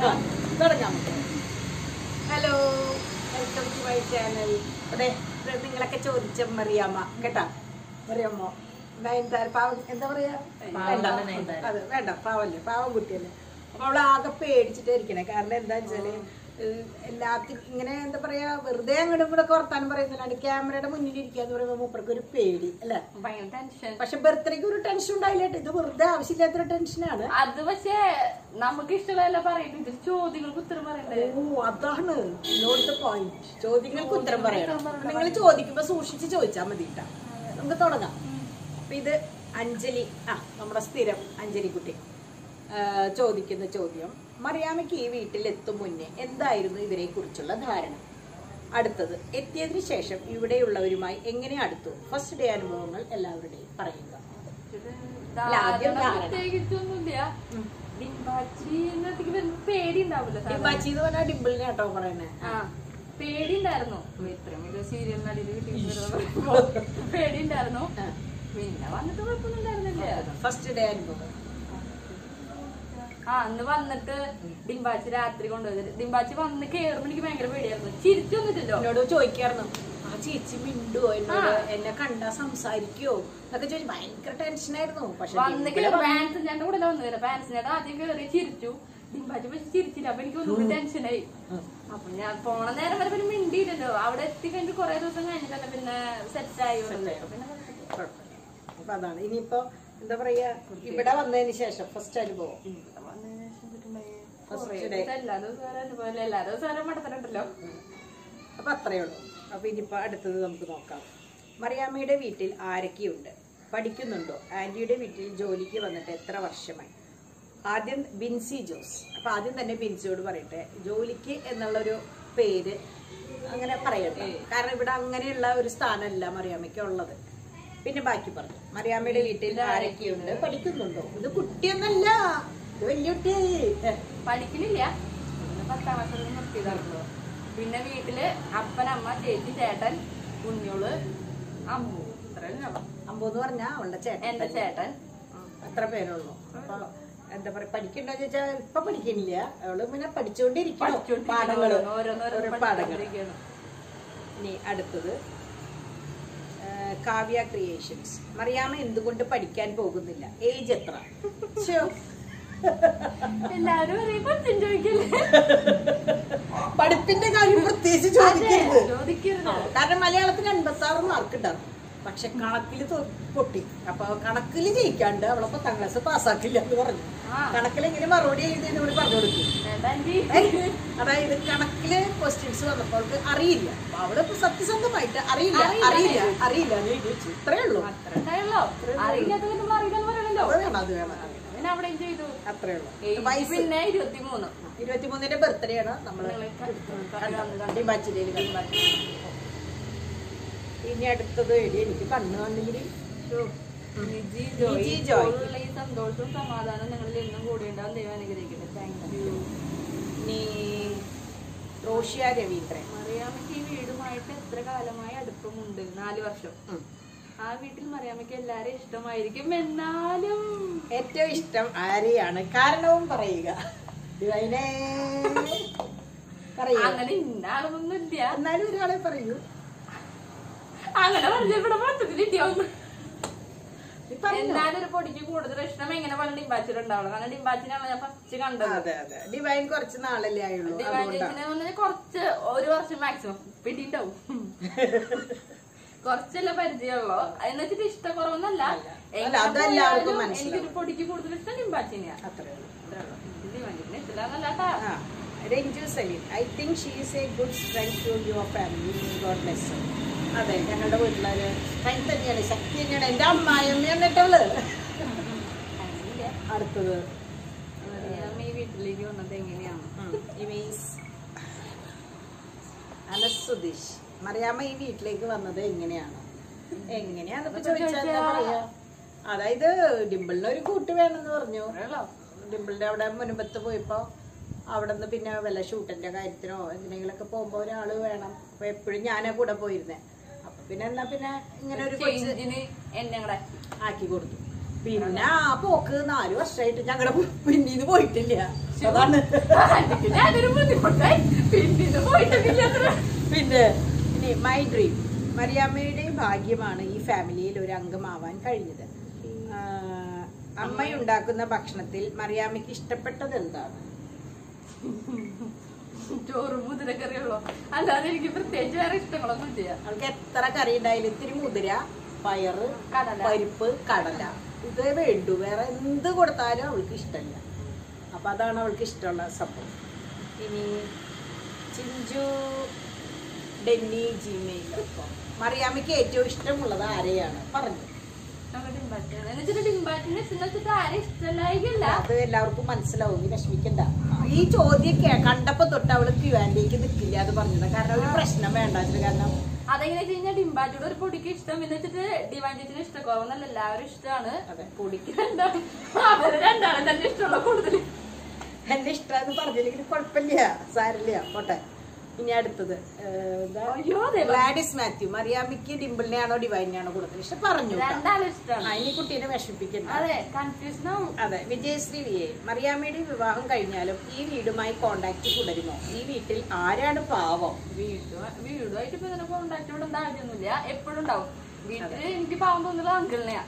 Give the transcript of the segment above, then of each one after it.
തുടങ്ങാം hello welcome to my channel അതെ ഇത് നിങ്ങളൊക്കെ ചോദിച്ച മറിയാമ്മ കേട്ടാ മറിയാമ്മ നയൻതാര പാവം എന്താ പറയാ വേണ്ട അതെ വേണ്ട പാവല്ലേ പാവം കുട്ടിയല്ലേ അപ്പൊ അവള് ആകെ പേടിച്ചിട്ടേ ഇരിക്കണേ കാരണം എന്താ വെച്ചാല് എല്ലാത്തിനും ഇങ്ങനെ എന്താ പറയാ വെറുതെ അങ്ങോട്ടും കൂടെ വർത്താനം പറയുന്നില്ലാണ്ട് ക്യാമറയുടെ മുന്നിൽ ഇരിക്കാന്ന് പറയുമ്പോ മൂപ്പർക്ക് ഒരു പേടി അല്ലേ ഭയങ്കര ടെൻഷൻ പക്ഷെ ബർത്ത്ഡേക്ക് ഒരു ടെൻഷൻ ഉണ്ടായില്ല കേട്ടോ ഇത് വെറുതെ ആവശ്യമില്ലാത്തൊരു ടെൻഷനാണ് അത് പക്ഷേ നമുക്ക് ഇഷ്ടമുള്ള പറയുന്നത് ഇതിൽ ചോദ്യങ്ങൾക്ക് ഉത്തരം പറയണ്ടേ ഓ അതാണ് നോട്ട് ദ പോയിന്റ് ചോദ്യങ്ങൾക്ക് ഉത്തരം പറയണം നിങ്ങൾ ചോദിക്കുമ്പോ സൂക്ഷിച്ച് ചോദിച്ചാൽ മതി കേട്ടാ നമുക്ക് തുടങ്ങാം അപ്പൊ ഇത് അഞ്ജലി ആ നമ്മുടെ സ്ഥിരം അഞ്ജലി കുട്ടി ആ, ചോദിക്കുന്ന ചോദ്യം മറിയാമ്മയ്ക്ക് ഈ വീട്ടിൽ എത്തും മുന്നേ എന്തായിരുന്നു ഇവരെ കുറിച്ചുള്ള ധാരണ അടുത്തത് എത്തിയതിനു ശേഷം ഇവിടെയുള്ളവരുമായി എങ്ങനെ അടുത്തു ഫസ്റ്റ് ഡേ അനുഭവങ്ങൾ എല്ലാവരുടെയും പറയുക ഇത് അല്ല, ആദ്യം ധാരണ ധാരണ. പ്രത്യേകിച്ചൊന്നുമില്ല ഡിംബാച്ചി എന്നത്തേക്ക് വരുമ്പോ പേടി ഉണ്ടാവില്ല ഡിംബാച്ചി എന്ന് പറഞ്ഞാൽ ഡിംപിളിനെ കേട്ടോ പറയണേ ആ പേടി ഉണ്ടായിരുന്നു ഇത്രയും വലിയ സീരിയൽ നടിയിൽ കിട്ടി പേടി ഉണ്ടായിരുന്നു ആ. പിന്നെ വന്നിട്ട് കുഴപ്പമൊന്നും ഉണ്ടായിരുന്നില്ല ഫസ്റ്റ് ഡേ അനുഭവം ആ അന്ന് വന്നിട്ട് ഡിംബാച്ചി രാത്രി കൊണ്ടുപോയത് ഡിംബാച്ചി വന്ന് കേറുമ്പോ എനിക്ക് ഭയങ്കര പേടിയായിരുന്നു ചിരിച്ചു വന്നിട്ടില്ലോ എന്നോട് ചോദിക്കായിരുന്നു ആ ചേച്ചി മിണ്ടുവോ എന്നോട് എന്നെ കണ്ടാ സംസാരിക്കുവോ എന്നൊക്കെ ചോദിച്ചു ഭയങ്കര ടെൻഷനായിരുന്നു പക്ഷെ വന്ന് കേറി പാൻസ് ഞാൻ കൂടെ വന്നു കേട്ടോ പാൻസ് ഞാൻ ആദ്യം കേറി ചിരിച്ചു ഡിംബാച്ചി പക്ഷെ ചിരിച്ചില്ല അപ്പൊ എനിക്ക് ഒന്നുകൂടി ടെൻഷനായി അപ്പൊ ഞാൻ പോണ നേരം വരെ പിന്നെ മിണ്ടിയില്ലല്ലോ അവിടെ എത്തി കഴിഞ്ഞിട്ട് കുറെ ദിവസം കഴിഞ്ഞിട്ടല്ലേ പിന്നെ സെറ്റ് ആയി വന്നത്. അപ്പൊ പിന്നെ കുഴപ്പമില്ല. അപ്പൊ അതാണ് ഇനിയിപ്പോ എന്താ പറയാ ഇവിടെ വന്നതിന് ശേഷം ഫസ്റ്റ് അനുഭവം ഇവിടെ വന്നതിന് ശേഷം കിട്ടുമ്പോഴേ First കുറേ day. ദിവസം എല്ലാ ദിവസവും ഓരോ അനുഭവം എല്ലാ ദിവസവും ഓരോ മട്ടത്തലുണ്ടല്ലോ അപ്പൊ അത്രയേ ഉള്ളൂ അപ്പൊ ഇനിയിപ്പോ അടുത്തത് നമുക്ക് നോക്കാം മറിയാമ്മയുടെ വീട്ടിൽ ആരൊക്കെയുണ്ട് പഠിക്കുന്നുണ്ടോ ആന്റിയുടെ വീട്ടിൽ ജോലിക്ക് വന്നിട്ട് എത്ര വർഷമായി ആദ്യം ബിൻസി ജോസ് അപ്പൊ ആദ്യം തന്നെ ബിൻസിയോട് പറയട്ടെ ജോലിക്ക് എന്നുള്ളൊരു പേര് അങ്ങനെ പറയട്ടെ കാരണം ഇവിടെ അങ്ങനെയുള്ള ഒരു സ്ഥാനമല്ല മറിയാമ്മയ്ക്ക് ഉള്ളത് പിന്നെ ബാക്കി പറഞ്ഞു മറിയാമ്മയുടെ വീട്ടിൽ ആരൊക്കെയുണ്ട് പഠിക്കുന്നുണ്ടോ ഇത് കുട്ടിയൊന്നല്ല ഇത് വലിയ കുട്ടിയായി ഏ, പഠിക്കലില്ല പിന്നെ പത്താം ക്ലാസ്സിൽ നിർത്തിയതാണല്ലോ പിന്നെ വീട്ടില് അപ്പൻ അമ്മ ചേച്ചി ചേട്ടൻ കുഞ്ഞോള് അമ്മു ഇത്രയും അമ്പോന്ന് പറഞ്ഞാ അവളുടെ ചേട്ടൻ എന്റെ ചേട്ടൻ അത്ര പേരുള്ളൂ അപ്പൊ എന്താ പറയാ പഠിക്കണ്ടോ ചോദിച്ചാൽ ഇപ്പൊ പഠിക്കുന്നില്ല അവള് പിന്നെ പഠിച്ചുകൊണ്ടിരിക്കണം പാഠങ്ങള് ഓരോ പാഠങ്ങൾ ഇനി അടുത്തത് ആ, കാവ്യ ക്രിയേഷൻസ് മറിയാമ്മ എന്തുകൊണ്ട് പഠിക്കാൻ പോകുന്നില്ല ഏജ് എത്ര ശ്ശോ. എല്ലാരും ഒരേ ക്വസ്റ്റ്യൻ ചോദിക്കല്ലേ പഠിപ്പിന്റെ കാര്യം പ്രത്യേകിച്ച് ചോദിക്കരുത് ചോദിക്കരുത് കാരണം മലയാളത്തിന് അൻപത്തി ആറ് മാർക്ക് ഉണ്ടാവും പക്ഷെ കണക്കില് തൊ- പൊട്ടി അപ്പൊ കണക്കില് ജയിക്കാണ്ട് അവളെ പത്താം ക്ലാസ് പാസ്സാക്കില്ല എന്ന് പറഞ്ഞു ആ. കണക്കിൽ എങ്ങനെ മറുപടി എഴുതിയെന്ന് കൂടി പറഞ്ഞു കൊടുക്കും ചേട്ടാ ആന്റി. അതായത് കണക്കില് ക്വസ്റ്റ്യൻസ് വന്നപ്പോൾ അവൾക്ക് അറിയില്ല അപ്പൊ അവള് ഇപ്പൊ സത്യസന്ധമായിട്ട് അറിയില്ല അറിയില്ല. അറിയില്ല അറിയില്ല എന്ന് എഴുതി വെച്ചു ഇത്രേ ഉള്ളൂ അത്ര ഉണ്ടായുള്ളോ അറിയില്ലാത്തത് നമ്മൾ അറിയില്ലെന്ന് പറയണല്ലോ അത് വേണം അത് വേണം പിന്നെ അവിടെ എന്ത് ചെയ്തു അത്രേ ഉള്ളൂ ഏജ് വയസ്സ് പിന്നെ ഇരുപത്തിമൂന്ന് ഇരുപത്തിമൂന്നിന്റെ ബർത്ത്ഡേ ആണ് നമ്മള് നിങ്ങളെ കണ്ടത് ഡിബാച്ചിലയിൽ കണ്ടത് ഇനി അടുത്തത് എടി എനിക്ക് കണ്ണ് കണ്ണില് നിജി നിജി ജോയ് ജോയ്. ഉള്ള ഈ സന്തോഷവും സമാധാനവും നിങ്ങളിൽ എന്നും കൂടി ഉണ്ടാവും ദൈവം അനുഗ്രഹിക്കട്ടെ താങ്ക് യു ഇനി റോഷ്യ രവീന്ദ്രൻ മറിയാമ്മയ്ക്ക് ഈ വീടുമായിട്ട് എത്ര കാലമായി അടുപ്പമുണ്ട് നാല് വർഷം ഉം. ആ വീട്ടിൽ മറിയാമ്മയ്ക്ക് എല്ലാരെയും ഇഷ്ടമായിരിക്കും എന്നാലും ഏറ്റവും ഇഷ്ടം ആരെയാണ് കാരണവും പറയുക ഡിവൈനേ. പറയൂ അങ്ങനെ ഇന്ന ആളൊന്നും ഇല്ല എന്നാലും ഒരാളെ പറയൂ അങ്ങനെ പറഞ്ഞ ഇവിടെ മൊത്തത്തിലിട്ടിയാവും നീ പറഞ്ഞോ. എന്നാലും ഒരു പൊടിക്ക് കൂടുതൽ ഇഷ്ടം എങ്ങനെ പോലെ ഡിംബാച്ചിലുണ്ടാവുള്ളൂ കാരണം ഡിംബാച്ചിനാണ് ഞാൻ ഫസ്റ്റ് കണ്ടത് അതെ അതെ ഡിവൈൻ കുറച്ച് നാളല്ലേ ആയുള്ളൂ അതുകൊണ്ടാണ് ഡിവാൻഡേഷനെ വന്നിട്ട് കുറച്ച് ഒരു വർഷം മാക്സിമം പിടിണ്ടാവും കുറച്ചല്ല പരിചയമുള്ളൂ എന്ന് വെച്ചിട്ട് ഇഷ്ടക്കുറവൊന്നല്ല അല്ല, അതെല്ലാവർക്കും മനസ്സിലാവും. എനിക്കൊരു പൊടിക്ക് കൂടുതൽ ഇഷ്ടം ഡിംബാച്ചിനെയാ അത്രേ ഉള്ളൂ ഡിവാൻഡിനെ ഇഷ്ടമില്ലാന്നല്ലാട്ടാ ആ Ranju Saleem I think she is a good strength to your family God bless അതെ ഞങ്ങളുടെ വീട്ടിലൊരു സ്ട്രെങ്ത് തന്നെയാണ് ശക്തി തന്നെയാണ് എൻ്റെ അമ്മായിയമ്മയാണ് കേട്ടവള് അങ്ങനെയില്ല അടുത്തത് മറിയാമ്മ ഈ വീട്ടിലേക്ക് വന്നത് എങ്ങനെയാണ് ഇമീസ് അനസ് സുധീഷ് മറിയാമ്മ ഈ വീട്ടിലേക്ക് വന്നത് എങ്ങനെയാണ് എങ്ങനെയാന്ന് ഇപ്പൊ ചോദിച്ചാൽ എന്താ പറയാ അതായത് ഡിമ്പിളിന് ഒരു കൂട്ട് വേണമെന്ന് പറഞ്ഞു ഡിമ്പിളിന്റെ അവിടെ മുൻപത്ത് പോയപ്പോ അവിടെ നിന്ന് പിന്നെ വല്ല ഷൂട്ടിന്റെ കാര്യത്തിനോ എന്തിനെങ്കിലൊക്കെ പോകുമ്പോ ഒരാള് വേണം അപ്പൊ എപ്പോഴും ഞാനാ കൂടെ പോയിരുന്നേ അപ്പൊ പിന്നെ എന്നാ പിന്നെ ഇങ്ങനെ ഒരു കൊച്ച് ചേഞ്ചിന് എന്നെ കൂടെ ആക്കി കൊടുത്തു പിന്നെ ആ പോക്ക് നാല് വർഷമായിട്ട് ഞങ്ങളുടെ പിന്നീന്ന് പോയിട്ടില്ല അതാണ് ആന്റിക്ക് ഞാനൊരു ബുദ്ധിമുട്ടായി പിന്നെ പോയിട്ടില്ല അത്ര പിന്നെ ഇനി മൈ ഡ്രീം മറിയാമ്മയുടെ ഭാഗ്യമാണ് ഈ ഫാമിലിയിൽ ഒരു അംഗമാവാൻ കഴിഞ്ഞത് ആ, അമ്മയുണ്ടാക്കുന്ന ഭക്ഷണത്തിൽ മറിയാമ്മയ്ക്ക് ഇഷ്ടപ്പെട്ടത് എന്താണ് ചോറും മുതിരക്കറിയുള്ളൂ അല്ലാതെ എനിക്ക് പ്രത്യേകിച്ച് വേറെ ഇഷ്ടങ്ങളൊന്നും ഇല്ല അവൾക്ക് എത്ര കറി ഉണ്ടായാലും ഇത്തിരി മുതിര പയറ് കടല. പരിപ്പ് കടല ഇതേ വേണ്ടു വേറെ എന്ത് കൊടുത്താലും അവൾക്ക് ഇഷ്ടമല്ല അപ്പൊ അതാണ് അവൾക്ക് ഇഷ്ടമുള്ള സംഭവം ഇനി ചിഞ്ചു ഡെന്നി ജിമെയിൽ മറിയാമ്മയ്ക്ക് ഏറ്റവും ഇഷ്ടമുള്ളത് ആരെയാണ് പറഞ്ഞു നമ്മുടെ ഡിംബാറ്റിയാണ് എന്ന് വെച്ചിട്ട് ഡിംബാറ്റിനെ ഇഷ്ടം വെച്ചിട്ട് ആരും ഇഷ്ടമല്ലായില്ല അത് എല്ലാവർക്കും മനസ്സിലാവും നീ വിഷമിക്കണ്ട ഈ ചോദ്യം കേ- കണ്ടപ്പോ തൊട്ട് അവള് ക്യുവാൻഡിലേക്ക് നിൽക്കില്ല അത് പറഞ്ഞത് കാരണം ഒരു പ്രശ്നം വേണ്ട അതിന് കാരണം അതെങ്ങനെ വെച്ച് കഴിഞ്ഞാൽ ഡിംബാറ്റിയുടെ ഒരു പൊടിക്ക് ഇഷ്ടം എന്ന് വെച്ചിട്ട് ഡിവാൻറ്റിന് ഇഷ്ടക്കുറവെന്നല്ല എല്ലാവരും ഇഷ്ടമാണ് അതെ പൊടിക്ക് രണ്ടാണ് അവര് രണ്ടാളും തന്നെ ഇഷ്ടമുള്ള കൂടുതൽ എന്റെ ഇഷ്ടമെന്ന് പറഞ്ഞില്ലെങ്കിൽ കുഴപ്പമില്ല സാരില്ല പോട്ടെ ഇനി അടുത്തത് ഏഹ്, എന്താ? അയ്യോ ദൈവം. ഗ്ലാഡിസ് മാത്യു മറിയാമ്മയ്ക്ക് ഡിംപിളിനെയാണോ ഡിവൈനെയാണോ കൊടുത്തത് പക്ഷെ പറഞ്ഞു കേട്ടോ. രണ്ടാളും ആ, ഇഷ്ടമാണ് ഇനി കുട്ടീനെ വിഷമിപ്പിക്കണ്ട അതെ കൺഫ്യൂഷൻ ആവും അതെ വിജയശ്രീ വി എ മറിയാമ്മയുടെ വിവാഹം കഴിഞ്ഞാലും ഈ വീടുമായി കോണ്ടാക്ട് തുടരുമോ ഈ വീട്ടിൽ ആരാണ് പാവം വീട്ടു വീടുമായിട്ട് ഇപ്പൊ ഇങ്ങനെ കോണ്ടാക്ട് ഇവിടെ ആവശ്യമൊന്നുമില്ല എപ്പോഴും ഉണ്ടാവും വീട്ടില് എനിക്ക് പാവം തോന്നുന്നത് അങ്കിളിനെയാ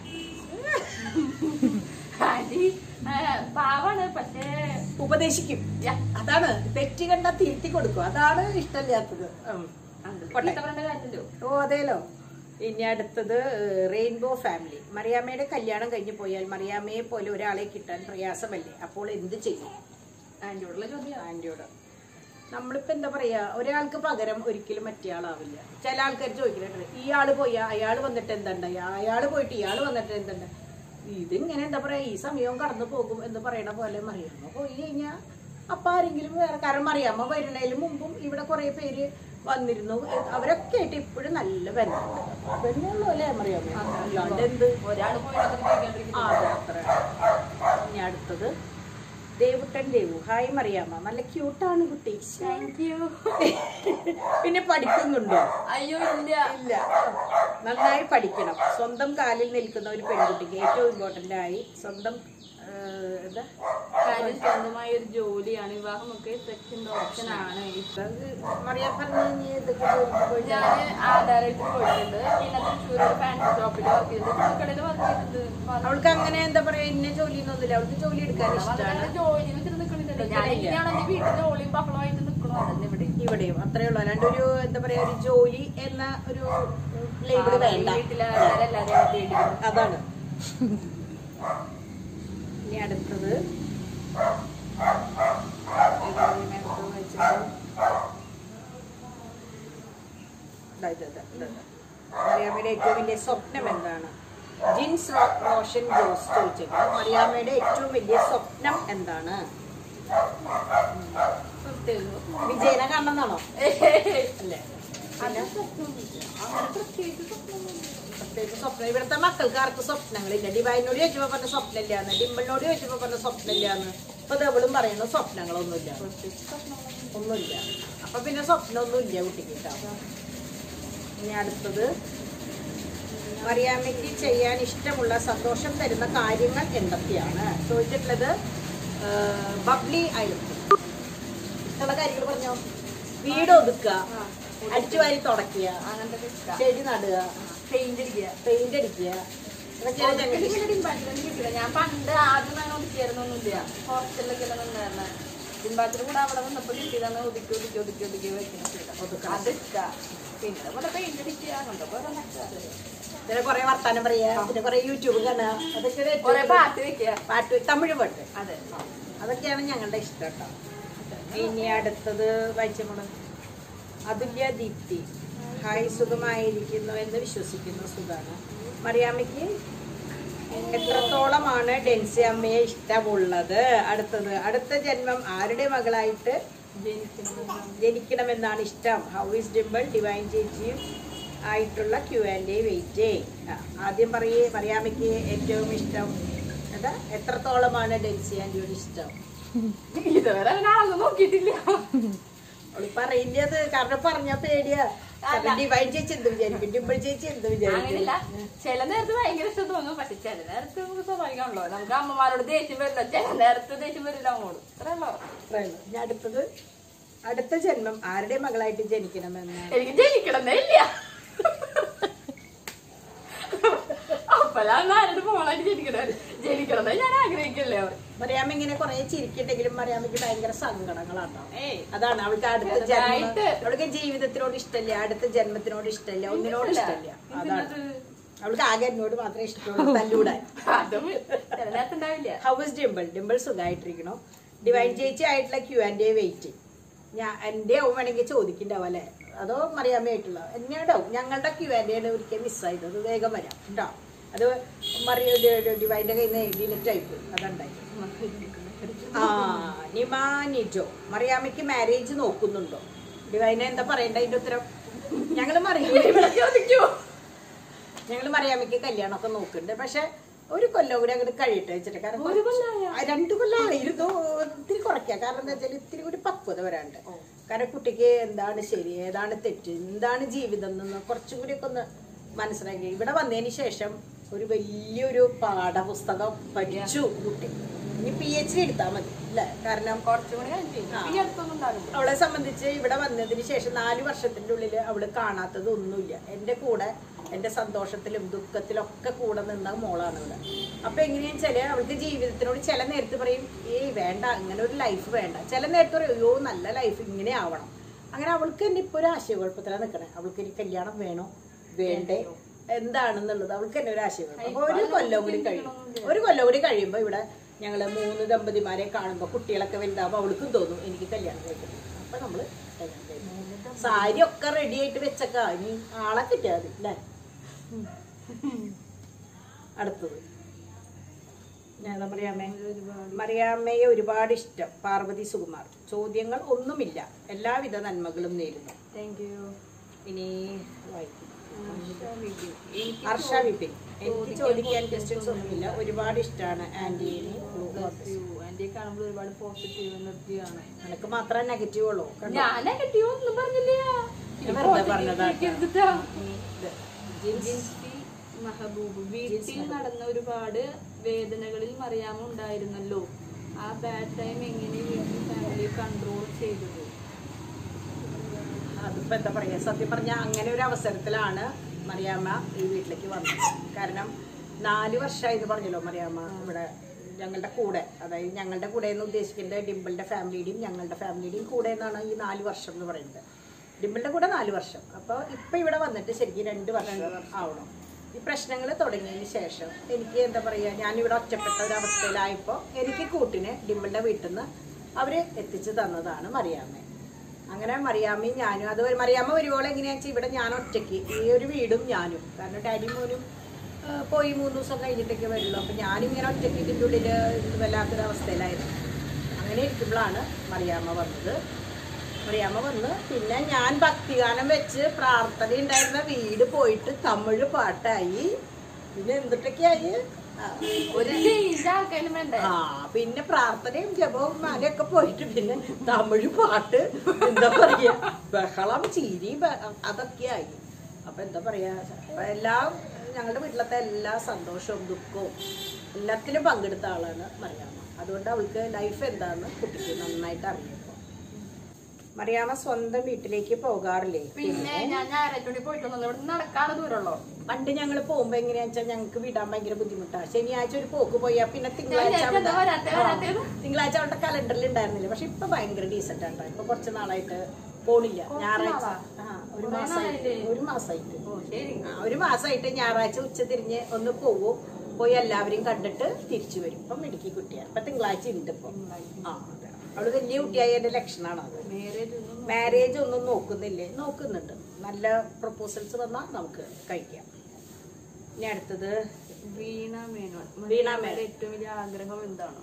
ആന്റി പാവാണ് പക്ഷേ ഉപദേശിക്കും യാ, അതാണ് തെറ്റ് കണ്ട തിരുത്തി കൊടുക്കും അതാണ് ഇഷ്ടമില്ലാത്തത് ഉം. അങ്കിൾ പോട്ടെ. ചീത്ത പറയേണ്ട കാര്യമില്ലല്ലോ ഓ അതേലോ ഇനി അടുത്തത് റെയിൻബോ ഫാമിലി മറിയാമ്മയുടെ കല്യാണം കഴിഞ്ഞു പോയാൽ മറിയാമ്മയെ പോലെ ഒരാളെ കിട്ടാൻ പ്രയാസമല്ലേ അപ്പോൾ എന്ത് ചെയ്യും ആന്റിയോടുള്ള ചോദ്യം ആന്റിയോട് നമ്മളിപ്പോ എന്താ പറയാ ഒരാൾക്ക് പകരം ഒരിക്കലും മറ്റേ ആളാവില്ല ചില ആൾക്കാർ ചോദിക്കുന്നുണ്ട് ഇയാള് പോയാ അയാൾ വന്നിട്ട് എന്തുണ്ടായി അയാള് പോയിട്ട് ഇയാള് വന്നിട്ട് എന്തുണ്ട് ഇതിങ്ങനെ എന്താ പറയാ ഈ സമയവും കടന്നു പോകും എന്ന് പറയണ പോലെ മറിയാമ്മ പോയി കഴിഞ്ഞാ അപ്പൊ ആരെങ്കിലും വേറെ കാരണം മറിയാമ്മ വരുന്നതിന് മുമ്പും ഇവിടെ കുറെ പേര് വന്നിരുന്നു അവരൊക്കെ ആയിട്ട് ഇപ്പോഴും നല്ല ബന്ധമുണ്ട് ബന്ധമുള്ളൂ അല്ലേ മറിയാമ്മ അല്ലാണ്ട് എന്ത് ഒരാള് പോയിട്ട് ആ, അതെ, അത്ര. ഇനി അടുത്തത് ദേവുട്ടൻ ദേവു ഹായ് മറിയാമ്മ നല്ല ക്യൂട്ടാണ് കുട്ടി താങ്ക് യു പിന്നെ പഠിക്കുന്നുണ്ടോ അയ്യോ ഇല്ല ഇല്ല നന്നായി പഠിക്കണം സ്വന്തം കാലിൽ നിൽക്കുന്ന ഒരു പെൺകുട്ടിക്ക് ഏറ്റവും ഇമ്പോർട്ടന്റ് ആയി സ്വന്തം ആ, എന്താ കാര്യം സ്വന്തമായ ഒരു ജോലിയാണ് വിവാഹമൊക്കെ സെക്കൻഡ് ഓപ്ഷൻ ആണ് മറിയാ പറഞ്ഞു നീ ഇതൊക്കെ ജോലിക്ക് പോയി ഞാന് ആധാരമായിട്ട് പോയിട്ടുണ്ട് പിന്നെ തൃശ്ശൂർ ഒരു ഫാൻസി ഷോപ്പിൽ വർക്ക് ചെയ്തിട്ടുണ്ട് തുണിക്കടയിൽ വർക്ക് ചെയ്തിട്ടുണ്ട് അവൾക്ക് അങ്ങനെ എന്താ പറയാ ഇന്ന ജോലി ഒന്നുമില്ല അവൾക്ക് ജോലി എടുക്കാൻ ഇഷ്ടമാണ് അങ്ങനെ ജോലി വെച്ചിട്ട് നിൽക്കണില്ലല്ലോ ഞാൻ എങ്ങനെയാണ് എന്റെ വീട്ടിൽ ജോലിയും ബഹളമായിട്ട് നിൽക്കണോ അതന്നെ ഇവിടെ ഇവിടെയും അത്രേ ഉള്ളൂ അല്ലാണ്ട് ഒരു എന്താ പറയാ ഒരു ജോലി എന്ന ഒരു ലേബിള് വേണ്ട വീട്ടിലെ ആൾക്കാരെല്ലാരെയും പേടിക്കുന്നു അതാണ് ഇനി അടുത്തത് ഏതാണ് ഞാൻ അടുത്തത് വായിച്ചത്? ദാ ഇത്, ഇത്, ഇത്, ഇത്. മറിയാമ്മയുടെ ഏറ്റവും വലിയ സ്വപ്നം എന്താണ് ജിൻസ് റോ- റോഷൻ ജോസ് ചോദിച്ചത് മറിയാമ്മയുടെ ഏറ്റവും വലിയ സ്വപ്നം എന്താണ് പ്രത്യേകിച്ച് വിജയനെ കാണണമെന്നാണോ അല്ലേ അത് സ്വപ്നമൊന്നുമില്ല. അങ്ങനെ പ്രത്യേകിച്ച് സ്വപ്നമൊന്നുമില്ല. പ്രത്യേകിച്ച് സ്വപ്നം ഇവിടുത്തെ മക്കൾക്ക് ആർക്കും സ്വപ്നങ്ങളില്ല ഡിവൈനോട് ചോദിച്ചപ്പോ പറഞ്ഞ സ്വപ്നമില്ലാന്ന് ഡിമ്പിളിനോട് ചോദിച്ചപ്പോ പറഞ്ഞ സ്വപ്നമില്ലാന്ന് ഇപ്പൊ ദേവളും പറയുന്നു സ്വപ്നങ്ങളൊന്നുമില്ല പ്രത്യേകിച്ച് സ്വപ്നമൊന്നുമില്ല. ഒന്നുമില്ല അപ്പൊ പിന്നെ സ്വപ്നമൊന്നുമില്ല കുട്ടിക്ക് കേട്ടോ ഇനി അടുത്തത് മറിയാമ്മയ്ക്ക് ചെയ്യാൻ ഇഷ്ടമുള്ള സന്തോഷം തരുന്ന കാര്യങ്ങൾ എന്തൊക്കെയാണ് ചോദിച്ചിട്ടുള്ളത് ബബ്ലി ആയിരുന്നു ഇഷ്ടമുള്ള കാര്യങ്ങൾ പറഞ്ഞോ വീട് ഒതുക്കുക ആ. അടിച്ചു വാരി തുടയ്ക്കുക അങ്ങനത്തെ ഒക്കെ ഇഷ്ടാ. ചെടി നടുക പെയിന്റ് അടിക്കുക പെയിന്റ് അടിക്കുക ഇതൊക്കെയാണ് ഞങ്ങൾക്ക് ഇഷ്ടം. ഡിമ്പാറ്റിലൊന്നും കിട്ടില്ല ഞാൻ പണ്ട് ആദ്യം ഞാൻ ഒതുക്കിയായിരുന്നൊന്നുമില്ല ഹോസ്റ്റലിലൊക്കെ നിന്നായിരുന്നു ഡിമ്പാറ്റിൽ കൂടെ അവിടെ വന്നപ്പോ കിട്ടിയതാണ് ഒതുക്കി ഒതുക്കി ഒതുക്കി ഒതുക്കി വെക്കണം ഒതുക്കണം. അത് ഇഷ്ടാ പിന്നെ അതുപോലെ പെയിന്റ് അടിക്കുക അങ്ങനത്തെ ഓരോ ഇതിനെ കുറെ വർത്താനം പറയാ പിന്നെ കുറെ യൂട്യൂബ് കാണുക അതൊക്കെ ഒരു കുറെ ഏറ്റവും പാട്ട് വെക്കുക പാട്ട് തമിഴ് പാട്ട് അതെ അതൊക്കെയാണ് ഞങ്ങളുടെ ഇഷ്ടം കേട്ടോ ഇനി അടുത്തത് വായിച്ചോളൂ അതുല്യ ദീപ്തി ഹായ് സുഖമായിരിക്കുന്നു എന്ന് വിശ്വസിക്കുന്നു സുഖാണ് മറിയാമ്മയ്ക്ക് എത്രത്തോളമാണ് ഡെൻസി അമ്മയെ ഇഷ്ടമുള്ളത് അടുത്തത് അടുത്ത ജന്മം ആരുടെ മകളായിട്ട് ജനിക്കുന്നത് ജനിക്കണമെന്നാണ് ഇഷ്ടം ഹൗ ഇസ് ഡിംബിൾ ഡിവൈൻ ചേച്ചിയും ആയിട്ടുള്ള ക്യു ആൻഡ് എ വെയിറ്റ് ആദ്യം പറയേ മറിയാമ്മയ്ക്ക് ഏറ്റവും ഇഷ്ടം എന്താ എത്രത്തോളമാണ് ഡെൻസി ആൻറ്റിയോട് ഇഷ്ടം ഇതുവരെ അങ്ങനെ ആളൊന്നും നോക്കിയിട്ടില്ല അവള് പറയില്ലത് കാരണം പറഞ്ഞ പേടിയാ അല്ല. ഡിവൈൻ ചേച്ചി എന്ത് വിചാരിക്കും ഡിമ്പിൾ ചേച്ചി എന്ത് വിചാരിക്കും അങ്ങനെയല്ല ചില നേരത്ത് ഭയങ്കര ഇഷ്ടം തോന്നും പക്ഷെ ചില നേരത്ത് നമുക്ക് സ്വാഭാവികമാണല്ലോ നമുക്ക് അമ്മമാരോട് ദേഷ്യം വരില്ല ചില നേരത്ത് ദേഷ്യം വരില്ല അങ്ങോട്ട് അത്രയല്ലോ അത്രയുള്ളൂ. ഇനി അടുത്തത് അടുത്ത ജന്മം ആരുടെ മകളായിട്ട് ജനിക്കണമെന്ന് എനിക്ക് ജനിക്കണമെന്നേ ഇല്ല അപ്പഴാണ് ആരുടെ മോളായിട്ട് ജനിക്കണത് ജനിക്കണമെന്നേ ഞാൻ ആഗ്രഹിക്കല്ലേ അവർ മറിയാമ്മ ഇങ്ങനെ കുറെ ചിരിക്കണ്ടെങ്കിലും മറിയാമ്മയ്ക്ക് ഭയങ്കര സങ്കടങ്ങളാട്ടോ ഏയ് അതാണ് അവൾക്ക് അടുത്ത ജന്മം ചെറുതായിട്ട്. അവൾക്ക് ജീവിതത്തിനോട് ഇഷ്ടമില്ല അടുത്ത ജന്മത്തിനോട് ഇഷ്ടമില്ല ഒന്നിനോട് ഇഷ്ടമില്ല അതാണ് അവൾക്ക് ആകെ എന്നോട് മാത്രമേ ഇഷ്ടമുള്ളൂ തല്ലൂടാൻ അതും ചില നേരത്ത് ഉണ്ടാവില്ല ഹൗ ഇസ് ഡിമ്പിൾ ഡിമ്പിൾ സുഖമായിട്ടിരിക്കണോ ഡിവൈൻ ചേച്ചി ആയിട്ടുള്ള ക്യൂ ആൻഡ് വെയിറ്റ് ഞാൻ എൻ്റെ ആവും വേണമെങ്കിൽ ചോദിക്കണ്ടാവും അല്ലേ അതോ മറിയാമ്മയായിട്ടുള്ള എന്നെയാടാവും ഞങ്ങളുടെ ക്യൂ ആൻഡ് ആണ് ഒരിക്കൽ മിസ്സായത് അത് വേഗം വരാം കേട്ടോ അത് മറിയ ഡിവൈൻ്റെ കയ്യിൽ നിന്ന് ഡിലറ്റ് ആയിപ്പോയി അതുണ്ടായി ആ നിമാ നിജോ മറിയാമ്മയ്ക്ക് മാരേജ് നോക്കുന്നുണ്ടോ ഡിവൈനെ എന്താ പറയണ്ട അതിന്റെ ഉത്തരം ഞങ്ങൾ മറിയാമ്മ ചോദിക്കൂ ഞങ്ങൾ മറിയാമ്മയ്ക്ക് കല്യാണമൊക്കെ നോക്കുന്നുണ്ട് പക്ഷെ ഒരു കൊല്ലം കൂടി അങ്ങോട്ട് കഴിയട്ടെ വെച്ചിട്ട് കാരണം ഒരു കൊല്ലായോ? ആ, രണ്ട് കൊല്ലമായി ഇരുന്നു ഇത്തിരി കുറയ്ക്കാം കാരണം എന്താ വെച്ചാൽ ഇത്തിരി കൂടി പക്വത വരാണ്ട് കാരണം കുട്ടിക്ക് എന്താണ് ശരി ഏതാണ് തെറ്റ് എന്താണ് ജീവിതം എന്ന് കുറച്ചും കൂടി ഒക്കെ ഒന്ന് മനസ്സിലാക്കി ഇവിടെ വന്നതിന് ശേഷം ഒരു വലിയൊരു പാഠപുസ്തകം പഠിച്ചു കുട്ടി ഇനി പി എച്ച് ഡി എടുത്താൽ മതി അല്ലേ കാരണം കുറച്ചും കൂടി കഴിഞ്ഞ് ഈ അടുത്തൊന്നും ഉണ്ടാവില്ല അവളെ സംബന്ധിച്ച് ഇവിടെ വന്നതിന് ശേഷം നാല് വർഷത്തിന്റെ ഉള്ളിൽ അവള് കാണാത്തത് ഒന്നുമില്ല എൻ്റെ കൂടെ എൻ്റെ സന്തോഷത്തിലും ദുഃഖത്തിലും ഒക്കെ കൂടെ നിന്ന മോളാണ് ഇവിടെ അപ്പൊ എങ്ങനെയാന്ന് വെച്ചാല് അവൾക്ക് ജീവിതത്തിനോട് ചില നേരത്ത് പറയും ഏയ് വേണ്ട അങ്ങനെ ഒരു ലൈഫ് വേണ്ട ചില നേരത്ത് പറയും അയ്യോ നല്ല ലൈഫ് ഇങ്ങനെ ആവണം അങ്ങനെ അവൾക്ക് തന്നെ ഇപ്പൊ ഒരു ആശയക്കുഴപ്പത്തിലാണ് നിൽക്കണേ അവൾക്ക് ഒരു കല്യാണം വേണോ വേണ്ടേ എന്താണെന്നുള്ളത് അവൾക്ക് തന്നെ ഒരു ആശയക്കുഴപ്പം അപ്പൊ ഒരു കൊല്ലം കൂടി കഴിയും ഒരു കൊല്ലം കൂടി കഴിയുമ്പോൾ ഇവിടെ ഞങ്ങള് മൂന്ന് ദമ്പതിമാരെ കാണുമ്പോൾ കുട്ടികളൊക്കെ വലുതാകുമ്പോൾ അവൾക്കും തോന്നും എനിക്ക് കല്യാണം കഴിക്കണം അപ്പൊ നമ്മള് കല്യാണം കഴിക്കും സാരി ഒക്കെ റെഡി ആയിട്ട് വെച്ചേക്കാ ഇനി ആളെ കിട്ടിയാൽ മതി അല്ലേ അടുത്തത് ഞാൻ മറിയാമ്മേ മറിയാമ്മയെ ഒരുപാട് ഇഷ്ടം പാർവതി സുകുമാർ ചോദ്യങ്ങൾ ഒന്നുമില്ല എല്ലാവിധ നന്മകളും നേരുന്നു താങ്ക് യു ഇനി വായിക്കും ഹർഷ വിപിൻ എനിക്ക് ചോദിക്കാൻ ക്വസ്റ്റ്യൻസ് ഒന്നുമില്ല ഒരുപാട് ഇഷ്ടമാണ് ആന്റിയെ എന്റെ കാണുമ്പോൾ ഒരുപാട് പോസിറ്റീവ് എനർജിയാണ് നിനക്ക് മാത്രമേ നെഗറ്റീവ് ഉള്ളൂ കണ്ടോ? ഞാൻ നെഗറ്റീവ് ഒന്നും പറഞ്ഞില്ല ഞാൻ വെറുതെ പറഞ്ഞതാ. കേൾക്കരുതിട്ടാ. ഇനി ഇത്. ജിൻസി മഹബൂബ് വീട്ടിൽ നടന്ന ഒരുപാട് വേദനകളിൽ മറിയാമ ഉണ്ടായിരുന്നല്ലോ ആ ബാഡ് ടൈം എങ്ങനെ വീട്ടിൽ ഫാമിലി കൺട്രോൾ ചെയ്തത് അതിപ്പോ എന്താ പറയാ സത്യം പറഞ്ഞ അങ്ങനെ ഒരു അവസരത്തിലാണ് മറിയാമ്മ ഈ വീട്ടിലേക്ക് വന്നത് കാരണം നാല് വർഷമായി ഇത് പറഞ്ഞല്ലോ മറിയാമ്മ ഇവിടെ ഞങ്ങളുടെ കൂടെ അതായത് ഞങ്ങളുടെ കൂടെ എന്ന് ഉദ്ദേശിക്കുന്നത് ഡിമ്പിളിന്റെ ഫാമിലിയുടെയും ഞങ്ങളുടെ ഫാമിലിയുടെയും കൂടെ എന്നാണ് ഈ നാല് വർഷം എന്ന് പറയുന്നത് ഡിമ്പിളിന്റെ കൂടെ നാല് വർഷം അപ്പോൾ ഇപ്പൊ ഇവിടെ വന്നിട്ട് ശരിക്കും രണ്ട് വർഷം ആവണം ഈ പ്രശ്നങ്ങൾ തുടങ്ങിയതിന് ശേഷം എനിക്ക് എന്താ പറയുക ഞാനിവിടെ ഒറ്റപ്പെട്ട ഒരു അവസ്ഥയിലായപ്പോൾ എനിക്ക് കൂട്ടിന് ഡിമ്പിളിന്റെ വീട്ടിൽ നിന്ന് അവര് എത്തിച്ചു തന്നതാണ് മറിയാമ്മ അങ്ങനെ മറിയാമ്മയും ഞാനും അത് ഒരു- മറിയാമ്മ ഒരുപോലെ എങ്ങനെയാണെന്ന് വെച്ചാൽ ഇവിടെ ഞാൻ ഒറ്റയ്ക്ക് ഈ ഒരു വീടും ഞാനും കാരണം ഡാഡി മോനും ആ, പോയി മൂന്ന് ദിവസം കഴിഞ്ഞിട്ടൊക്കെ വരുള്ളൂ അപ്പം ഞാനിങ്ങനെ ഒറ്റയ്ക്ക് ഇതിൻ്റെ ഉള്ളിൽ വല്ലാത്തൊരു അവസ്ഥയിലായിരുന്നു അങ്ങനെ ഇരിക്കുമ്പോഴാണ് മറിയാമ്മ വന്നത് മറിയാമ്മ വന്ന് പിന്നെ ഞാൻ ഭക്തിഗാനം വെച്ച് പ്രാർത്ഥന ഉണ്ടായിരുന്ന വീട് പോയിട്ട് തമിഴ് പാട്ടായി പിന്നെ എന്തിട്ടൊക്കെയായി ആ, ഒരു ചേഞ്ച് ആക്കാനും വേണ്ടേ ആ പിന്നെ പ്രാർത്ഥനയും ജപവും മാലയൊക്കെ പോയിട്ട് പിന്നെ തമിഴ് പാട്ട് എന്താ പറയാ ബഹളം ചിരി ബ- അതൊക്കെയായി അപ്പൊ എന്താ പറയാ അപ്പൊ എല്ലാം ഞങ്ങളുടെ വീട്ടിലത്തെ എല്ലാ സന്തോഷവും ദുഃഖവും എല്ലാത്തിലും പങ്കെടുത്ത ആളാണ് മറിയാമ്മ അതുകൊണ്ട് അവൾക്ക് ലൈഫ് എന്താന്ന് കുട്ടിക്ക് നന്നായിട്ട് അറിയാം ഇപ്പൊ. മറിയാമ്മ സ്വന്തം വീട്ടിലേക്ക് പോകാറില്ലേ പിന്നെ ഞാൻ ഞായറാഴ്ച പോയിട്ടൊന്നും ഇവിടെ നടക്കാണ് ദൂരമുള്ളൂ പണ്ട് ഞങ്ങൾ പോകുമ്പോ എങ്ങനെയാ വെച്ചാൽ ഞങ്ങൾക്ക് വിടാൻ ഭയങ്കര ബുദ്ധിമുട്ടാണ് ശനിയാഴ്ച ഒരു പോക്ക് പോയാ പിന്നെ തിങ്കളാഴ്ച ഞാൻ അവിടെ- എന്താ വരാത്തെ, വരാത്തേന്ന്? ആ, തിങ്കളാഴ്ച അവളുടെ കലണ്ടറിൽ ഉണ്ടായിരുന്നില്ല പക്ഷെ ഇപ്പൊ ഭയങ്കര ഡീസന്റ് ആണ് ഇപ്പൊ കുറച്ച് നാളായിട്ട് പോണില്ല ഞായറാഴ്ച ആ ഒരു കുറേ മാസമായിട്ട് നാളായില്ലേ? ഒരു മാസമായിട്ട് ഓ ശരി ആ, ഒരു മാസമായിട്ട് ഞായറാഴ്ച ഉച്ച തിരിഞ്ഞ് ഒന്ന് പോവും പോയി എല്ലാവരെയും കണ്ടിട്ട് തിരിച്ചു വരും ഇപ്പൊ മിടുക്കി കുട്ടിയാണ് ഇപ്പൊ തിങ്കളാഴ്ച ഉണ്ട് ഇപ്പൊ ആ അതെ. അവള് വലിയ കുട്ടിയായതിന്റെ ലക്ഷണമാണ് അത് മാരേജ് ഒന്നും മാരേജ് ഒന്നും നോക്കുന്നില്ലേ നോക്കുന്നുണ്ട് നല്ല പ്രപ്പോസൽസ് വന്നാൽ നമുക്ക് കഴിക്കാം ഇനി അടുത്തത് വീണ മേനോൻ വീണ മറിയാമ്മയുടെ മേനോൻ. ഏറ്റവും വലിയ ആഗ്രഹം എന്താണ്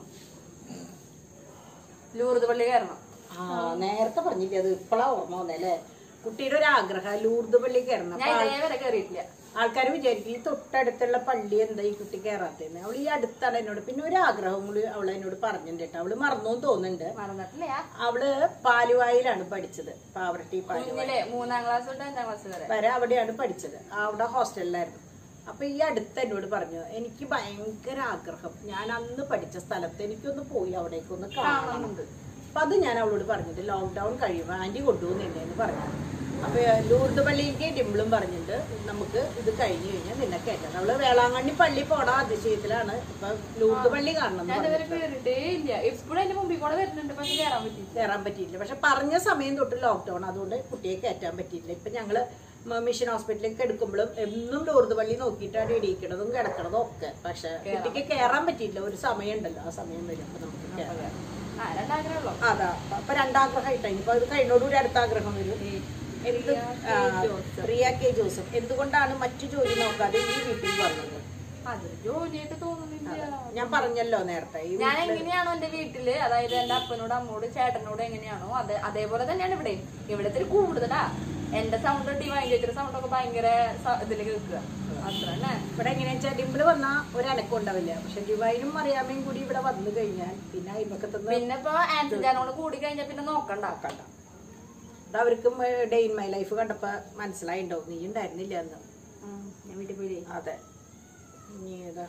ലൂർദ് പള്ളി കയറണം ആ നേരത്തെ പറഞ്ഞില്ലേ അത് ഇപ്പളാ ഓർമ്മ വന്നല്ലേ കുട്ടിയുടെ ഒരു ആഗ്രഹം ലൂർദ് പള്ളി കയറണം ഞാൻ അപ്പൊ ആൾ- ഇതേവരെ കയറിയിട്ടില്ല ആൾക്കാർ വിചാരിക്കും ഈ തൊട്ടടുത്തുള്ള പള്ളി എന്താ ഈ കുട്ടി കയറാത്തതെന്ന് അവൾ ഈ അടുത്താണ് എന്നോട് പിന്നെ ഒരു ആഗ്രഹം കൂടി അവൾ എന്നോട് പറഞ്ഞിട്ടുണ്ട് കേട്ടോ അവള് മറന്നു തോന്നുന്നുണ്ട് മറന്നിട്ടില്ല അവള് പാലുവായിലാണ് പഠിച്ചത് പാവറട്ടി പാലുവായി കുഞ്ഞിലെ മൂന്നാം ക്ലാസ് തൊട്ട് അഞ്ചാം ക്ലാസ് വരെ വരെ അവിടെയാണ് പഠിച്ചത് അവിടെ ഹോസ്റ്റലിലായിരുന്നു അപ്പൊ ഈ അടുത്ത് എന്നോട് പറഞ്ഞു എനിക്ക് ഭയങ്കര ആഗ്രഹം ഞാൻ അന്ന് പഠിച്ച സ്ഥലത്ത് എനിക്കൊന്ന് പോയി അവിടേക്കൊന്ന് കാണണം അപ്പൊ അത് ഞാൻ അവളോട് പറഞ്ഞിട്ട് ലോക്ക്ഡൌൺ കഴിയുമ്പോൾ ആന്റി കൊണ്ടുപോകുന്നില്ല എന്ന് പറഞ്ഞു അപ്പൊ ലൂർദ് പള്ളിക്ക് ഡിമ്പിളും പറഞ്ഞിട്ട് നമുക്ക് ഇത് കഴിഞ്ഞു കഴിഞ്ഞാൽ നിന്നെ കയറ്റാം അവള് വേളാങ്കണ്ണി പള്ളി പോണ അതിശയത്തിലാണ് ഇപ്പൊ ലൂർദ് പള്ളി കാണണം എന്ന് ഞാൻ പറഞ്ഞിട്ട്. ഇതുവരെ കേറിട്ടേ ഇല്ല എപ്പോഴും എന്റെ മുമ്പിൽ കൂടെ വരുന്നുണ്ട് പക്ഷെ കയറാൻ പറ്റില്ല കയറാൻ പറ്റിയില്ല പക്ഷെ പറഞ്ഞ സമയം തൊട്ട് ലോക്ക്ഡൌൺ അതുകൊണ്ട് കുട്ടിയെ കയറ്റാൻ പറ്റിയില്ല ഇപ്പൊ ഞങ്ങള് മ- മിഷൻ ഹോസ്പിറ്റലിലേക്ക് എടുക്കുമ്പോഴും എന്നും ലൂർദ് പള്ളി നോക്കിയിട്ടാണ് ഇടിയിക്കണതും കിടക്കണതും ഒക്കെ പക്ഷെ കുട്ടിക്ക് കയറാൻ പറ്റിയില്ല ഒരു സമയം ഉണ്ടല്ലോ ആ സമയം വരുമ്പോ നമുക്ക് കയറാം ആ രണ്ടാഗ്രഹമുള്ളൂ അതാ അപ്പൊ രണ്ടാഗ്രഹമായിട്ടായി ഇപ്പൊ അത് കഴിഞ്ഞോടുകൂടി അടുത്ത ആഗ്രഹം വരും എന്ത് ആ, പ്രിയ കെ ജോസഫ് എന്തുകൊണ്ടാണ് മറ്റു ജോലി നോക്കാതെ ഈ വീട്ടിൽ വന്നത് അത് ജോലിയായിട്ട് തോന്നുന്നില്ല ഞാൻ പറഞ്ഞല്ലോ നേരത്തെ ഈ ഞാൻ എങ്ങനെയാണോ എന്റെ വീട്ടില് അതായത് എന്റെ അപ്പനോട് അമ്മോട് ചേട്ടനോട് എങ്ങനെയാണോ അത് അതേപോലെ തന്നെയാണ് ഇവിടെ ഇവിടെ ഇത്തിരി കൂടുതലാ എന്റെ സൗണ്ട് ഡിവൈൻ ചേച്ചിയുടെ സൗണ്ട് ഒക്കെ ഭയങ്കര സ- ഇതില് കേൾക്കുക അത്ര തന്നെ ഇവിടെ എങ്ങനെയാ വെച്ചാൽ ഡിമ്പിള് വന്നാ ഒരു അനക്കം ഉണ്ടാവില്ല പക്ഷെ ഡിവൈനും അറിയാമയും കൂടി ഇവിടെ വന്നു കഴിഞ്ഞാൽ പിന്നെ അയിമക്കത്തുനിന്ന് പിന്നെ ഇപ്പൊ ആൻസിജാനോട് കൂടി കഴിഞ്ഞാ പിന്നെ നോക്കണ്ട നോക്കണ്ട അത് അവർക്കും ഡേ ഇൻ മൈ ലൈഫ് കണ്ടപ്പോ മനസ്സിലായിണ്ടാവും നീ ഉണ്ടായിരുന്നില്ല എന്ന് ഉം, ഞാൻ വീട്ടിൽ പോയി അതെ നീ ഏതാ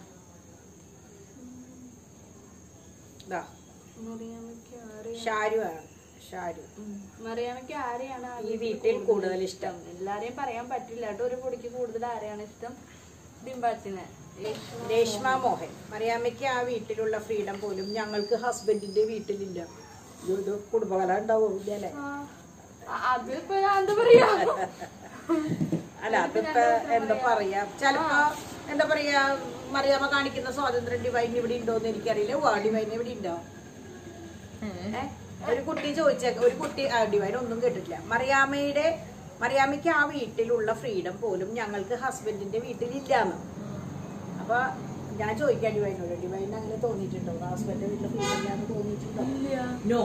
ഇതാ മറിയാമ്മയ്ക്ക് ആരെയാ- ഷാരു ആണ് ഷാരു ഉം, മറിയാമ്മയ്ക്ക് ആരെയാണ് ഈ ആദ്യം വീട്ടിൽ കൂടുതൽ ഇഷ്ടം എല്ലാരെയും പറയാൻ പറ്റില്ല കേട്ടോ ഒരു പൊടിക്ക് കൂടുതൽ ആരെയാണ് ഇഷ്ടം ഡിംബാച്ചിനെ രേഷ്മ മോഹൻ മറിയാമ്മയ്ക്ക് ആ വീട്ടിലുള്ള ഫ്രീഡം പോലും ഞങ്ങൾക്ക് ഹസ്ബൻഡിന്റെ വീട്ടിലില്ല ഇത് ഇത് കുടുംബകല ഉണ്ടാവില്ല അല്ലേ അത് ഇപ്പൊ ഞാൻ എന്താ പറയാ അല്ല അതിപ്പോ എന്താ പറയാ ചിലപ്പോ എന്താ പറയാ മറിയാമ്മ കാണിക്കുന്ന സ്വാതന്ത്ര്യം ഡിവൈൻ ഇവിടെ ഉണ്ടോന്ന് എനിക്കറിയില്ല വാ ഡിവൈൻ ഇവിടെ ഉണ്ടോ ഏ? ഒരു കുട്ടി ചോദിച്ച ഒരു കുട്ടി ആ, ഡിവൈൻ ഒന്നും കേട്ടിട്ടില്ല മറിയാമ്മയുടെ മറിയാമ്മയ്ക്ക് ആ വീട്ടിലുള്ള ഫ്രീഡം പോലും ഞങ്ങൾക്ക് ഹസ്ബൻഡിന്റെ വീട്ടിലില്ലാന്ന് അപ്പൊ ഞാൻ ചോദിക്കാം ഡിവൈനോട് ഡിവൈൻ അങ്ങനെ തോന്നിയിട്ടുണ്ടോ ഹസ്ബൻഡിന്റെ വീട്ടിൽ ഫ്രീഡം ഇല്ലാന്ന് തോന്നിയിട്ടുണ്ടോ നോ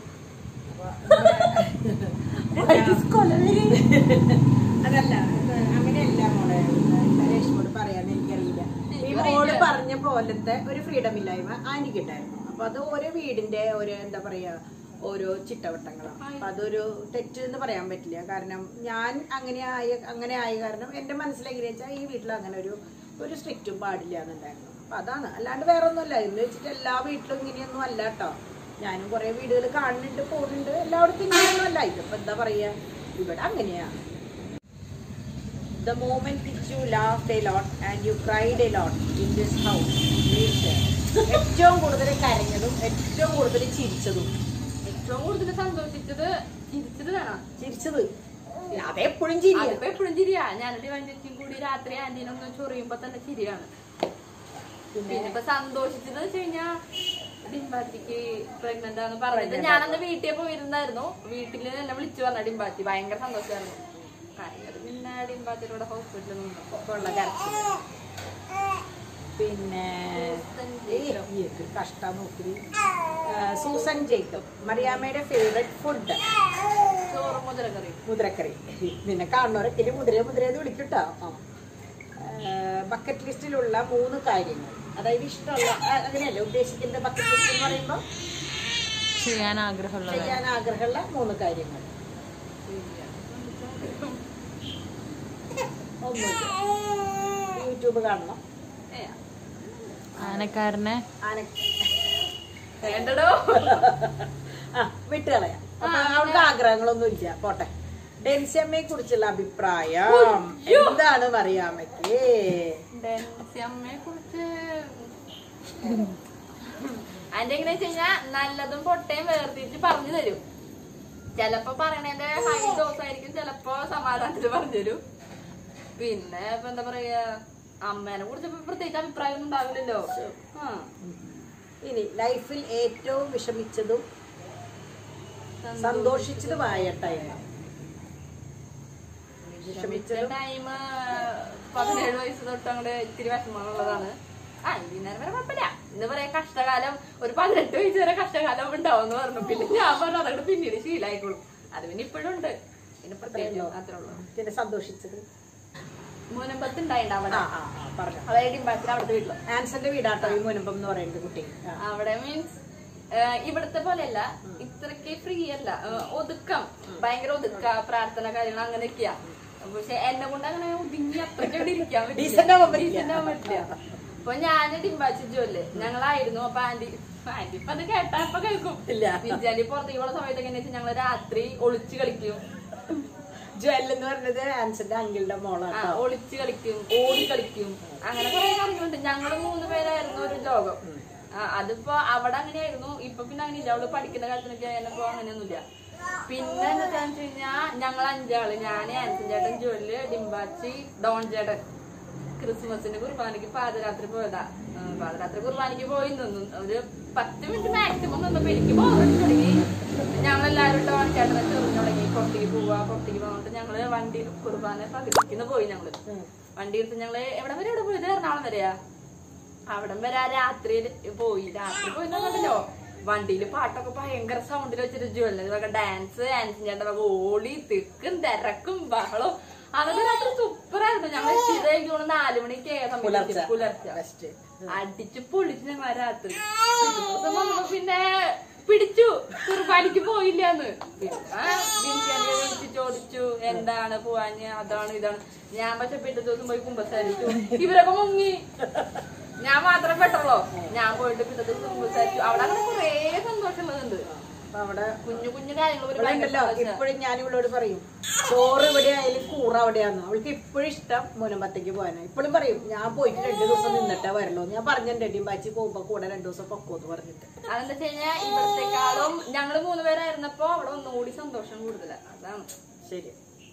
അതല്ല ഇത് അങ്ങനെയല്ല മോളെ രേഷ്മോട് പറയാന്ന് എനിക്കറിയില്ല ഈ മോള് പറഞ്ഞ പോലത്തെ ഒരു ഫ്രീഡം ഇല്ലായ്മ ആന്റിക്ക് ഉണ്ടായിരുന്നു അപ്പൊ അത് ഓരോ വീടിന്റെ ഒരു എന്താ പറയാ ഓരോ ചിട്ടവട്ടങ്ങളാണ് അപ്പൊ അതൊരു തെറ്റ് എന്ന് പറയാൻ പറ്റില്ല കാരണം ഞാൻ അങ്ങനെ ആയ അങ്ങനെ ആയ കാരണം എന്റെ മനസ്സിലെങ്ങനെ വെച്ചാൽ ഈ വീട്ടിൽ അങ്ങനെ ഒരു ഒരു സ്ട്രിക്റ്റും പാടില്ല എന്നുണ്ടായിരുന്നു അപ്പൊ അതാണ് അല്ലാണ്ട് വേറെ ഒന്നുമല്ല എന്ന് വെച്ചിട്ട് എല്ലാ വീട്ടിലും ഇങ്ങനെയൊന്നും അല്ല കേട്ടോ ഞാനും കുറെ വീടുകൾ കാണുന്നുണ്ട് പോകുന്നുണ്ട് എല്ലായിടത്തും ഇങ്ങനെയൊന്നും അല്ല ഇതിപ്പോ എന്താ പറയാ ഇവിടെ അങ്ങനെയാണ് The moment which you laughed a lot and you cried a lot in this house, please share. ഏറ്റവും കൂടുതൽ കരഞ്ഞതും ഏറ്റവും കൂടുതൽ ചിരിച്ചതും ഏറ്റവും കൂടുതൽ സന്തോഷിച്ചത് ചിരിച്ചത് വേണം ചിരിച്ചത് അതെപ്പോഴും ചിരിയാ അതിപ്പോ എപ്പോഴും ചിരിയാ ഞാൻ ഡിവഞ്ചിയും കൂടി രാത്രി ആന്റീനൊന്ന് ചൊറിയുമ്പോ തന്നെ ചിരിയാണ് പിന്നെ ഇപ്പൊ സന്തോഷിച്ചത് വെച്ച് കഴിഞ്ഞാ ഡിംബാറ്റിക്ക് പ്രഗ്നന്റ് ആണെന്ന് പറഞ്ഞത് ഞാനന്ന് വീട്ടിൽ പോയിരുന്നായിരുന്നു വീട്ടില് എന്നെ വിളിച്ചു പറഞ്ഞ ഡിംബാറ്റി ഭയങ്കര സന്തോഷമായിരുന്നു കഴിഞ്ഞത് പിന്നെ ഡിംബാറ്റിയുടെ ഹോസ്പിറ്റലിൽ നിന്നു ഉള്ള കരച്ചിൽ പിന്നെ ഏയ്, ഇത് കഷ്ടം നോക്കി സൂസൻ ജേക്കബ് മറിയാമ്മയുടെ ഫേവറേറ്റ് ഫുഡ് ചോറ് മുതലക്കറി മുദ്രക്കറി നിന്നെ കാണുന്നവരൊക്കെ ഇനി മുദ്ര മുദ്രയെന്ന് വിളിക്കട്ടോ ബക്കറ്റ് ലിസ്റ്റിലുള്ള മൂന്ന് കാര്യങ്ങൾ അതായത് ഇഷ്ടമുള്ള ആ, അങ്ങനെയല്ലേ ഉദ്ദേശിക്കുന്ന ബക്കറ്റ് ലിസ്റ്റ് എന്ന് പറയുമ്പോൾ ചെയ്യാൻ ആഗ്രഹമുള്ളത് ചെയ്യാൻ ആഗ്രഹമുള്ള മൂന്ന് കാര്യങ്ങൾ ഒന്നുമില്ല യൂട്യൂബ് കാണണം ഏ, ആനക്കാരനെ ആന വേണ്ടടോ ആ വിട്ടുകളയാം അപ്പൊ അവൾക്ക് ആഗ്രഹങ്ങളൊന്നും ഇല്ല പോട്ടെ ഡെൻസിയമ്മയെ കുറിച്ചുള്ള അഭിപ്രായം എന്താണ് മറിയാമ്മയ്ക്ക് അമ്മയെ കുറിച്ച് അതിന്റെ എങ്ങനെ വെച്ച് കഴിഞ്ഞാ നല്ലതും പൊട്ടയും വേർതിരിച്ച് പറഞ്ഞു തരും ചെലപ്പോ പറയണതിന്റെ ഹൈ ഡോസ് ആയിരിക്കും ചെലപ്പോ സമാധാനത്തിൽ പറഞ്ഞു തരും പിന്നെ ഇപ്പൊ എന്താ പറയാ അമ്മേനെ കുറിച്ച് ഇപ്പൊ പ്രത്യേകിച്ച് അഭിപ്രായം ഒന്നും ഉണ്ടാവില്ലല്ലോ ആ ഇനി ലൈഫിൽ ഏറ്റവും വിഷമിച്ചതും സന്തോഷിച്ചതുമായ ടൈം വിഷമിച്ചതും ടൈം പതിനേഴ് വയസ്സ് തൊട്ട് അങ്ങോട്ട് ഇത്തിരി വിഷമമുള്ളതാണ് ആ ഇതിനേരം വരെ കുഴപ്പമില്ല എന്താ പറയാ കഷ്ടകാലം ഒരു പതിനെട്ട് വയസ്സ് വരെ കഷ്ടകാലം ഉണ്ടാവും എന്ന് പറഞ്ഞു പിന്നെ ഞാൻ പറഞ്ഞു അതങ്ങോട്ട് പിന്നീട് ശീലായിക്കോളും അത് പിന്നെ ഇപ്പോഴും ഉണ്ട് പിന്നെ പ്രത്യേകിച്ച് അത്രേ ഉള്ളൂ പിന്നെ സന്തോഷിച്ചത് മുനമ്പത്ത് ഉണ്ടായിട്ടുണ്ട് അവിടെ ആ ആ ആ പറഞ്ഞു അതായത് ഡിംബാച്ചിന് അവിടുത്തെ വീട്ടില് ആൻസന്റെ വീടാട്ടോ ഈ മുനമ്പം എന്ന് പറയുന്നത് കുട്ടി ആ. അവിടെ മീൻസ് ഇവിടുത്തെ പോലെയല്ല ഇത്രക്ക് ഫ്രീ അല്ല ആ, ഒതുക്കം ഭയങ്കര ഒതുക്ക പ്രാർത്ഥന കാര്യങ്ങൾ അങ്ങനെയൊക്കെയാ പക്ഷെ എന്നെ കൊണ്ട് അങ്ങനെ ഒതുങ്ങി അത്രയ്ക്ക് അവിടെ ഇരിക്കാൻ Decent ആവാൻ പറ്റില്ല. Decent ആവാൻ പറ്റില്ല അപ്പൊ ഞാൻ ഡിംബാച്ചി ജോല് ഞങ്ങളായിരുന്നു അപ്പൊ ആന്റി ആന്റി ഇപ്പൊ അത് കേട്ടാ ഇപ്പൊ കേൾക്കും ഇല്ല. വിജയാന്റി പുറത്തേക്ക് പോകുന്ന സമയത്ത് എങ്ങനെയാ വെച്ചാൽ ഞങ്ങള് രാത്രി ഒളിച്ച് കളിക്കും ജ്വൽ എന്ന് പറഞ്ഞത് ആൻസന്റെ അങ്കിളുടെ ആ, മോളാട്ടോ ഒളിച്ച് കളിക്കും ഓടി കളിക്കും അങ്ങനെ കുറെ കാര്യങ്ങളുണ്ട് ഞങ്ങള് മൂന്ന് പേരായിരുന്നു ഒരു ലോകം ആ, അതിപ്പോ അവിടെ അങ്ങനെയായിരുന്നു ഇപ്പൊ പിന്നെ അങ്ങനെ ഇല്ല അവള് പഠിക്കുന്ന കാര്യത്തിനൊക്കെ ആയപ്പോ അങ്ങനെയൊന്നുമില്ല പിന്നെ എന്താ വെച്ച് കഴിഞ്ഞാ ഞങ്ങൾ അഞ്ചാള് ഞാന് ആൻസൻ ചേട്ടൻ ജോലില് ഡിംബാച്ചി ഡോൺ ചേട്ടൻ ക്രിസ്മസിന് കുർബാനയ്ക്ക് പാതിരാത്രി പോയതാ ആ, പാതിരാത്രി കുർബാനയ്ക്ക് പോയി നിന്നു ഒരു പത്ത് മിനിറ്റ് മാക്സിമം നിന്നപ്പോ എനിക്ക് പോകാൻ തുടങ്ങി ഞങ്ങളെല്ലാരും ഡോൺ ചേട്ടനെ ചെറിഞ്ഞു തുടങ്ങി പുറത്തേക്ക് പോവാ പുറത്തേക്ക് പോകാൻ ഞങ്ങള് വണ്ടി കുർബാന പകുതിക്കുന്ന പോയി ഞങ്ങള് വണ്ടി എടുത്ത് ഞങ്ങള് എവിടെ വരെ എവിടെ പോയത് എറണാകുളം വരെയാ അവിടം വരെ ആ രാത്രി പോയി രാത്രി പോയി കണ്ടല്ലോ വണ്ടിയില് പാട്ടൊക്കെ ഭയങ്കര സൗണ്ടിൽ വെച്ചിട്ട് ജ്വല്ലറി വക ഡാൻസ് ഡാൻസ് ചേട്ടൻ വക ഓടി തിക്കും തിരക്കും ബഹളവും അതൊക്കെ രാത്രി സൂപ്പറായിരുന്നു ഞങ്ങൾ എത്തിയത് എനിക്ക് തോന്നുന്നു നാലു മണിക്ക് ആയ പുലർച്ചെ. സമയത്ത് പുലർച്ചെ ബെസ്റ്റ് അടിച്ച് പൊളിച്ച് ഞങ്ങൾ രാത്രി പിറ്റേ ദിവസം വന്നപ്പോ പിന്നെ പിടിച്ചു കുർബാനിക്ക് പോയില്ലാന്ന് പിന്നെ വിളിച്ച് ചോദിച്ചു എന്താണ് പോവാഞ്ഞ് അതാണ് ഇതാണ് ഞാൻ പക്ഷെ പിറ്റേ ദിവസം പോയി കുമ്പസാരിച്ചു ഇവരൊക്കെ മുങ്ങി ഞാൻ മാത്രം പെട്ടുള്ളൂ ഞാൻ പോയിട്ട് പിറ്റേ ദിവസം കുമ്പസാരിച്ചു അവിടെ അങ്ങനെ കുറേ സന്തോഷമുള്ളതുണ്ട് അപ്പൊ അവിടെ കുഞ്ഞു കുഞ്ഞു കാര്യങ്ങൾ ഒരു ഇവിടെ ഭയങ്കര ഉണ്ടല്ലോ സന്തോഷാ. ഇപ്പോഴും ഞാൻ ഇവളോട് പറയും ചോറ് ഇവിടെ ആയാലും കൂറ അവിടെയാന്ന് അവൾക്ക് ഇപ്പോഴും ഇഷ്ടം മുനമ്പത്തേക്ക് പോകാനാ ഇപ്പോഴും പറയും ഞാൻ പോയിട്ട് രണ്ടു ദിവസം നിന്നിട്ടേ വരുള്ളൂ ഞാൻ പറഞ്ഞു രണ്ടിയും ബാച്ചി പോകുമ്പോ കൂടെ രണ്ടു ദിവസം പൊക്കോന്ന് പറഞ്ഞിട്ട് അതെന്താ വെച്ച് കഴിഞ്ഞാൽ ഇവിടത്തെക്കാളും ഞങ്ങള് മൂന്ന് പേരായിരുന്നപ്പോ അവിടെ ഒന്നുകൂടി സന്തോഷം കൂടുതലാ അതാണ് ശരി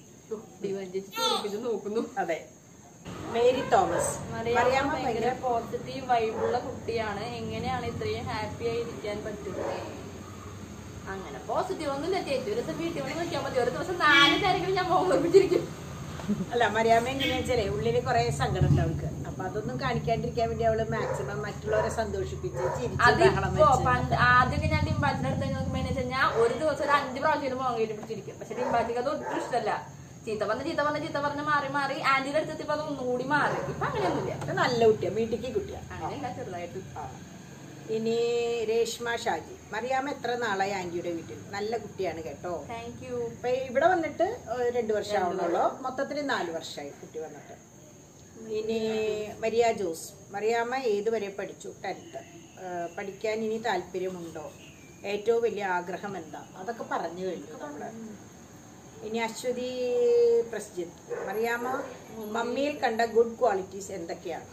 ഇത് നോക്കുന്നു അതെ മേരി തോമസ് മറിയാമ്മ മറിയാമ്മ ഭയങ്കര പോസിറ്റീവ് വൈബുള്ള കുട്ടിയാണ് എങ്ങനെയാണ് ഇത്രയും ഹാപ്പി ആയി ഇരിക്കാൻ പറ്റുന്നത് അങ്ങനെ പോസിറ്റീവ് ഒന്നുമില്ല ചേച്ചി ഒരു ദിവസം വീട്ടിൽ വന്ന് നോക്കിയാൽ മതി ഒരു ദിവസം നാല് നേരങ്ങളിൽ ഞാൻ മോഹിപ്പിച്ചിരിക്കും അല്ല മറിയാമ്മ എങ്ങനെയാ വെച്ചാലേ ഉള്ളില് കുറെ സങ്കടം ഉണ്ട് അവൾക്ക് അപ്പൊ അതൊന്നും കാണിക്കാണ്ടിരിക്കാൻ വേണ്ടി അവള് മാക്സിമം മറ്റുള്ളവരെ സന്തോഷിപ്പിച്ച് ചിരിച്ച് ബഹളം അതിപ്പോ വെച്ച് പണ്ട് ആദ്യമൊക്കെ ഞാൻ ഡിംബാച്ചിന്റെ അടുത്ത് നോക്കുമ്പോ വെച്ചാൽ ഒരു ദിവസം ഒരു അഞ്ച് പ്രാവശ്യം മോങ്ങയിൽ പിടിച്ചിരിക്കും പക്ഷെ ഡിംബാച്ചിക്ക് അത് ഒട്ടും ഇഷ്ടമല്ല ചീത്ത പറഞ്ഞ് ചീത്ത പറഞ്ഞ് ചീത്ത പറഞ്ഞ് മാറി മാറി ആന്റിയുടെ അടുത്തെത്തിയപ്പോ അത് ഒന്നുകൂടി മാറി ഇപ്പൊ അങ്ങനെയൊന്നുമില്ല ഇത് നല്ല കുട്ടിയാ വീട്ടിക്ക് കുട്ടിയാ അങ്ങനെയല്ല ചെറുതായിട്ട് ആ. ഇനി രേഷ്മ ഷാജി മറിയാമ്മ എത്ര നാളായി ആന്റിയുടെ വീട്ടിൽ നല്ല കുട്ടിയാണ് കേട്ടോ താങ്ക് യു ഇപ്പൊ ഇവിടെ വന്നിട്ട് ഏഹ്, രണ്ടു വർഷം ആവുന്നുള്ളൂ മൊത്തത്തിൽ നാല് വർഷമായി കുട്ടി വന്നിട്ട് ഇനി മരിയ ജോസ് മറിയാമ്മ ഏത് വരെ പഠിച്ചു ടെൻത്ത് പഠിക്കാൻ ഇനി താല്പര്യമുണ്ടോ ഏറ്റവും വലിയ ആഗ്രഹം എന്താ അതൊക്കെ പറഞ്ഞു കഴിഞ്ഞു നമ്മള് ഇനി അശ്വതി പ്രസ്ജിത്ത് മറിയാമ്മ മമ്മിയിൽ കണ്ട ഗുഡ് ക്വാളിറ്റീസ് എന്തൊക്കെയാണ്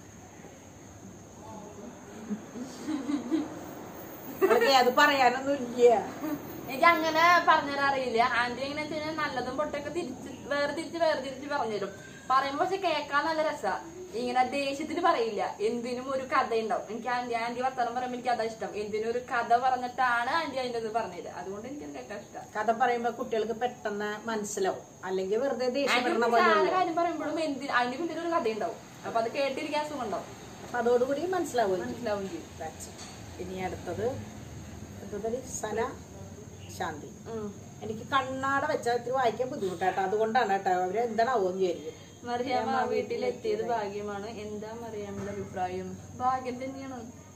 അവൾക്ക് അത് പറയാനൊന്നും ഇല്ല എനിക്ക് അങ്ങനെ പറഞ്ഞുതരാൻ അറിയില്ല ആന്റി എങ്ങനെ വെച്ച് കഴിഞ്ഞാൽ നല്ലതും പൊട്ടൊക്കെ തിരിച്ച് വേറെ തിരിച്ച് വേറെ തിരിച്ച് പറഞ്ഞുതരും പറയുമ്പോ പക്ഷെ കേൾക്കാൻ നല്ല രസാ ഇങ്ങനെ ദേഷ്യത്തിന് പറയില്ല എന്തിനും ഒരു കഥ ഉണ്ടാവും എനിക്ക് ആന്റി ആന്റി വർത്തമാനം പറയുമ്പോൾ എനിക്ക് അതാ ഇഷ്ടം എന്തിനും ഒരു കഥ പറഞ്ഞിട്ടാണ് ആന്റി അതിന്റെ ഇത് പറഞ്ഞത് അതുകൊണ്ട് എനിക്ക് അത് കേൾക്കാൻ ഇഷ്ടം കഥ പറയുമ്പോ കുട്ടികൾക്ക് പെട്ടെന്ന് മനസ്സിലാവും അല്ലെങ്കിൽ വെറുതെ ദേഷ്യപ്പെടണ ആന്റി പോലെ സാധാരണ കാര്യം പറയുമ്പോഴും എന്തിന് അതിന്റെ പിന്നിൽ ഒരു കഥ ഉണ്ടാവും അപ്പൊ അത് കേട്ടിരിക്കാൻ സുഖം ഉണ്ടാവും അപ്പൊ അതോടുകൂടി മനസ്സിലാവും മനസ്സിലാവും ചെയ്യും That's it. ഇനി അടുത്തത് അടുത്തത് സന ശാന്തി ഉം. എനിക്ക് കണ്ണാട വെച്ചാൽ ഇത്തിരി വായിക്കാൻ ബുദ്ധിമുട്ടാട്ടോ അതുകൊണ്ടാണ് കേട്ടോ അവര് എന്താണാവോന്ന് വിചാരിക്കും മറിയാമ്മ വീട്ടിലെത്തിയത് ഭാഗ്യമാണ് എന്താ മറിയാമ്മയുടെ അഭിപ്രായം ഭാഗ്യം തന്നെയാണ്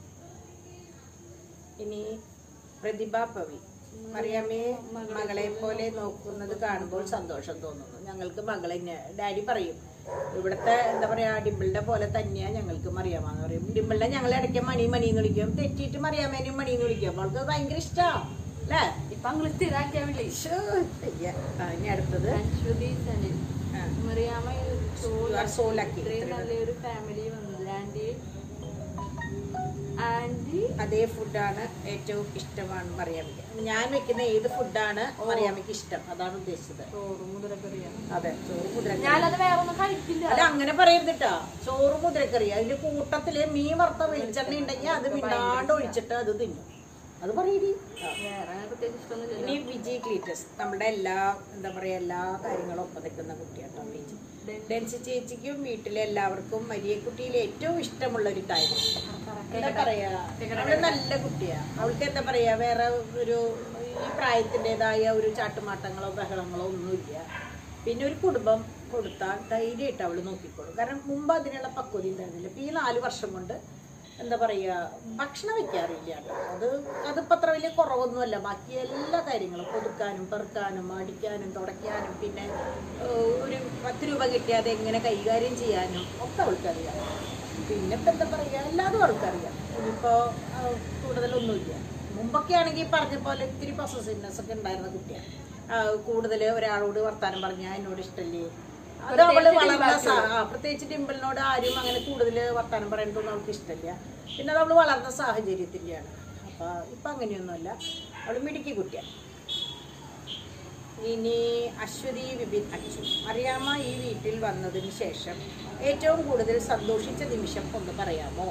ഇനി പ്രതിഭ പവി മറിയാമ്മയെ മകളെ പോലെ നോക്കുന്നത് കാണുമ്പോൾ സന്തോഷം തോന്നുന്നു ഞങ്ങൾക്ക് മകളെ തന്നെ ഡാഡി പറയും ഇവിടുത്തെ എന്താ പറയാ ഡിമ്പിളിന്റെ പോലെ തന്നെയാ ഞങ്ങൾക്ക് മറിയാമ്മ എന്ന് പറയും ഡിമ്പിളിനെ ഞങ്ങൾ ഇടയ്ക്ക് മണി മണി എന്ന് വിളിക്കും തെറ്റിയിട്ട് മറിയാമ്മേനെയും മണി എന്ന് വിളിക്കും അവൾക്ക് അത് ഭയങ്കര ഇഷ്ടമാണ് അല്ലേ ഇപ്പൊ അങ്ങള് സ്ഥിരാക്കിയാ വിളി ശ്ശോ, വയ്യ. ആ, ഇനി അടുത്തത് അശ്വതി സനിൽ ആ. Mariyamma so You are so lucky. ഇത്രയും നല്ലൊരു ഫാമിലി വന്നത് ആന്റി ആന്റി അതേ ഫുഡാണ് ഏറ്റവും ഇഷ്ടമാണ് മറിയാമ്മയ്ക്ക് ഞാൻ വെക്കുന്ന ഏത് ഫുഡാണ് മറിയാമ്മയ്ക്ക് ഇഷ്ടം അതാണ് ഉദ്ദേശിച്ചത് ചോറ് മുതലക്കറിയാണ് അതെ ചോറ് കുതിരക്കറി ഞാനത് വേറെ ഒന്നും കഴിക്കില്ല അല്ല അങ്ങനെ പറയരുതിട്ടാ ചോറ് കുതിരക്കറി അതിന്റെ കൂട്ടത്തില് മീൻ വറുത്ത വെളിച്ചെണ്ണ ഉണ്ടെങ്കിൽ അത് മിണ്ടാണ്ട് ഒഴിച്ചിട്ട് അത് തിന്നും അത് പറയടി ആ. വേറെ അങ്ങനെ പ്രത്യേകിച്ച് ഇഷ്ടമൊന്നുമില്ല ഇനി വിജയ് ക്ലീറ്റസ് നമ്മുടെ എല്ലാ എന്താ പറയാ എല്ലാ കാര്യങ്ങളും ഒപ്പം നിൽക്കുന്ന കുട്ടിയാട്ടോ വിജി ഡെൻസി ചേച്ചിക്കും വീട്ടിലെ എല്ലാവർക്കും മരിയക്കുട്ടിയിൽ ഏറ്റവും ഇഷ്ടമുള്ള ഒരു കാര്യം എന്താ പറയാ അവള് നല്ല കുട്ടിയാ അവൾക്ക് എന്താ പറയാ വേറെ ഒരു ഈ പ്രായത്തിൻ്റെതായ ഒരു ചാട്ടുമാട്ടങ്ങളോ ബഹളങ്ങളോ ഒന്നുമില്ല പിന്നെ ഒരു കുടുംബം കൊടുത്താൽ ധൈര്യമായിട്ട് അവൾ നോക്കിക്കോളും കാരണം മുമ്പ് അതിനുള്ള പക്വത ഉണ്ടായിരുന്നില്ല ഇപ്പം ഈ നാല് വർഷം കൊണ്ട് എന്താ പറയുക ഭക്ഷണം വെക്കാറില്ല കേട്ടോ അത് അതിപ്പോൾ അത്ര വലിയ കുറവൊന്നുമല്ല ബാക്കി എല്ലാ കാര്യങ്ങളും കൊതുക്കാനും പെറുക്കാനും അടിക്കാനും തുടയ്ക്കാനും പിന്നെ ഏഹ്, ഒരു പത്ത് രൂപ കിട്ടിയാതെ എങ്ങനെ കൈകാര്യം ചെയ്യാനും ഒക്കെ അവൾക്കറിയാം പിന്നെ ഇപ്പം എന്താ പറയുക എല്ലാതും അവൾക്കറിയാം ഇനിയിപ്പോൾ കൂടുതലൊന്നുമില്ല മുമ്പൊക്കെ ആണെങ്കിൽ പറഞ്ഞ പോലെ ഇത്തിരി പൊസസീവ്നെസ് ഒക്കെ ഉണ്ടായിരുന്ന കുട്ടിയാണ് കൂടുതൽ ഒരാളോട് വർത്താനം പറഞ്ഞാൽ എന്നോട് ഇഷ്ടമല്ലേ അത് അവള് വളർന്ന സാ- ആ, പ്രത്യേകിച്ച് ഡിമ്പിളിനോട് ആരും അങ്ങനെ കൂടുതൽ വർത്താനം പറയാനൊന്നും അവൾക്ക് ഇഷ്ടമില്ല പിന്നെ അത് അവള് വളർന്ന സാഹചര്യത്തിൻ്റെയാണ് അപ്പൊ ഇപ്പൊ അങ്ങനെയൊന്നുമല്ല അവള് മിടുക്കി കുട്ടിയാണ് ഇനി അശ്വതി വിപിൻ അച്ചു അറിയാമ ഈ വീട്ടിൽ വന്നതിന് ശേഷം ഏറ്റവും കൂടുതൽ സന്തോഷിച്ച നിമിഷം ഒന്ന് പറയാമോ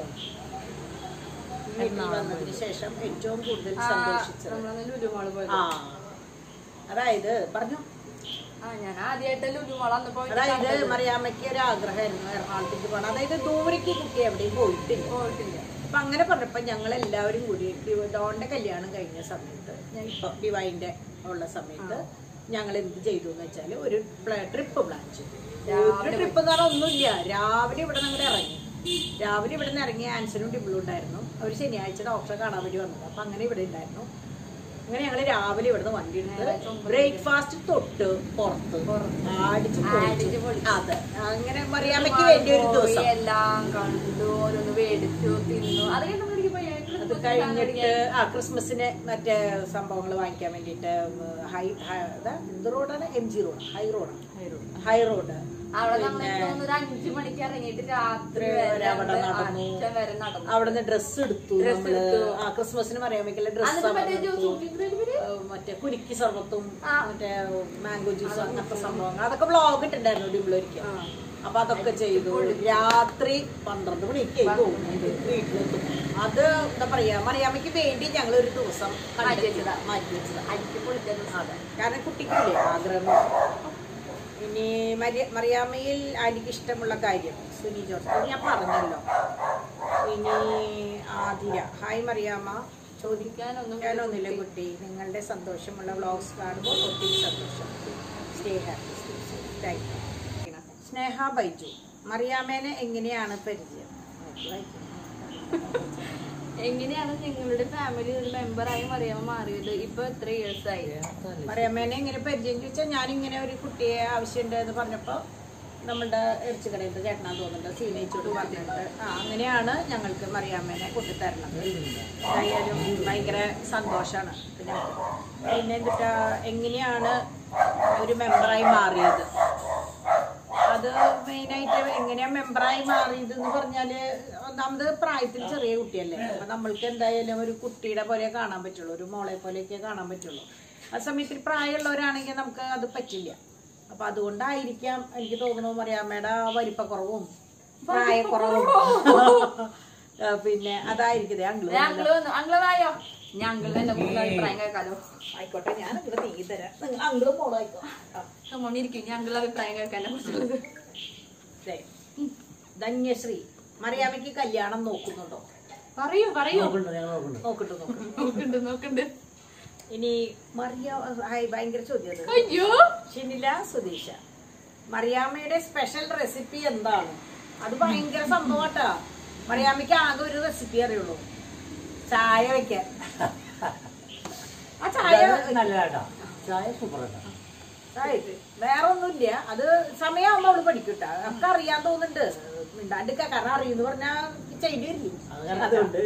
ഈ വീട്ടിൽ വന്നതിന് ശേഷം ഏറ്റവും കൂടുതൽ സന്തോഷിച്ചത് നമ്മളന്ന് ലുലുമാള് പോയത് ആ അതായത് പറഞ്ഞു ആ ഞാൻ ആദ്യമായിട്ട് ലുലുമാൾ അന്ന് പോയിട്ട് അതായത് മറിയാമ്മയ്ക്ക് ഒരു ആഗ്രഹമായിരുന്നു എറണാകുളത്തേക്ക് പോകണം അതായത് ദൂരേക്ക് കുട്ടി എവിടെയും പോയിട്ടില്ല പോയിട്ടില്ല അപ്പൊ അങ്ങനെ പറഞ്ഞപ്പോ ഞങ്ങൾ എല്ലാവരും കൂടി ഡി- ഡോണിന്റെ കല്യാണം കഴിഞ്ഞ സമയത്ത് ഞാൻ ഇപ്പൊ ഡിവൈൻ്റെ ഉള്ള സമയത്ത് ഞങ്ങൾ എന്ത് ചെയ്തു എന്ന് വെച്ചാൽ ഒരു ട്രിപ്പ് പ്ലാൻ ചെയ്തു ഒരു ട്രിപ്പ് എന്ന് പറഞ്ഞാൽ ഒന്നുമില്ല രാവിലെ ഇവിടെ ഞങ്ങൾ ഇറങ്ങി രാവിലെ ഇവിടെ നിന്ന് ഇറങ്ങി ആൻസനും ഡിബിളും ഉണ്ടായിരുന്നു അവർ ശനിയാഴ്ച ഡോക്ടറെ കാണാൻ വേണ്ടി വന്നത് അപ്പൊ അങ്ങനെ ഇവിടെ ഉണ്ടായിരുന്നു അങ്ങനെ ഞങ്ങൾ രാവിലെ ഇവിടുന്ന് വണ്ടി എടുത്ത് ബ്രേക്ക്ഫാസ്റ്റ് തൊട്ട് പുറത്ത് അടിച്ച് അടിച്ച് പൊളിച്ചു. അതെ അങ്ങനെ മറിയാമ്മയ്ക്ക് വേണ്ടി ഒരു ദിവസം പോയി, എല്ലാം കണ്ടു ഓരോന്ന് മേടിച്ചു തിന്നു അത് കഴിഞ്ഞ് നമ്മൾ പോയി അത് കഴിഞ്ഞിട്ട് ആ ക്രിസ്മസിന് മറ്റേ സംഭവങ്ങൾ വാങ്ങിക്കാൻ വേണ്ടിയിട്ട് ഹൈ ഹൈ- ഇതാ, എന്ത് റോഡാണ് M G road high road high road അവിടെ നമ്മൾ ഒരു അഞ്ചു മണിക്ക് ഇറങ്ങിയിട്ട് രാത്രി വരെ വരെ അവിടെ അങ്ങട് നടന്നു. അച്ഛൻ വരെ നടന്നു അവിടുന്ന് ഡ്രസ്സ് എടുത്തു നമ്മള് ആ ക്രിസ്മസിന് പറയാൻ ഡ്രസ്സ് എന്നിട്ട് മറ്റേ ജ്യൂസ് കുടിക്കുന്നത് മറ്റേ കുലുക്കി സർബത്തും ആ. മറ്റേ മാംഗോ ജ്യൂസും അങ്ങനത്തെ സംഭവങ്ങൾ അതൊക്കെ വ്ളോഗ് ഇട്ടുണ്ടായിരുന്നു ഡിംബ്ലൊരിക്കൽ അപ്പൊ അതൊക്കെ ചെയ്തു രാത്രി പന്ത്രണ്ട് മണിക്ക് തോന്നുന്നുണ്ട് വീട്ടിലെത്തും അത് എന്താ പറയാ മറിയാമ്മയ്ക്ക് വേണ്ടി ഞങ്ങൾ ഒരു ദിവസം മാറ്റി വെച്ചതാ. മാറ്റി വെച്ചതാ അടിക്ക് പൊളിച്ചത് അതെ കാരണം കുട്ടിക്കില്ലേ ആഗ്രഹം ഇനി മരി- മറിയാമ്മയിൽ ആന്റിക്ക് ഇഷ്ടമുള്ള കാര്യം സുനി ജോർജ് അത് ഞാൻ പറഞ്ഞല്ലോ ഇനി ആതിര ഹായ് മറിയാമ്മ ചോദിക്കാനൊന്നും ചോദിക്കാനൊന്നുമില്ല കുട്ടി നിങ്ങളുടെ സന്തോഷമുള്ള വ്ളോഗ്സ് കാണുമ്പോൾ ഒത്തിരി സന്തോഷം stay happy thank you Sneha Baiju മറിയാമ്മേനെ എങ്ങനെയാണ് പരിചയം വായിക്ക്. എങ്ങനെയാണ് നിങ്ങളുടെ ഫാമിലി ഒരു മെമ്പറായി മറിയാമ മാറിയത് ഇപ്പൊ എത്ര ഇയേഴ്സ് ആയി മറിയമ്മേനെ ഇങ്ങനെ പരിചയം ചോദിച്ചാൽ ഞാനിങ്ങനെ ഒരു കുട്ടിയെ ആവശ്യമുണ്ട് എന്ന് പറഞ്ഞപ്പോൾ നമ്മളുടെ ഇറച്ചിക്കടയിൽ ചേട്ടനാന്ന് തോന്നുന്നുണ്ട് സീനേച്ചോട് പറഞ്ഞിട്ട് ആ അങ്ങനെയാണ് ഞങ്ങൾക്ക് മറിയാമ്മേനെ കൊണ്ടുതരണത് എന്തായാലും ഭയങ്കര സന്തോഷമാണ് പിന്നെ പിന്നെ എന്നിട്ട് എങ്ങനെയാണ് ഒരു മെമ്പറായി മാറിയത് അത് മെയിനായിട്ട് എങ്ങനെയാ മെമ്പറായി മാറിയത് എന്ന് പറഞ്ഞാല് ഒന്നാമത് പ്രായത്തിൽ ചെറിയ കുട്ടിയല്ലേ അപ്പൊ നമ്മൾക്ക് എന്തായാലും ഒരു കുട്ടിയുടെ പോലെ കാണാൻ പറ്റുള്ളൂ ഒരു മോളെ പോലെയൊക്കെ കാണാൻ പറ്റുള്ളൂ ആ സമയത്തിൽ പ്രായമുള്ളവരാണെങ്കിൽ നമുക്ക് അത് പറ്റില്ല അപ്പൊ അതുകൊണ്ടായിരിക്കാം എനിക്ക് തോന്നുന്നു മറിയാമ്മയുടെ ആ വലിപ്പക്കുറവും പ്രായക്കുറവും ആ, പിന്നെ അതായിരിക്കും അങ്കിള് ഞങ്ങള് വന്നു അങ്ങള് വായോ ഞങ്ങൾ തന്നെ കൂടുതൽ അഭിപ്രായം കേൾക്കാലോ ആയിക്കോട്ടെ ഞാൻ ഇവിടെ നീ തരാം നിങ്ങൾ അങ്കിളും മോളായിക്കോ ആ മോണിരിക്കും ഞങ്ങളുടെ അഭിപ്രായം കേൾക്കാനെ കുറിച്ചുള്ളത് ദേ. ധന്യശ്രീ മറിയാമ്മയ്ക്ക് കല്യാണം നോക്കുന്നുണ്ടോ പറയൂ പറയൂ നോക്കട്ടെ നോക്കട്ടെ നോക്കണ്ട് നോക്കണ്ട് ഇനി മറിയ ഹായ് ഭയങ്കര ചോദ്യം അത്. അയ്യോ ഷിനില സുധീഷ മറിയാമ്മയുടെ സ്പെഷ്യൽ റെസിപ്പി എന്താണ് അത് ഭയങ്കര സംഭവട്ടാ മറിയാമ്മയ്ക്ക് ആകെ ഒരു റെസിപ്പി അറിയുള്ളൂ ചായ വെക്കാൻ ആ ചായ നല്ലതാട്ടോ ചായ സൂപ്പർ ചായ വേറെ ഒന്നുമില്ല അത് സമയമാകുമ്പോ അവള് പഠിക്കൂട്ടാ നമുക്ക് അറിയാൻ തോന്നുന്നുണ്ട് മിണ്ടാണ്ടിക്ക കാരണം അറിയുന്നു പറഞ്ഞാ ചെയ്യേണ്ടി വരില്ലേ അതുകൊണ്ട്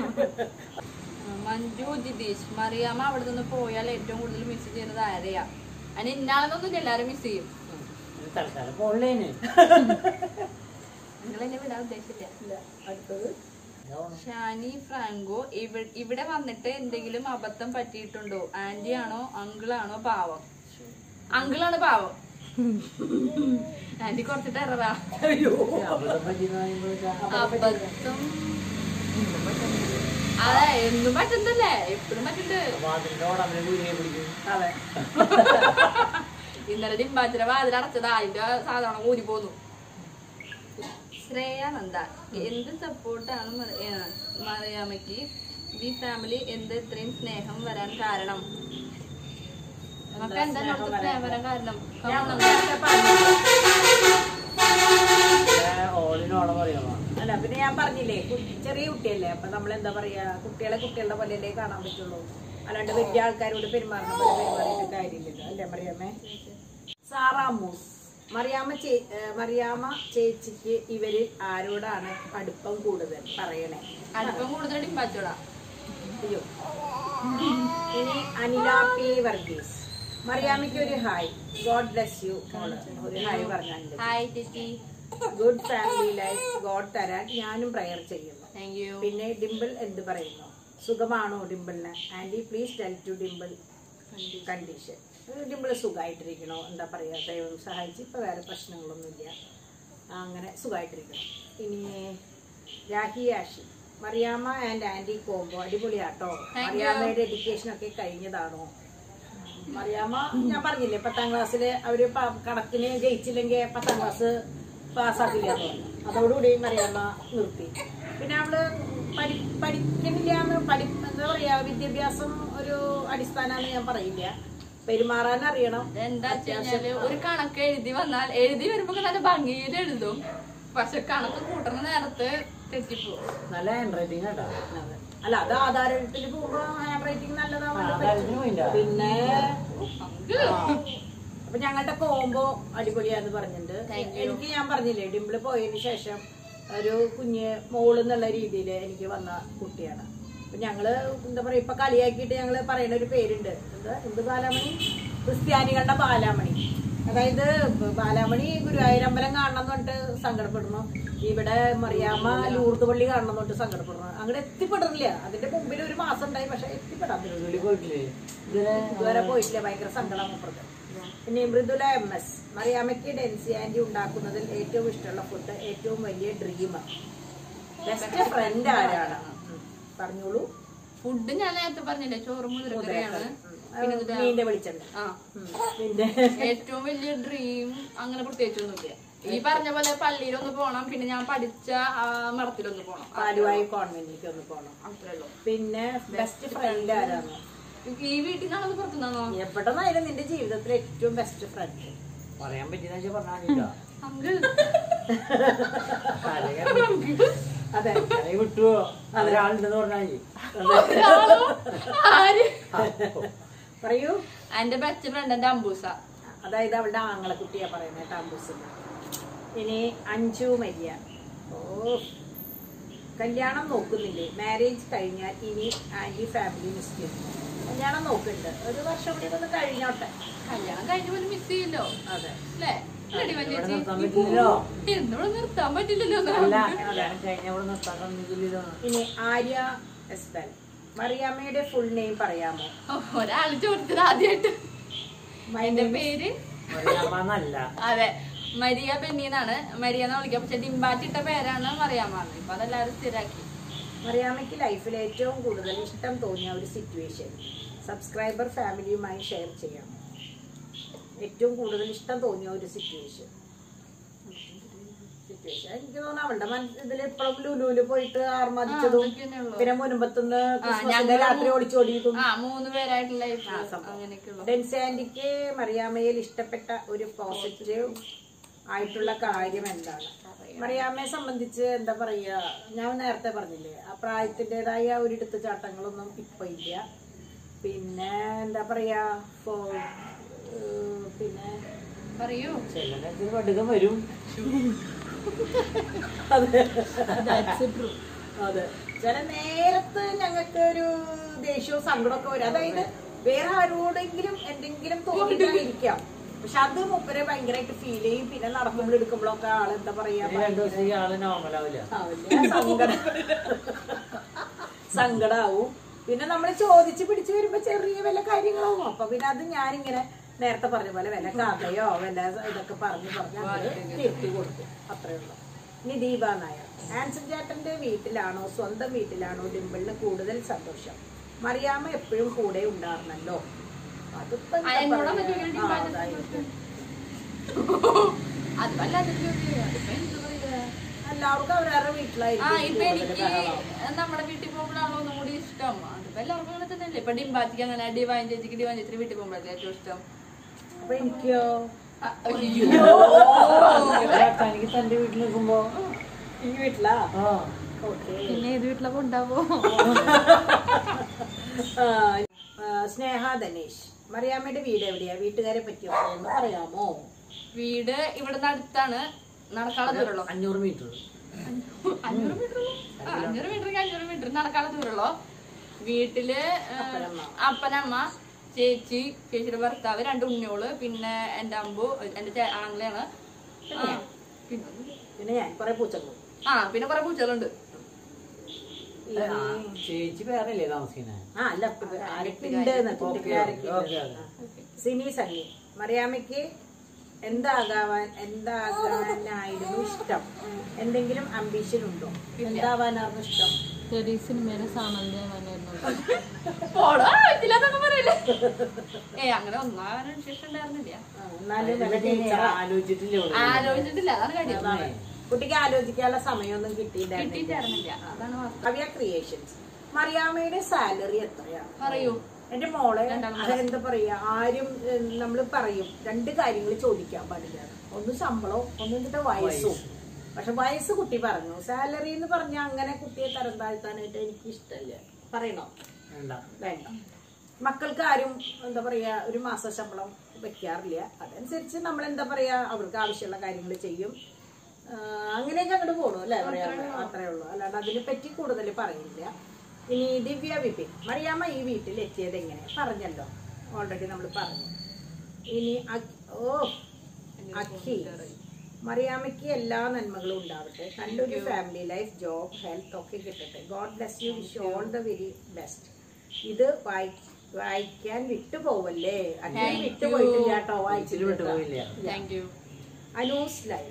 മഞ്ജു ജിതീഷ് മറിയാമ്മ അവിടെ നിന്ന് പോയാൽ ഏറ്റവും കൂടുതൽ മിസ് ചെയ്യുന്നത് ആരെയാ അതിന് ഇന്നാളെന്നൊന്നും എല്ലാരും മിസ് ചെയ്യും തൽക്കാലം പോണേന് നിങ്ങൾ എന്നെ വിടാൻ ഉദ്ദേശിച്ചില്ല അടുത്തത് ഷാനി ഫ്രാങ്കോ ഇവ- ഇവിടെ വന്നിട്ട് എന്തെങ്കിലും അബദ്ധം പറ്റിയിട്ടുണ്ടോ ആന്റി ആണോ അങ്കിളാണോ പാവം അങ്കിളാണ് പാവം ആന്റി കുറച്ചിട്ട് ഇറവാ അബദ്ധം പറ്റിയെന്ന് പറയുമ്പോൾ അബദ്ധം അതെ എന്നും പറ്റുന്നല്ലേ എപ്പോഴും പറ്റുന്നുണ്ട് വാതിലിന്റെ ഓടമ്മനെ കുരുങ്ങി പിടിക്കും അതെ ഇന്നലെ ഡിംബാച്ചിന്റെ വാതിൽ അടച്ചത് അതിന്റെ സാധാരണ ഊരി പോന്നു ശ്രേയാനന്ദ എന്ത് സപ്പോർട്ടാണ് മറിയാമ്മയ്ക്ക് ഈ ഫാമിലി എന്ത് ഇത്രയും സ്നേഹം വരാൻ കാരണം നമുക്ക് എന്താ ഇവിടുത്തെ സ്നേഹം വരാൻ കാരണം ഞാൻ നേരത്തെ പറഞ്ഞില്ലേ? എന്നോണം പറയാമോ അല്ല പിന്നെ ഞാൻ പറഞ്ഞില്ലേ കുട്ടി- ചെറിയ കുട്ടിയല്ലേ അപ്പൊ നമ്മൾ എന്താ പറയാ കുട്ടികളെ കുട്ടികളുടെ പോലെയല്ലേ കാണാൻ പറ്റുള്ളൂ അല്ലാണ്ട് വലിയ ആൾക്കാരോട് പെരുമാറുന്ന പോലെ പെരുമാറിയിട്ട് കാര്യമില്ലല്ലോ അല്ലേ മറിയാമ്മേ സാറാമൂസ് മറിയാമ്മ ചേ ഏ, മറിയാമ്മ ചേച്ചിക്ക് ഇവര് ആരോടാണ് അടുപ്പം കൂടുതൽ പറയണേ അടുപ്പം കൂടുതൽ ഡിമ്പാച്ചോടാ അയ്യോ ഇനി അനില പി വർഗീസ് മറിയാമ്മയ്ക്ക് ഒരു ഹായ് ഗോഡ് ബ്ലെസ് യു മോള് ഒരു ഹായ് പറഞ്ഞാൽ ഹായ് ചേച്ചി ഗുഡ് ഫാമിലി ലൈഫ് ഗോഡ് തരാൻ ഞാനും പ്രയർ ചെയ്യുന്നു താങ്ക് യു പിന്നെ ഡിംപിൾ എന്ത് പറയുന്നു സുഖമാണോ ഡിംപിളിന് aunty please tell to Dimple condition Dimple സുഖമായിട്ടിരിക്കണോ എന്താ പറയുക ദൈവം സഹായിച്ച് ഇപ്പൊ വേറെ പ്രശ്നങ്ങളൊന്നുമില്ല അങ്ങനെ സുഖമായിട്ടിരിക്കണം ഇനി Rahi Ashi Mariyamma and aunty combo അടിപൊളിയാട്ടോ മറിയാമ്മയുടെ എഡ്യൂക്കേഷൻ ഒക്കെ കഴിഞ്ഞതാണോ മറിയാമ്മ ഞാൻ പറഞ്ഞില്ലേ പത്താം ക്ലാസ്സിൽ അവര് പ- കണക്കിന് ജയിച്ചില്ലെങ്കിൽ പത്താം ക്ലാസ് പാസ്സാക്കില്ല എന്ന് പറഞ്ഞു. അതോടുകൂടി മറിയാമ്മ നിർത്തി പിന്നെ അവള് പഠി പഠിക്കണില്ല എന്ന് പഠി എന്താ പറയാ വിദ്യാഭ്യാസം ഒരു അടിസ്ഥാനമാണ് ഞാൻ പറയില്ല പെരുമാറാൻ അറിയണം എന്താ വെച്ചാല് ഒരു കണക്ക് എഴുതി വന്നാൽ എഴുതി വരുമ്പോ നല്ല ഭംഗിയിൽ എഴുതും പക്ഷെ കണക്ക് കൂട്ടുന്ന നേരത്ത് തെറ്റിപ്പോവും നല്ല ഹാൻഡ് റൈറ്റിംഗ് കേട്ടോ അതെ. അല്ല അത് ആധാരത്തിൽ പോകുമ്പോ ഹാൻഡ് റൈറ്റിംഗ് ആ, നല്ലതാവുമല്ലോ ആധാരത്തിന് പോയില്ല പിന്നെ നമുക്ക് അപ്പൊ ഞങ്ങളുടെ കോംബോ അടിപൊളിയാന്ന് പറഞ്ഞിട്ടുണ്ട് Thank you. എനിക്ക് ഞാൻ പറഞ്ഞില്ലേ ഡിംപിള് പോയതിന് ശേഷം ഒരു കുഞ്ഞ് മോള് എന്നുള്ള രീതിയിൽ എനിക്ക് വന്ന കുട്ടിയാണ് അപ്പൊ ഞങ്ങള് എന്താ പറയാ ഇപ്പൊ കളിയാക്കിയിട്ട് ഞങ്ങള് പറയുന്ന ഒരു പേരുണ്ട് എന്താ എന്ത് ബാലാമണി ക്രിസ്ത്യാനികളുടെ ബാലാമണി അതായത് ബാലാമണി ഗുരുവായൂരമ്പലം കാണണം എന്ന് പറഞ്ഞിട്ട് സങ്കടപ്പെടുന്നു ഇവിടെ മറിയാമ്മ ലൂർദ് പള്ളി കാണണം എന്ന് പറഞ്ഞിട്ട് സങ്കടപ്പെടുന്നു അങ്ങനെ എത്തിപ്പെടുന്നില്ല അതിന്റെ മുമ്പിൽ ഒരു മാസം ഉണ്ടായി പക്ഷെ എത്തിപ്പെടാൻ പറ്റുന്നില്ല ജോലി പോയിട്ടില്ലേ ഇതുവരെ ഇതുവരെ പോയിട്ടില്ല ഭയങ്കര സങ്കടം മുപ്പുറത്ത് പിന്നെ മൃദുല എം എസ് മറിയാമ്മയ്ക്ക് ഡെൻസി ആന്റി ഉണ്ടാക്കുന്നതിൽ ഏറ്റവും ഇഷ്ടമുള്ള ഫുഡ് ഏറ്റവും വലിയ ഡ്രീം ബെസ്റ്റ് ഫ്രണ്ട് ആരാണ് ഉം. പറഞ്ഞോളൂ ഫുഡ് ഞാൻ നേരത്തെ പറഞ്ഞില്ലേ ചോറ് മുതിരക്കറിയാണ് പിന്നെ ഇത് മീന്റെ വെളിച്ചെണ്ണ ആ ഉം. പിന്നെ ഏറ്റവും വലിയ ഡ്രീം അങ്ങനെ പ്രത്യേകിച്ചൊന്നുമില്ല ഈ പറഞ്ഞ പോലെ പള്ളിയിലൊന്ന് പോണം പിന്നെ ഞാൻ പഠിച്ച ആ മഠത്തിലൊന്ന് പോണം പാലുവായി കോൺവെന്റിലേക്ക് ഒന്ന് പോകണം അത്രേ ഉള്ളൂ പിന്നെ ബെസ്റ്റ് ഫ്രണ്ട് ആരാണ് ഈ വീട്ടിൽ നിന്നാണോ പുറത്തുനിന്നാണോ എവിടെന്നായാലും നിന്റെ ജീവിതത്തിലെ ഏറ്റവും ബെസ്റ്റ് ഫ്രണ്ട് പറയാൻ പറ്റിയെന്ന് വെച്ചാൽ പറഞ്ഞാൽ മതിട്ടോ അങ്കിൾ അല്ലെങ്കിൽ അതെ അല്ലെങ്കിൽ വിട്ടുവോ ഒരാളുണ്ടെന്ന് പറഞ്ഞാൽ മതി ആര് പറയൂ എന്റെ ബെസ്റ്റ് ഫ്രണ്ട് എന്റെ അമ്പൂസ അതായത് അവളുടെ ആങ്ങളെ കുട്ടിയാ പറയുന്നത് ടാമ്പൂസ് ഇനി അഞ്ചു മരിയ ഓ കല്യാണം നോക്കുന്നില്ലേ മാരേജ് കഴിഞ്ഞാൽ ഇനി ആന്റി ഫാമിലി മിസ് ചെയ്യുന്നു കല്യാണം നോക്കുന്നുണ്ട് ഒരു വർഷം കൂടി ഒന്ന് കഴിഞ്ഞോട്ടെ കല്യാണം കഴിഞ്ഞ പോലെ മിസ് ചെയ്യല്ലോ അതെ അല്ലേ ഇല്ലടി ഇവിടെ വല്യേച്ചി? നിർത്താൻ പറ്റില്ലല്ലോ എന്നിവിടെ നിർത്താൻ പറ്റില്ലല്ലോ അല്ല നമുക്ക്. കല്യാണം കഴിഞ്ഞ ഇവിടെ നിർത്താൻ സമ്മതിക്കില്ലല്ലോ ഇനി ആര്യ എസ്ബൽ മറിയാമ്മയുടെ ഫുൾ നെയിം പറയാമോ ഓ, ഒരാള് ചോദിച്ചത് ആദ്യമായിട്ട് My എന്റെ name is- പേര് മറിയാമ്മന്നല്ല അതെ മരിയ ബെന്നി എന്നാണ് മരിയ എന്ന് വിളിക്കാം പക്ഷെ ഡിമ്പാറ്റിട്ട പേരാണ് മറിയാമ്മ ഇപ്പൊ അതെല്ലാരും സ്ഥിരാക്കി മറിയാമ്മയ്ക്ക് ലൈഫിൽ ഏറ്റവും കൂടുതൽ ഇഷ്ടം തോന്നിയ ഒരു സിറ്റുവേഷൻ സബ്സ്ക്രൈബർ ഫാമിലിയുമായി ഷെയർ ചെയ്യാം ഏറ്റവും കൂടുതൽ ഇഷ്ടം തോന്നിയ ഒരു സിറ്റുവേഷൻ സിറ്റുവേഷൻ എനിക്ക് തോന്നുന്നു അവളുടെ മനസ്സ് ഇതിൽ എപ്പോഴും ലുലുവില് പോയിട്ട് ആർമാദിച്ചതും അതൊക്കെയെന്നെയുള്ളൂ. പിന്നെ മുൻപത്തുനിന്ന് ക്രിസ്മസിന്റെ ഞങ്ങൾ രാത്രി ഒളിച്ചോടിയതും ആ മൂന്ന് പേരായിട്ടുള്ള ലൈഫ് ആ, സംഭവം. അങ്ങനെയൊക്കെയുള്ള ഡെൻസി ആന്റിക്ക് മറിയാമ്മയിൽ ഇഷ്ടപ്പെട്ട ഒരു പോസിറ്റീവ് ആയിട്ടുള്ള കാര്യം എന്താണ് മറിയാമ്മയെ സംബന്ധിച്ച് എന്താ പറയാ ഞാൻ നേരത്തെ പറഞ്ഞില്ലേ ആ പ്രായത്തിൻ്റെതായ ഒരു എടുത്തുചാട്ടങ്ങളൊന്നും ഇപ്പൊ ഇല്ല പിന്നെ എന്താ പറയാ ഫോ ഏഹ് പിന്നെ പറയൂ ചെല്ലനത്തിൽ പടുക്കം വരും അതെ അതെ ചില നേരത്ത് ഞങ്ങൾക്ക് ഒരു ദേഷ്യവും സങ്കടമൊക്കെ വരും അതായത് വേറെ ആരോടെങ്കിലും എന്തെങ്കിലും തോന്നിയിട്ടായിരിക്കാം പക്ഷെ അത് മുപ്പരെ ഭയങ്കരമായിട്ട് ഫീൽ ചെയ്യും പിന്നെ നടക്കുമ്പോൾ എടുക്കുമ്പോഴൊക്കെ ആളെന്താ പറയാ ഇനി രണ്ടു ദിവസം ഈ ആള് നോർമലാവില്ല ആവില്ല. സങ്കടം സങ്കടാവും പിന്നെ നമ്മൾ ചോദിച്ച് പിടിച്ചു വരുമ്പോ ചെറിയ വല്ല കാര്യങ്ങളാവും അപ്പൊ പിന്നെ അത് ഞാനിങ്ങനെ നേരത്തെ പറഞ്ഞ പോലെ വല്ല കഥയോ വല്ല ഇതൊക്കെ പറഞ്ഞു പറഞ്ഞ് നമ്മള് തിരുത്തി കൊടുക്കും അത്രേ ഉള്ളൂ ഇനി ദീപ നായർ ആൻസൺ ചേട്ടന്റെ വീട്ടിലാണോ സ്വന്തം വീട്ടിലാണോ ഡിമ്പിളിന് കൂടുതൽ സന്തോഷം മറിയാമ്മ എപ്പോഴും കൂടെ ഉണ്ടായിരുന്നല്ലോ അതിപ്പോ എന്താ ആ, എന്നോടാ പറയാ? പറ്റുമെങ്കിൽ ആ, ഡിമ്പാന്റെ അതായിരിക്കും. അത് വല്ലാത്ത ചോദ്യം അതിപ്പോ എന്ത് പറയാ എല്ലാവർക്കും അവരവരുടെ ആ വീട്ടിലായിരിക്കും ഇപ്പൊ കൂടുതൽ എനിക്ക് ബഹളം. നമ്മുടെ വീട്ടിൽ പോകുമ്പോഴാണോ ഒന്നും കൂടി ഇഷ്ടം അതിപ്പോ എല്ലാവർക്കും അങ്ങനെ തന്നെയല്ലേ ഇപ്പൊ ഡിംബാറ്റിക്ക് അങ്ങനെ ഡിവൈൻ ചേച്ചിക്ക് ഡിവൈൻ ചേച്ചിയുടെ വീട്ടിൽ പോകുമ്പോഴല്ലേ ഏറ്റവും ഇഷ്ടം അപ്പൊ എനിക്കോ ആ, അയ്യോ തനിക്ക് തന്റെ വീട്ടിൽ നിൽക്കുമ്പോ ഈ വീട്ടിലാ ആ ഓക്കെ പിന്നെ ഏത് വീട്ടിലൊക്കെ ഉണ്ടാവോ സ്നേഹ ധനേഷ് മറിയാമ്മയുടെ വീട് എവിടെയാ വീട്ടുകാരെ പറ്റിയോ ഒന്ന് പറയാമോ വീട് ഇവിടുന്ന് അടുത്താണ് നടക്കാനുള്ള ദൂരമുള്ളൂ അഞ്ഞൂറ് മീറ്റർ അഞ്ഞൂറ് മീറ്റർ അഞ്ഞൂറ് മീറ്റർ അഞ്ഞൂറ് മീറ്റർ നടക്കാനുള്ള ദൂരമുള്ളൂ വീട്ടില് ഏ, അപ്പനമ്മ. അപ്പനമ്മ ചേച്ചി ചേച്ചിയുടെ ഭർത്താവ് രണ്ട് ഉണ്ണിയോള് പിന്നെ എന്റെ അമ്പു എന്റെ ചേ- ആങ്ങളെയാണ് ആ, പിന്നെ പിന്നെ ഞാൻ കുറെ പൂച്ചകളും ആ പിന്നെ കൊറേ പൂച്ചകളുണ്ട് ചേച്ചി വേറെ അല്ലേ താമസിക്കുന്നത് ആ അല്ല ആരൊക്കെ ഉണ്ട് കുട്ടിക്ക് ആരൊക്കെ ഓക്കെ ഉണ്ട് ഓക്കെ സിനി സണ്ണി മറിയാമ്മയ്ക്ക് എന്താകാവാൻ എന്താകാനായിരുന്നു ഇഷ്ടം എന്തെങ്കിലും അംബിഷൻ ഉണ്ടോ എന്താവാനായിരുന്നു ഇഷ്ടം ചെറിയ സിനിമയിലെ സാമന്തി ആവാനായിരുന്നു പോടോ ഇതിലൊക്കെ പറയില്ലേ ഏ അങ്ങനെ ഒന്നാകാനും ശേഷം ഉണ്ടായിരുന്നില്ല ആ, എന്നാലും വല്ല ടീച്ചറാ. ആലോചിച്ചിട്ടില്ലേ ഉള്ളൂ. ആലോചിച്ചിട്ടില്ല അതാണ് കാര്യം അതാണ്. കുട്ടിക്ക് ആലോചിക്കാനുള്ള സമയമൊന്നും കിട്ടിയില്ലായിരുന്നു കിട്ടിയിട്ടായിരുന്നില്ല അതാണ് വാസ്തവം. കവ്യ ക്രിയേഷൻസ് മറിയാമ്മയുടെ സാലറി എത്രയാണ് പറയൂ എന്റെ മോളെ എന്താ പറയാ ആരും നമ്മൾ പറയും രണ്ട് കാര്യങ്ങൾ ചോദിക്കാൻ പാടില്ല ഒന്ന് ശമ്പളവും ഒന്ന് എന്നിട്ട് വയസ്സും പക്ഷെ വയസ്സ് കുട്ടി പറഞ്ഞു സാലറി എന്ന് പറഞ്ഞാൽ അങ്ങനെ കുട്ടിയെ തരം താഴ്ത്താനായിട്ട് എനിക്ക് ഇഷ്ടമല്ല പറയണോ വേണ്ട വേണ്ട മക്കൾക്ക് ആരും എന്താ പറയാ ഒരു മാസ ശമ്പളം വെക്കാറില്ല അതനുസരിച്ച് നമ്മൾ എന്താ പറയാ അവർക്ക് ആവശ്യമുള്ള കാര്യങ്ങൾ ചെയ്യും ആ, അങ്ങനെയൊക്കെ അങ്ങോട്ട് പോണു അല്ലേ പറയാ അത്രേ ഉള്ളൂ അല്ലാണ്ട് അതിനെ പറ്റി കൂടുതൽ പറയില്ല ഇനി ദിവ്യ വിപിൻ മറിയാമ്മ ഈ വീട്ടിൽ എത്തിയത് എങ്ങനെ പറഞ്ഞല്ലോ ഓൾറെഡി നമ്മൾ പറഞ്ഞു ഇനി അഖ്- ഓ അഖി മറിയാമ്മയ്ക്ക് എല്ലാ നന്മകളും ഉണ്ടാവട്ടെ നല്ലൊരു ഫാമിലി ലൈഫ് ജോബ് ഹെൽത്ത് ഒക്കെ കിട്ടട്ടെ God bless you wish all the very best ഇത് വായി വായിക്കാൻ വിട്ടുപോവല്ലേ അഖിൽ വിട്ടുപോയിട്ടില്ല കേട്ടോ ഇച്ചിരി വിട്ടു വായിച്ചിട്ട് പോയില്ല താങ്ക് യു അനൂസ് ലൈഫ്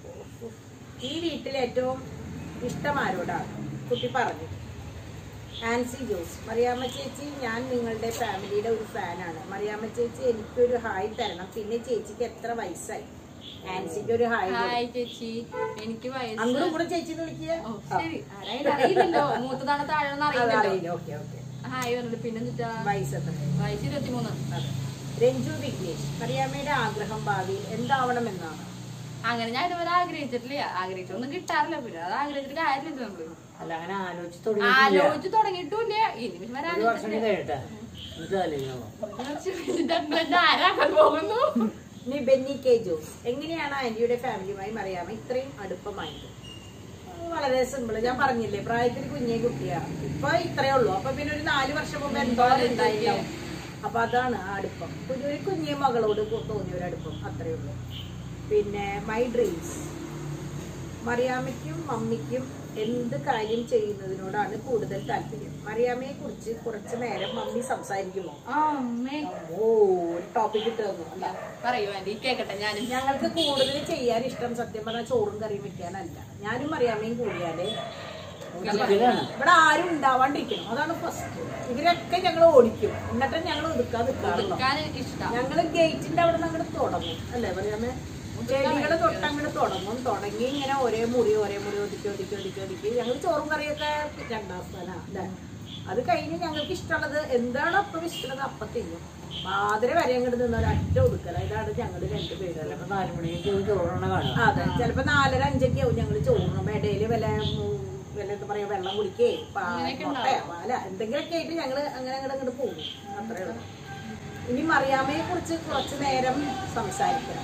ഈ വീട്ടിൽ ഏറ്റവും ഇഷ്ടം ആരോടാണ് കുട്ടി പറഞ്ഞു ആൻസി ജോസ് മറിയാമ്മ ചേച്ചി ഞാൻ നിങ്ങളുടെ ഫാമിലിയുടെ ഒരു ഫാനാണ് മറിയാമ്മ ചേച്ചി എനിക്കൊരു ഹായ് തരണം പിന്നെ ചേച്ചിക്ക് എത്ര വയസ്സായി ആൻസിക്ക് ഒരു ഹായ് ഹായ് ചേച്ചി എനിക്ക് വയസ്സ് അങ്ങോട്ടും കൂടെ ചേച്ചി എന്ന് വിളിക്കുക ഓ, ശരി ആരായാലും അറിയില്ലല്ലോ മൂത്തതാണ് താഴെന്ന് അറിയില്ലല്ലോ അറിയില്ല ഓക്കെ ഓക്കെ ഹായ് പറഞ്ഞിട്ട് പിന്നെ എന്നിട്ടാ വയസ്സ് എത്ര വയസ്സ് ഇരുപത്തിമൂന്ന് അതെ രഞ്ജു വിഘ്നേഷ് മറിയാമ്മയുടെ ആഗ്രഹം ഭാവിയിൽ എന്താവണമെന്നാണ് അങ്ങനെ ഞാൻ ഇതുവരെ ആഗ്രഹിച്ചിട്ടില്ല ആഗ്രഹിച്ചൊന്നും കിട്ടാറില്ല പിന്നെ അത് ആഗ്രഹിച്ചിട്ട് കാര്യമില്ല നമ്മള് അല്ല അങ്ങനെ ആലോചിച്ച് തുടങ്ങിയിട്ടില്ല ആലോചിച്ച് തുടങ്ങിയിട്ടില്ല ഇനി വരെ ഒരു വർഷം കൂടി കഴിയട്ടെ എന്നിട്ട് ആലോചിക്കണം ആരാക്കാൻ പോകുന്നു ഇനി ബെന്നി കെ ജോസ് എങ്ങനെയാണ് ആന്റിയുടെ ഫാമിലിയുമായി മറിയാമ്മ ഇത്രയും അടുപ്പമായത് അത് വളരെ സിമ്പിൾ ഞാൻ പറഞ്ഞില്ലേ പ്രായത്തിൽ കുഞ്ഞേ കുട്ടിയാ ഇപ്പൊ ഇത്രയേ ഉള്ളൂ അപ്പൊ പിന്നെ ഒരു നാല് വർഷം മുമ്പ് എന്തോ ഉണ്ടായില്ലാവും അപ്പൊ അതാണ് ആ അടുപ്പം കുഞ്ഞ് ഒരു കുഞ്ഞേ മകളോട് കു- തോന്നിയ ഒരു അടുപ്പം അത്രയേ ഉള്ളൂ പിന്നെ മൈ ഡ്രീംസ് മറിയാമ്മയ്ക്കും മമ്മിക്കും എന്ത് കാര്യം ചെയ്യുന്നതിനോടാണ് കൂടുതൽ താല്പര്യം മറിയാമ്മയെ കുറിച്ച് കുറച്ചു നേരം മമ്മി സംസാരിക്കുമോ അമ്മേ ഓ ഒരു ടോപ്പിക് ഇട്ട് തന്നു അല്ല പറയൂ ആന്റി കേക്കട്ടെ ഞാനും ഞങ്ങൾക്ക് കൂടുതൽ ചെയ്യാൻ ഇഷ്ടം സത്യം പറഞ്ഞാൽ ചോറും കറിയും വെക്കാനല്ല ഞാനും അറിയാമേയും കൂടിയാല് ഒരിക്കലാണ് ഇവിടെ ആരും ഉണ്ടാവാണ്ടിരിക്കണം അതാണ് ഫസ്റ്റ് ഇവരൊക്കെ ഞങ്ങൾ ഓടിക്കും എന്നിട്ട് ഞങ്ങൾ ഒതുക്കാൻ നിൽക്കാറുള്ളൂ എടുക്കാൻ എനിക്ക് ഇഷ്ടം ഞങ്ങള് ഗേറ്റിന്റെ അവിടെ നിന്ന് അങ്ങോട്ട് തുടങ്ങും അല്ലേ പറയാമേ ചെടികൾ തൊട്ട് അങ്ങോട്ട് തുടങ്ങും തുടങ്ങി ഇങ്ങനെ ഒരേ മുറി ഒരേ മുറി ഒതുക്കി ഒതുക്കി ഒതുക്കി ഒതുക്കി ഞങ്ങൾ ചോറും കറിയൊക്കെ രണ്ടാം സ്ഥാനം അല്ലേ അത് കഴിഞ്ഞ് ഞങ്ങൾക്ക് ഇഷ്ടമുള്ളത് എന്താണ് അപ്പം ഇഷ്ടമുള്ളത് അപ്പം തിന്നും മാതിര വരെ അങ്ങോട്ട് നിന്ന് ഒരൊറ്റ ഒതുക്കല ഇതാണ് ഞങ്ങൾ രണ്ടുപേരും ചിലപ്പോ നാല് മണിക്ക് ചോറണ കാണുക അതെ ചിലപ്പോ നാലര അഞ്ചൊക്കെ ആവും ഞങ്ങൾ ചോറും ഇടയില് വല്ല ഉം, വല്ല എന്താ പറയാ വെള്ളം കുടിക്കേ മുട്ടയോ പാല എന്തെങ്കിലുമൊക്കെ ആയിട്ട് ഞങ്ങള് അങ്ങനെ അങ്ങോട്ട് അങ്ങോട്ട് പോകും അത്രേ ഉള്ളൂ ഇനി മറിയാമ്മയെ കുറിച്ച് കുറച്ചു നേരം സംസാരിക്കണം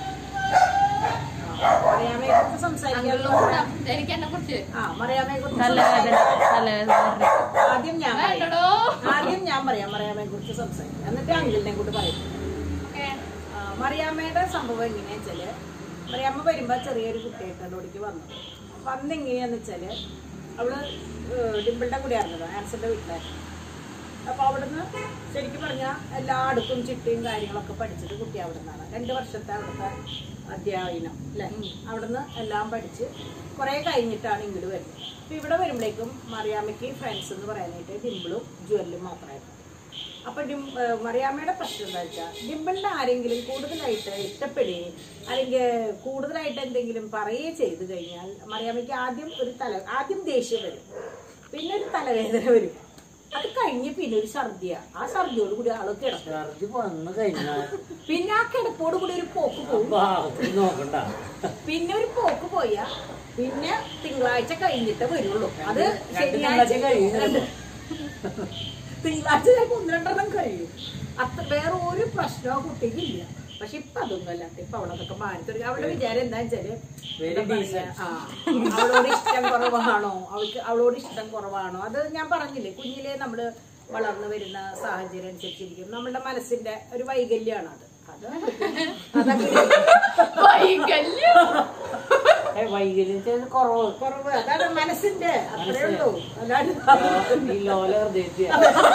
ആ, മറിയാമ്മയെ കുറിച്ച് സംസാരിക്കാൻ എനിക്ക് എന്നെ കുറിച്ച് ആ മറിയാമ്മയെ കുറിച്ച് തലവേദന തലവേദന ആദ്യം ഞാൻ പറയാം വേണ്ടടോ ആദ്യം ഞാൻ പറയാം മറിയാമ്മയെ കുറിച്ച് സംസാരിക്കാം എന്നിട്ട് അങ്കിളിനെ കൊണ്ട് പറയും ഓക്കേ. ആ, മറിയാമ്മയുടെ സംഭവം എങ്ങനെയാ വെച്ചാല് മറിയാമ്മ വരുമ്പോ ചെറിയൊരു കുട്ടിയായിട്ടാണ് ഇവിടേക്ക് വന്നത് വന്ന് എങ്ങനെയാന്ന് വെച്ചാല് അവള് ഏഹ്, ഡിമ്പിളുടെ കൂടെ ആയിരുന്നത് ആൻസറിന്റെ വീട്ടിലായിരുന്നു അപ്പൊ അവിടുന്ന് ശരിക്കും പറഞ്ഞാൽ എല്ലാ അടുക്കും ചിട്ടയും കാര്യങ്ങളൊക്കെ പഠിച്ചത് കുട്ടി അവിടെ നിന്നാണ് രണ്ട് വർഷത്തെ അവിടുത്തെ അധ്യായനം അല്ലേ അവിടുന്ന് എല്ലാം പഠിച്ച് കുറെ കഴിഞ്ഞിട്ടാണ് ഇങ്ങോട്ട് വരുന്നത് അപ്പൊ ഇവിടെ വരുമ്പോഴേക്കും മറിയാമ്മയ്ക്ക് ഫ്രണ്ട്സ് എന്ന് പറയാനായിട്ട് ഡിമ്പിളും ജ്വല്ലും മാത്രമായിരുന്നു അപ്പൊ ഡിം ഏഹ് മറിയാമ്മയുടെ പ്രശ്നം എന്താ വെച്ചാൽ ഡിമ്പിളിനെ ആരെങ്കിലും കൂടുതലായിട്ട് ഇഷ്ടപ്പെടുകയും അല്ലെങ്കിൽ കൂടുതലായിട്ട് എന്തെങ്കിലും പറയുകയും ചെയ്തു കഴിഞ്ഞാൽ മറിയാമ്മയ്ക്ക് ആദ്യം ഒരു തല ആദ്യം ദേഷ്യം വരും പിന്നെ ഒരു തലവേദന വരും അത് കഴിഞ്ഞ് പിന്നെ ഒരു ഛർദിയ ആ ഛർദിയോട് കൂടി ആള് കിടക്കും ഛർദി വന്നു കഴിഞ്ഞാൽ പിന്നെ ആ കിടപ്പോട് കൂടി ഒരു പോക്ക് പോകും ഭാഗത്ത് നോക്കണ്ട പിന്നെ ഒരു പോക്ക് പോയാ പിന്നെ തിങ്കളാഴ്ച കഴിഞ്ഞിട്ട് വരുള്ളൂ അത് രണ്ട് ശനിയാഴ്ച തിങ്കളാഴ്ച കഴിയും. രണ്ട്. തിങ്കളാഴ്ച ചിലപ്പോ ഒന്ന് രണ്ടെണ്ണം കഴിയും അത്ര വേറെ ഒരു പ്രശ്നവും കുട്ടിക്ക് ഇല്ല പക്ഷെ ഇപ്പൊ അതൊന്നും അല്ല ഇപ്പൊ അവളതൊക്കെ മാറി തുടങ്ങി അവളുടെ വിചാരം എന്താ വെച്ചാല് Very എന്താ പറയാ, decent. ആ, അവളോട് ഇഷ്ടം കുറവാണോ അവൾക്ക് അവളോട് ഇഷ്ടം കുറവാണോ അത് ഞാൻ പറഞ്ഞില്ലേ കുഞ്ഞിലെ നമ്മള് വളർന്നു വരുന്ന സാഹചര്യം അനുസരിച്ചിരിക്കും നമ്മളുടെ മനസ്സിന്റെ ഒരു വൈകല്യമാണ് അത് അത് അതങ്ങനെ വൈകല്യം ഏ, വൈകല്യത്തിൽ കുറവ് കുറവ് അതാണ് മനസ്സിന്റെ അത്രേ ഉള്ളൂ അല്ലാണ്ട് ഈ ലോല ഹൃദയത്തിൽ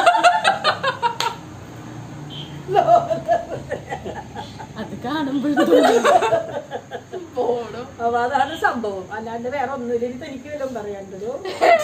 അത് കാണുമ്പോഴും പോടും അപ്പൊ അതാണ് സംഭവം അല്ലാണ്ട് വേറെ ഒന്നുമില്ല ഇനിയിപ്പോ എനിക്ക് വല്ലതും പറയാണ്ടല്ലോ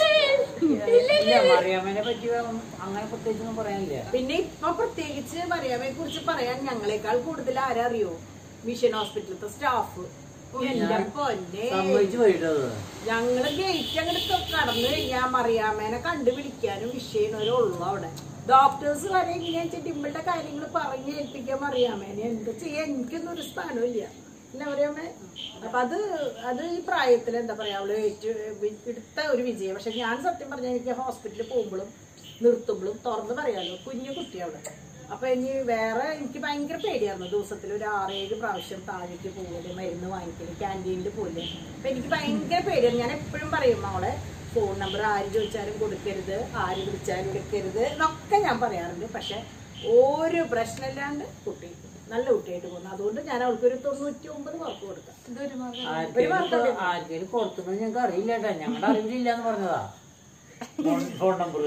ഇല്ല മറിയാമ്മനെ പറ്റി അങ്ങനെ പ്രത്യേകിച്ചൊന്നും പറയാനില്ല പിന്നെ ഇപ്പൊ പ്രത്യേകിച്ച് മറിയാമയെ കുറിച്ച് പറയാൻ ഞങ്ങളെക്കാൾ കൂടുതൽ ആരാ അറിയോ മിഷൻ ഹോസ്പിറ്റലത്തെ സ്റ്റാഫ് എന്റെ പൊന്നെ സമ്മതിച്ചു പോയിട്ടത് ഞങ്ങള് ഗേറ്റ് അങ്ങോട്ട് കടന്നു കഴിഞ്ഞാൽ മറിയാമേനെ കണ്ടുപിടിക്കാനും വിഷയനവരും ഉള്ളു അവിടെ ഡോക്ടേഴ്സ് വരെ എങ്ങനെയാ വെച്ചാൽ ഡിമ്പിളുടെ കാര്യങ്ങൾ പറഞ്ഞ് ഏൽപ്പിക്കാൻ മറിയാമേനെ എന്ത് ചെയ്യാൻ എനിക്കൊന്നും ഒരു സ്ഥാനമില്ല അല്ല മറിയാമേ അപ്പൊ അത് അത് ഈ പ്രായത്തിൽ എന്താ പറയാ അവള് ഏറ്റു എടുത്ത ഒരു വിജയം പക്ഷെ ഞാൻ സത്യം പറഞ്ഞാൽ എനിക്ക് ഹോസ്പിറ്റലിൽ പോകുമ്പോഴും നിർത്തുമ്പോഴും തുറന്ന് പറയാലോ കുഞ്ഞു കുട്ടി അവിടെ അപ്പൊ ഇനി വേറെ എനിക്ക് ഭയങ്കര പേടിയായിരുന്നു ദിവസത്തിൽ ഒരു ആറേഴ് പ്രാവശ്യം താഴേക്ക് പോകല് മരുന്ന് വാങ്ങിക്കല് ക്യാൻറ്റീനിൽ പോലെ അപ്പൊ എനിക്ക് ഭയങ്കര പേടിയാണ് ഞാൻ എപ്പോഴും പറയും അവളെ ഫോൺ നമ്പർ ആര് ചോദിച്ചാലും കൊടുക്കരുത് ആര് വിളിച്ചാലും എടുക്കരുത് എന്നൊക്കെ ഞാൻ പറയാറുണ്ട് പക്ഷെ ഒരു പ്രശ്നമില്ലാണ്ട് കുട്ടി നല്ല കുട്ടിയായിട്ട് പോകുന്നു അതുകൊണ്ട് ഞാൻ അവൾക്ക് ഒരു തൊണ്ണൂറ്റി ഒമ്പത് മാർക്ക് കൊടുക്കാം ഇതൊരു മകൻ ആർക്കെങ്കിലും ആർക്കെങ്കിലും കൊടുത്തെന്ന് ഞങ്ങൾക്ക് അറിയില്ല കേട്ടാ ഞങ്ങളുടെ അറിവിലില്ല എന്ന് പറഞ്ഞതാ ഫോൺ- ഫോൺ നമ്പർ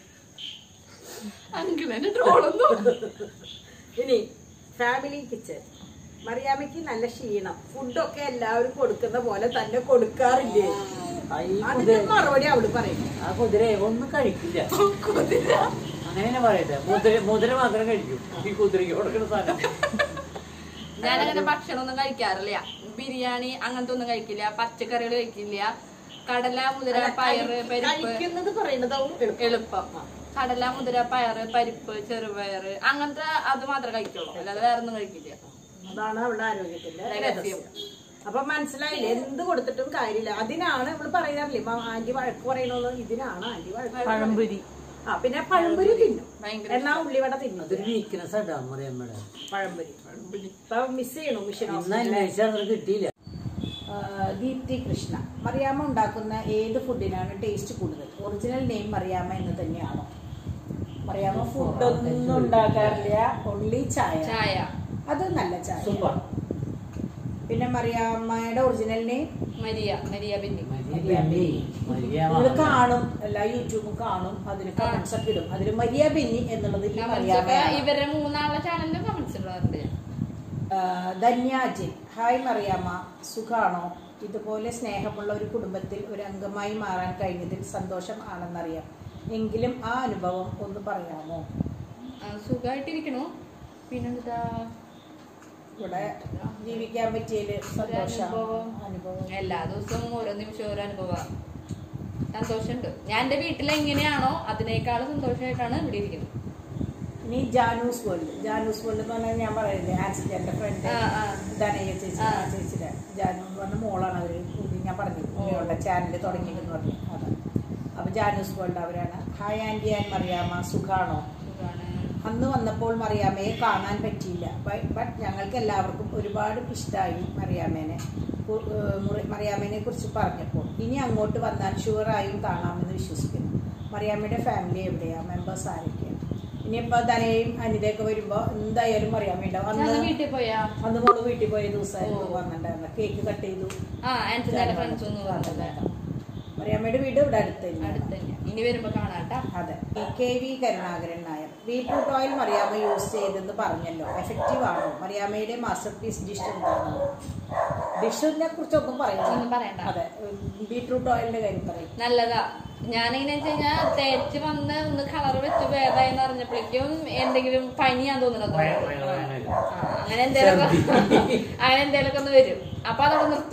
അങ്കിളെന്നെ ട്രോളൊന്നും ഇനി ഫാമിലി കിച്ചൺ മറിയാമ്മയ്ക്ക് നല്ല ക്ഷീണം ഫുഡൊക്കെ എല്ലാവരും കൊടുക്കുന്ന പോലെ തന്നെ കൊടുക്കാറില്ലേ അതിന്റെ മറുപടി അവള് പറയും ആ കുതിര ഒന്നും കഴിക്കില്ല അങ്ങനെ തന്നെ പറയട്ടെ മുതിര മുതിര മാത്രം കഴിക്കും ഈ കുതിരയ്ക്ക് കൊടുക്കുന്ന സാധനം ഞാനങ്ങനെ ഭക്ഷണമൊന്നും കഴിക്കാറില്ല ബിരിയാണി അങ്ങനത്തെ ഒന്നും കഴിക്കില്ല പച്ചക്കറികൾ കഴിക്കില്ല കടല മുതിര പയറ് പരിപ്പ് കഴിക്കുന്നത് പറയണതാവും എളുപ്പം എളുപ്പം കടല മുതിര പയറ് പരിപ്പ് ചെറുപയറ് അങ്ങനത്തെ അത് മാത്രമേ കഴിക്കുള്ളൂ അല്ലാതെ വേറെ ഒന്നും കഴിക്കില്ല അതാണ് അവളുടെ ആരോഗ്യത്തിന്റെ രഹസ്യം. രഹസ്യം അപ്പൊ മനസ്സിലായില്ലേ എന്ത് കൊടുത്തിട്ടും കാര്യമില്ല അതിനാണ് ഇവള് പറയാറില്ലേ ഇപ്പൊ ആന്റി വഴക്ക് പറയണത് ഇതിനാണ് ആന്റി വഴക്ക് പഴംപൊരി ആ പിന്നെ പഴംപൊരി തിന്നും ഭയങ്കര എന്നാ ഉള്ളിവട തിന്നും അതൊരു വീക്ക്നെസ് ആട്ടാ മറിയമ്മയുടെ പഴംപൊരി ഇപ്പൊ മിസ് ചെയ്യണു മിഷൻ ഇന്ന് ഹോസ്പിറ്റലിലെ അന്വേഷിച്ചാൽ അത് കിട്ടിയില്ല ആ, ദീപ്തി കൃഷ്ണ മറിയാമ്മ ഉണ്ടാക്കുന്ന ഏത് ഫുഡിനാണ് ടേസ്റ്റ് കൂടുതൽ ഒറിജിനൽ നെയിം മറിയാമ്മ എന്ന് തന്നെയാണോ മറിയാമ്മ ഫുഡൊന്നും ഉണ്ടാക്കാറില്ല ഒൺലി ചായ ചായ അത് നല്ല ചായ സൂപ്പർ പിന്നെ മറിയാമ്മയുടെ ഒറിജിനൽ നെയിം മരിയ മരിയ ബിന്നി മരിയമ്മേ മരിയമ്മ നിങ്ങൾ കാണും എല്ലാ യൂട്യൂബും കാണും അതിന് കമന്റ്സ് ഒക്കെ ഇടും അതിൽ മരിയ ബെന്നി എന്നുള്ളത് ഈ കമന്റ്സ് ഒക്കെ മറിയാമ്മയാണ് ഇവരുടെ മൂന്നാളുടെ ചാനലിലും കമന്റ്സ് ഇടാറുണ്ട് ഞാൻ ആ, ധന്യാജിൻ ഹായ് മറിയാമ്മ സുഖാണോ ഇതുപോലെ സ്നേഹമുള്ള ഒരു കുടുംബത്തിൽ ഒരു അംഗമായി മാറാൻ കഴിഞ്ഞതിൽ സന്തോഷം ആണെന്നറിയാം എങ്കിലും ആ അനുഭവം ഒന്ന് പറയാമോ ആ, സുഖായിട്ടിരിക്കണു പിന്നെന്താ ഇവിടെ ജീവിക്കാൻ പറ്റിയതിൽ സന്തോഷം അനുഭവം. അനുഭവം എല്ലാ ദിവസവും ഓരോ നിമിഷവും ഓരോ അനുഭവ സന്തോഷമുണ്ട് ഞാൻ എന്റെ വീട്ടിൽ എങ്ങനെയാണോ അതിനേക്കാളും സന്തോഷമായിട്ടാണ് ഇവിടെ ഇരിക്കുന്നത് ഇനി ജാനൂസ് വേൾഡ് ജാനൂസ് വേൾഡ് എന്ന് പറഞ്ഞാൽ ഞാൻ പറയുന്നത് ആൻസിന്റെ എന്റെ ഫ്രണ്ട് ആ, ആ. ധനയ്യ ചേച്ചി ആ. ആ ചേച്ചിയുടെ ജാനു എന്ന് പറഞ്ഞ മോളാണ് അവര് ഇത് ഞാൻ പറഞ്ഞു ഉണ്ണിയോടെ ചാനൽ തുടങ്ങിയെന്ന് പറഞ്ഞു അതെ അപ്പൊ ജാനൂസ് വേൾഡ് അവരാണ് ഹായ് ആന്റി ആൻഡ് മറിയാമ്മ സുഖാണോ സുഖാണ്. അന്ന് വന്നപ്പോൾ മറിയാമ്മയെ കാണാൻ പറ്റിയില്ല ബട്ട് ഞങ്ങൾക്ക് എല്ലാവർക്കും ഒരുപാട് ഇഷ്ടമായി മറിയാമ്മേനെ കു- ഏഹ് മുറി- മറിയാമ്മേനെ കുറിച്ച് പറഞ്ഞപ്പോൾ ഇനി അങ്ങോട്ട് വന്നാൽ ഷുവറായും കാണാമെന്ന് വിശ്വസിക്കുന്നു മറിയാമ്മയുടെ ഫാമിലി എവിടെയാ മെമ്പേഴ്സ് ആരൊക്കെയാണ് ഇനിയിപ്പോ ധനയും അനിതയൊക്കെ വരുമ്പോ എന്തായാലും മറിയാമ്മ ഉണ്ടാവും ഞാൻ അന്ന് വീട്ടിൽ പോയാ അന്ന് മോള് വീട്ടിൽ പോയ ദിവസമായിരുന്നു ഓ. വന്നിട്ടുണ്ടായിരുന്നു കേക്ക് കട്ട് ചെയ്തു ആ ആൻസിന്റെ ഫ്രണ്ട്സ് ഒന്നും വന്നില്ല മറിയാമ്മയുടെ വീട് ഇവിടെ അടുത്ത് തന്നെയാണ് അടുത്ത് തന്നെ ഇനി വരുമ്പോ കാണാട്ടാ അതെ K V Karunakaran Nair beetroot oil Mariyamma use ചെയ്തെന്ന് പറഞ്ഞല്ലോ എഫക്റ്റീവ് ആണോ മറിയാമ്മയുടെ മാസ്റ്റർ പീസ് ഡിഷ് എന്താണ് ഡിഷിനെ കുറിച്ചൊന്നും ഒന്നും പറയുന്നു പറയണ്ട. അതെ ബീട്രൂട്ട് ഓയിലിന്റെ കാര്യം പറയും നല്ലതാ ഞാനെങ്ങനെ വെച്ച് കഴിഞ്ഞാൽ തേച്ച് വന്ന് ഒന്ന് കളർ വെച്ച് ഭേദമായെന്ന് അറിഞ്ഞപ്പോഴേക്കും എന്തെങ്കിലും പനിയാൻ തോന്നുന്നത് വയ- വയ- വയ- വയ. അങ്ങനെ എന്തേലൊക്കെ അങ്ങനെ എന്തേലൊക്കെ ഒന്ന് വരും അപ്പൊ അതവിടെ നിർത്തും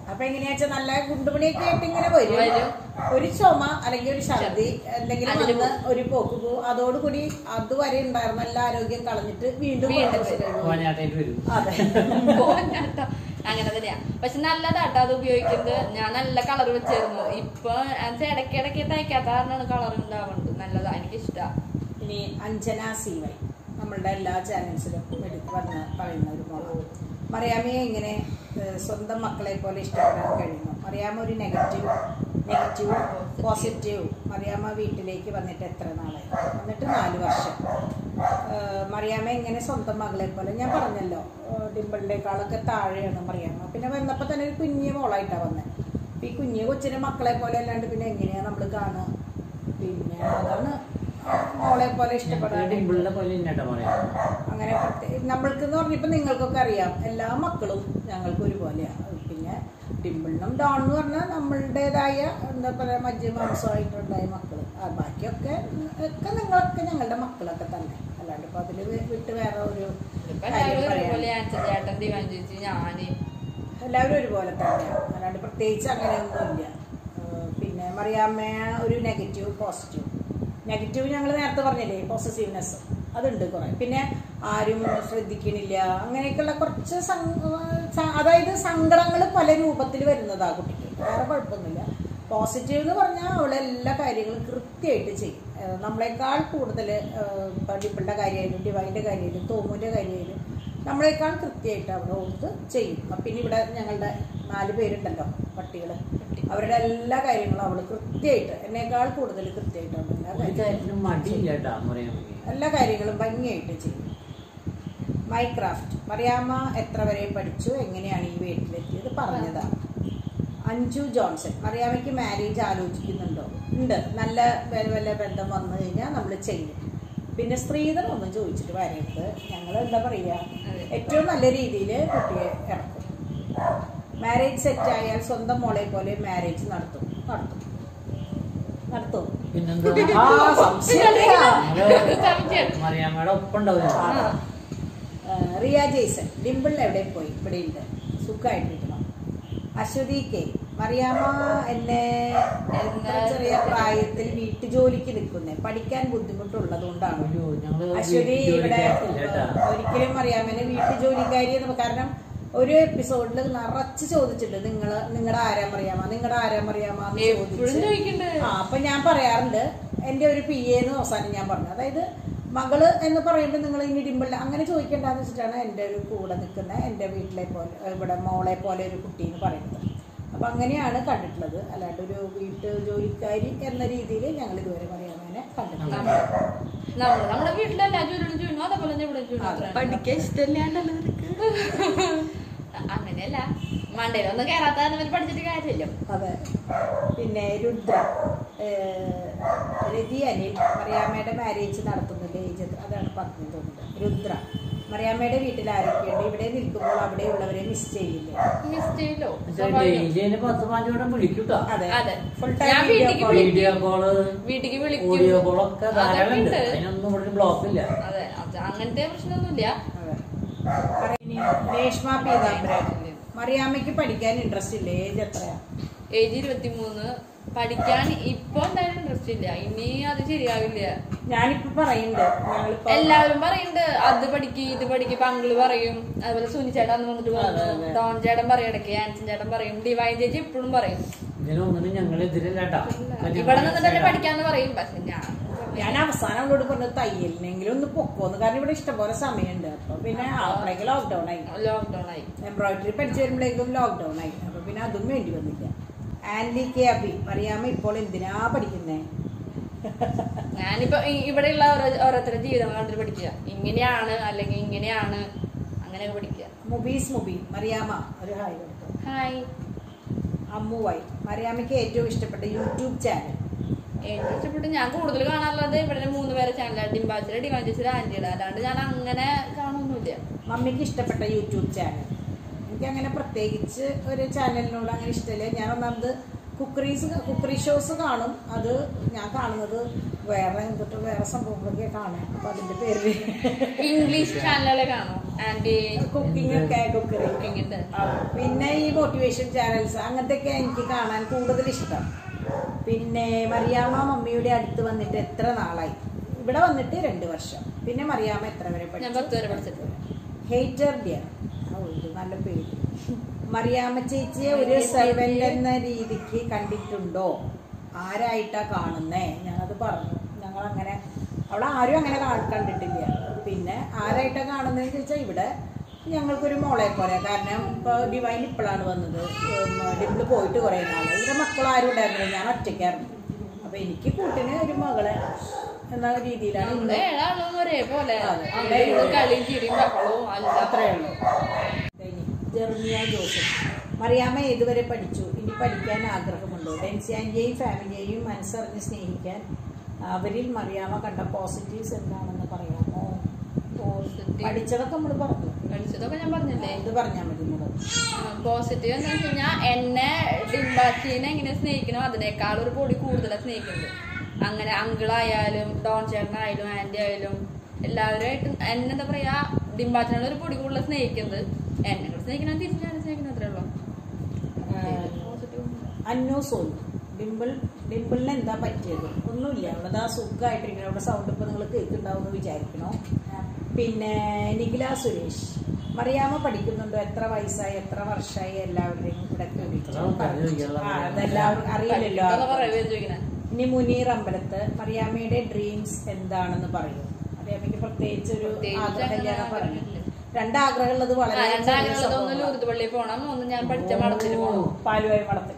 അപ്പൊ എങ്ങനെയാ നല്ല ഗുണ്ടുമണിയൊക്കെ ആയിട്ട് ഇങ്ങനെ വരും വരും. ഒരു ചുമ അല്ലെങ്കിൽ ഒരു ഛർദി എന്തെങ്കിലും വന്ന് ഒരു പോക്ക് പോകും അതോടുകൂടി അതുവരെ ഉണ്ടായിരുന്ന എല്ലാ ആരോഗ്യം കളഞ്ഞിട്ട് വീണ്ടും വീണ്ടും കുറച്ച് ദിവസം കഴിയുമ്പോൾ- പോനാട്ടായിട്ട് വരും അതെ പോന്നാട്ടോ. അങ്ങനെ തന്നെയാ പക്ഷെ നല്ലതാട്ടോ അത് ഉപയോഗിക്കുന്നത് ഞാൻ നല്ല കളർ വെച്ചായിരുന്നു ഇപ്പൊ എന്നുവെച്ചാ ഇടയ്ക്കിടയ്ക്ക് തയ്ക്കാത്ത കാരണമാണ് കളർ ഉണ്ടാവുന്നത് നല്ലതാ എനിക്ക് ഇഷ്ടാ ഇനി അഞ്ജന സി വൈ നമ്മളുടെ എല്ലാ ചാനൽസിലും എടുത്ത് വന്ന് പറയുന്ന ഒരു മോളാണ് മറിയാമ്മയെ എങ്ങനെ ഏഹ്, സ്വന്തം മക്കളെ പോലെ ഇഷ്ടപ്പെടാൻ കഴിയുന്നു മറിയാമ്മ ഒരു നെഗറ്റീവ് നെഗറ്റീവ് പോസിറ്റീവ് മറിയാമ്മ വീട്ടിലേക്ക് വന്നിട്ട് എത്ര നാളായി വന്നിട്ട് നാല് വർഷം ഏഹ്, മറിയാമ്മ എങ്ങനെ സ്വന്തം മകളെ പോലെ ഞാൻ പറഞ്ഞല്ലോ ഏഹ്, ഡിമ്പിളിനേക്കാളൊക്കെ താഴെയാണ് മറിയാമ്മ പിന്നെ വന്നപ്പോൾ തന്നെ ഒരു കുഞ്ഞു മോളായിട്ടാണ് വന്നത് ഈ കുഞ്ഞു കൊച്ചിനെ മക്കളെ പോലെ അല്ലാണ്ട് പിന്നെ എങ്ങനെയാണ് നമ്മൾ കാണുക പിന്നെ അതാണ് മോളെ പോലെ ഇഷ്ടപ്പെടാൻ ഡിമ്പിളിനെ പോലെ ഇന്നട്ടോ പറയാം അങ്ങനെ പ്രത്യേക നമ്മൾക്ക് എന്ന് പറഞ്ഞപ്പോൾ നിങ്ങൾക്കൊക്കെ അറിയാം എല്ലാ മക്കളും ഞങ്ങൾക്ക് ഒരുപോലെയാണ് പിന്നെ ഡിമ്പിളിനും ഡോൺ എന്ന് പറഞ്ഞാൽ നമ്മളുടേതായ എന്താ പറയുക മജ്ജ മാംസമായിട്ടുണ്ടായ മക്കൾ ബാക്കിയൊക്കെ ഒക്കെ നിങ്ങളൊക്കെ ഞങ്ങളുടെ മക്കളൊക്കെ തന്നെ അല്ലാണ്ട് ഇപ്പൊ അതിൽ വിട്ട് വേറെ ഒരു ഇപ്പൊ കാര്യം എല്ലാവരും പറയാൻ ഒരുപോലെ ആൻസർ ചേട്ടൻ ദിവാൻ ചേച്ചി ഞാന് എല്ലാവരും ഒരുപോലെ തന്നെയാണ് അല്ലാണ്ട് പ്രത്യേകിച്ച് അങ്ങനെയൊന്നുമില്ല ഏഹ് പിന്നെ മറിയാമ്മ ഒരു നെഗറ്റീവ് പോസിറ്റീവ് നെഗറ്റീവ് ഞങ്ങൾ നേരത്തെ പറഞ്ഞില്ലേ പോസിറ്റീവ്നെസ് അതുണ്ട് കുറെ പിന്നെ ആരും ശ്രദ്ധിക്കണില്ല അങ്ങനെയൊക്കെയുള്ള കുറച്ച് സങ്ക- സ- അതായത് സങ്കടങ്ങൾ പല രൂപത്തിൽ വരുന്നതാ കുട്ടിക്ക് വേറെ കുഴപ്പമൊന്നുമില്ല പോസിറ്റീവ് എന്ന് പറഞ്ഞാൽ അവളെ എല്ലാ കാര്യങ്ങളും കൃത്യമായിട്ട് ചെയ്യും ഏഹ് നമ്മളെക്കാൾ കൂടുതൽ ഇപ്പം ഡിപ്പിളുടെ കാര്യമായാലും ഡിവൈൻ്റെ കാര്യമായാലും തോമുൻ്റെ കാര്യമായാലും നമ്മളെക്കാൾ കൃത്യമായിട്ട് അവിടെ ഓർത്ത് ചെയ്യും അപ്പം പിന്നെ ഇവിടെ ഞങ്ങളുടെ നാല് പേരുണ്ടല്ലോ പട്ടികൾ അവരുടെ എല്ലാ കാര്യങ്ങളും അവൾ കൃത്യമായിട്ട് എന്നേക്കാൾ കൂടുതൽ കൃത്യമായിട്ട് അവൾ എല്ലാ ഒരു കാര്യങ്ങളും കാര്യത്തിനും മടിയില്ല കേട്ടാ പറയാൻ എല്ലാ കാര്യങ്ങളും ഭംഗിയായിട്ട് ചെയ്യും മൈക്രാഫ്റ്റ് മറിയാമ്മ എത്ര വരെ പഠിച്ചു എങ്ങനെയാണ് ഈ വീട്ടിലെത്തിയത് പറഞ്ഞതാണ് അഞ്ജു ജോൺസൺ മറിയാമ്മയ്ക്ക് മാരേജ് ആലോചിക്കുന്നുണ്ടോ ഉണ്ട് നല്ല വല്ല വല്ല ബന്ധം വന്നു കഴിഞ്ഞാൽ നമ്മൾ ചെയ്യും പിന്നെ സ്ത്രീധനം ഒന്നും ചോദിച്ചിട്ട് വരരുത് ഞങ്ങൾ എന്താ പറയുക അതെ. ഏറ്റവും നല്ല രീതിയിൽ കുട്ടിയെ ഇറക്കും മാരേജ് സെറ്റ് ആയാൽ സ്വന്തം മോളെ പോലെ മാരേജ് നടത്തും നടത്തും നടത്തും പിന്നെന്താ ആ സംശയമില്ല സംശയം. മറിയാമ്മയുടെ ഒപ്പം ഉണ്ടാവില്ല ആ. ആ, റിയ ജെയ്സൺ ഡിംപിൾ എവിടെ പോയി ഇവിടെ ഉണ്ട് സുഖമായിട്ടിരിക്കണം അശ്വതി കെ മറിയാമ്മ എന്നെ എത്ര ചെറിയ പ്രായത്തിൽ വീട്ടുജോലിക്ക് നിൽക്കുന്നേ പഠിക്കാൻ ബുദ്ധിമുട്ടുള്ളത് കൊണ്ടാണ് അയ്യോ, ഞങ്ങള് അശ്വതി ഇവിടെ വീട്ടുജോലിക്കാരില്ല കേട്ടാ. ഒരിക്കലും അറിയാമെന്നെ വീട്ടുജോലിക്കാരി എന്ന് കാരണം ഒരു എപ്പിസോഡിൽ നിറച്ച് ചോദിച്ചിട്ടുണ്ട് നിങ്ങള് നിങ്ങളുടെ ആരാ അറിയാമോ നിങ്ങളുടെ ആരാ അറിയാമോ എപ്പോഴും ചോദിക്കണ്ട് ആ അപ്പൊ ഞാൻ പറയാറുണ്ട് എന്റെ ഒരു പി എന്ന് അവസാനം ഞാൻ പറഞ്ഞു അതായത് മകള് എന്ന് പറയുമ്പോൾ നിങ്ങൾ ഇനി ഡിമ്പിൾ അങ്ങനെ ചോദിക്കേണ്ടെന്ന് വെച്ചിട്ടാണ് എൻ്റെ ഒരു കൂടെ നിൽക്കുന്ന എൻ്റെ വീട്ടിലെ പോലെ ഇവിടെ മോളെ പോലെ ഒരു കുട്ടി എന്ന് പറയുന്നത് അപ്പൊ അങ്ങനെയാണ് കണ്ടിട്ടുള്ളത് അല്ലാണ്ട് ഒരു വീട്ടു ജോലിക്കാരി എന്ന രീതിയിൽ ഞങ്ങൾ ഇതുവരെ പറയാമെന്നെ കണ്ടിട്ടില്ല നമ്മള് നമ്മുടെ വീട്ടിലെല്ലാ ജോലികളും ചെയ്യുന്നു അതേപോലെ തന്നെ ഇവിടെ ചെയ്യുന്നു അത്രേ. പഠിക്കാൻ ഇഷ്ടമില്ലാണ്ടല്ലോ നിനക്ക് അങ്ങനെയല്ല മണ്ടയിലൊന്നും കയറാത്ത കാരണം പഠിച്ചിട്ട് കാര്യമില്ല അതെ പിന്നെ രുദ്ര ഏഹ്, രതി അനിൽ മറിയാമ്മയുടെ മാരേജ് നടത്തുന്നുണ്ട് ഏജ് എത്ര? അതാണ് പറഞ്ഞു തോന്നുന്നത് രുദ്ര മറിയാമ്മയുടെ വീട്ടിൽ ആരൊക്കെയുണ്ട് ഇവിടെ നിൽക്കുമ്പോൾ അവിടെയുള്ളവരെ മിസ് ചെയ്യില്ലേ മിസ് ചെയ്യല്ലോ ഡെയിലി എന്നെ പത്ത് പതിനഞ്ച് വട്ടം വിളിക്കൂട്ടാ അതെ അതെ. ഫുൾ ഞാൻ ടൈം വീഡിയോ വീട്ടിലേക്ക് കോൾ വിളി- വീഡിയോ കോള് വീട്ടിലേക്ക് വിളിക്കും ഓഡിയോ കോളൊക്കെ ധാരാളം ഉണ്ട് അതൊക്കെ ഉണ്ട്. അതിനൊന്നും ഇവിടെ ബ്ലോക്ക് ഇല്ല അതെ അത് അങ്ങനത്തെ പ്രശ്നമൊന്നുമില്ല അതെ പറയിനി, രേഷ്മ പീതാംബരൻ മറിയാമ്മയ്ക്ക് പഠിക്കാൻ ഇൻട്രസ്റ്റ് ഇല്ലേ ഏജ് എത്രയാ ഏജ് ഇരുപത്തിമൂന്ന് പഠിക്കാൻ ഇപ്പൊ എന്തായാലും ഇൻട്രസ്റ്റ് ഇല്ല ഇനി അത് ശരിയാവില്ല ഞാനിപ്പോ പറയുന്നുണ്ട് ഞങ്ങളിപ്പോ എല്ലാവരും പറയുന്നുണ്ട് അത് പഠിക്ക് ഇത് പഠിക്ക് പങ്കിള് പറയും അതുപോലെ സുനി ചേട്ടൻ അന്ന് വന്നിട്ട് അതെ, പറഞ്ഞു അതെ. ഡോൺ ചേട്ടൻ പറയും ഇടയ്ക്ക് ആൻസൺ ചേട്ടൻ പറയും ഡിവൈൻ ചേച്ചി എപ്പോഴും പറയും ഇതിനൊന്നും ഞങ്ങൾ എതിരല്ലാട്ടാ ഇവിടെ നിന്നിട്ട് പഠിക്കാന്ന് പറയും പക്ഷെ ഞാൻ ഞാൻ അവസാനം അവളോട് പറഞ്ഞത് തയ്യലിനെങ്കിലും ഒന്ന് പൊക്കോന്ന് കാരണം ഇവിടെ ഇഷ്ടംപോലെ സമയമുണ്ട് അപ്പൊ പിന്നെ അപ്പോഴേക്ക് ലോക്ക്ഡൌൺ ആയി ലോക്ക്ഡൌൺ ആയി എംബ്രോയിഡറി പഠിച്ചു വരുമ്പോഴേക്കും ലോക്ക്ഡൌൺ ആയി അപ്പൊ പിന്നെ അതും വേണ്ടി വന്നില്ല ആൻഡി കെ അബി അറിയാമ ഇപ്പോൾ എന്തിനാ പഠിക്കുന്നേ ഞാനിപ്പോ ഈ- ഇവിടെയുള്ള ഓരോ ഓരോരുത്തരുടെ ജീവിതം കണ്ടിട്ട് പഠിക്കുക ഇങ്ങനെയാണ് അല്ലെങ്കിൽ ഇങ്ങനെയാണ് അങ്ങനെയൊക്കെ പഠിക്കുക മുബീസ് മുബി മറിയാമ ഒരു ഹായ് കൊടുത്തു ഹായ് അമ്മു വൈ മറിയാമയ്ക്ക് ഏറ്റവും ഇഷ്ടപ്പെട്ട യൂട്യൂബ് ചാനൽ ഏറ്റവും ഇഷ്ടപ്പെട്ട് ഞാൻ കൂടുതൽ കാണാറുള്ളത് ഇവിടെ മൂന്ന് പേരെ ചാനലാണ് ഡിംബാച്ചിലെ ഡിമാഞ്ചേച്ചിയുടെ ആന്റിയുടെ അല്ലാണ്ട് ഞാൻ അങ്ങനെ കാണുന്നില്ല മമ്മിക്ക് ഇഷ്ടപ്പെട്ട യൂട്യൂബ് ചാനൽ എനിക്ക് അങ്ങനെ പ്രത്യേകിച്ച് ഒരു ചാനലിനോട് അങ്ങനെ ഇഷ്ടമില്ല ഞാൻ ഒന്നാമത് കുക്കറീസ് കുക്കറി ഷോസ് കാണും അത് ഞാൻ കാണുന്നത് വേറെ എന്നിട്ട് വേറെ സംഭവങ്ങളൊക്കെ കാണാം അപ്പൊ അതിന്റെ പേര് ഇംഗ്ലീഷ് ചാനലുകളെ കാണും ആൻഡ് കുക്കിംഗ് ഒക്കെ കുക്കറി കുക്കിങ്ങിന്റെ പിന്നെ ഈ മോട്ടിവേഷൻ ചാനൽസ് അങ്ങനത്തെയൊക്കെ എനിക്ക് കാണാൻ കൂടുതൽ ഇഷ്ടം പിന്നെ മറിയാമ്മ മമ്മിയുടെ അടുത്ത് വന്നിട്ട് എത്ര നാളായി ഇവിടെ വന്നിട്ട് രണ്ട് വർഷം പിന്നെ മറിയാമ്മ എത്ര വരെ ഞാൻ പഠിച്ചു പത്ത് വരെ പഠിച്ചിട്ടുണ്ട് ഹേറ്റർ ഡിയർ ഓ ഇത് നല്ല പേര് മറിയാമ്മ ചേച്ചിയെ ഒരു സെർവന്റ് എന്ന രീതിക്ക് കണ്ടിട്ടുണ്ടോ ആരായിട്ടാ കാണുന്നേ ഞാനത് പറഞ്ഞു ഞങ്ങൾ അങ്ങനെ അവിടെ ആരും അങ്ങനെ കാ- കണ്ടിട്ടില്ല പിന്നെ ആരായിട്ടാ കാണുന്നതെന്ന് ചോദിച്ചാൽ ഇവിടെ ഞങ്ങൾക്കൊരു മോളെ പോലെ കാരണം ഇപ്പൊ ഡിവൈൻ ഇപ്പോഴാണ് വന്നത് ഡിമ്പിള് പോയിട്ട് കുറേ നാള് ഇവിടെ മക്കൾ ആരും ഉണ്ടായിരുന്നില്ല ഞാൻ ഒറ്റയ്ക്കായിരുന്നു അപ്പൊ എനിക്ക് കൂട്ടിന് ഒരു മകളെ എന്ന രീതിയിലാണ് നമ്മള് ഇവിടെ ഏഴാളും ഒരേപോലെ അതെ. അവിടെ ഇരുന്ന് കളിയും ചിരിയും ബഹളവും അല്ല അത്രേ ഉള്ളൂ ഇനി ജെർമിയ ജോസഫ് മറിയാമ്മ ഏതുവരെ പഠിച്ചു ഇനി പഠിക്കാൻ ആഗ്രഹമുണ്ടോ ഡെൻസിയാൻ്റെയും ഫാമിലിയെയും മനസ്സറിഞ്ഞ് സ്നേഹിക്കാൻ അവരിൽ മറിയാമ്മ കണ്ട പോസിറ്റീവ്സ് എന്താണെന്ന് പറയാമോ പോസിറ്റീവ് പഠിച്ചതൊക്കെ നമ്മൾ പറഞ്ഞു പഠിച്ചതൊക്കെ ഞാൻ പറഞ്ഞില്ലേ ഇത് പറഞ്ഞാൽ മതി നമ്മൾ പോസിറ്റീവ് എന്താ വെച്ച് കഴിഞ്ഞാൽ എന്നെ ഡിംബാച്ചീനെ എങ്ങനെ സ്നേഹിക്കണോ അതിനേക്കാൾ ഒരു പൊടി കൂടുതലാണ് സ്നേഹിക്കുന്നത് അങ്ങനെ അങ്കിളായാലും ഡോൺ ചേട്ടനായാലും ആന്റി ആയാലും എല്ലാവരുമായിട്ടും എന്നെ എന്താ പറയാ ഡിംബാച്ചനോട് ഒരു പൊടി കൂടുതൽ സ്നേഹിക്കുന്നത് എന്നെ കൂടെ സ്നേഹിക്കണം തിരിച്ചാണ് സ്നേഹിക്കുന്നത് അത്രേ ഉള്ളൂ പോസിറ്റീവ് അന്നു സോനു ഡിമ്പിൾ ഡിമ്പിളിന് എന്താ പറ്റിയത് ഒന്നുമില്ല അവിടെ ആ സുഖമായിട്ടിരിക്കണം അവിടെ സൗണ്ട് ഇപ്പൊ നിങ്ങൾ കേൾക്കുന്നുണ്ടാവും എന്ന് വിചാരിക്കണോ പിന്നെ നിഖില സുരേഷ് മറിയാമ്മ പഠിക്കുന്നുണ്ടോ എത്ര വയസ്സായി എത്ര വർഷമായി എല്ലാവരുടെയും ഇവിടെ കൂടിയിട്ട് എത്ര ആൾക്കാര് ചോദിക്കാനുള്ള ആ, അതെല്ലാവരും അറിയില്ലല്ലോ കുറേ ആർക്കും. പേര് ചോദിക്കണേ ഇനി മുനീർ അമ്പലത്ത് മറിയാമ്മയുടെ ഡ്രീംസ് എന്താണെന്ന് പറയൂ മറിയാമ്മയ്ക്ക് പ്രത്യേകിച്ച് ഒരു പ്രത്യേകിച്ച് ആഗ്രഹമില്ല അങ്ങനെ പറഞ്ഞു ആഗ്രഹമില്ല. രണ്ടാഗ്രഹമുള്ളത് ആ, വളരെ ചെറിയ രണ്ടാഗ്രഹമുള്ളത് ഒന്ന് സംഭവങ്ങളാണ്. ലൂർദ് പള്ളിയിൽ പോകണം ഒന്ന് ഞാൻ പഠിച്ച മഠത്തിൽ പോകണം പാലുവായി മഠത്തിൽ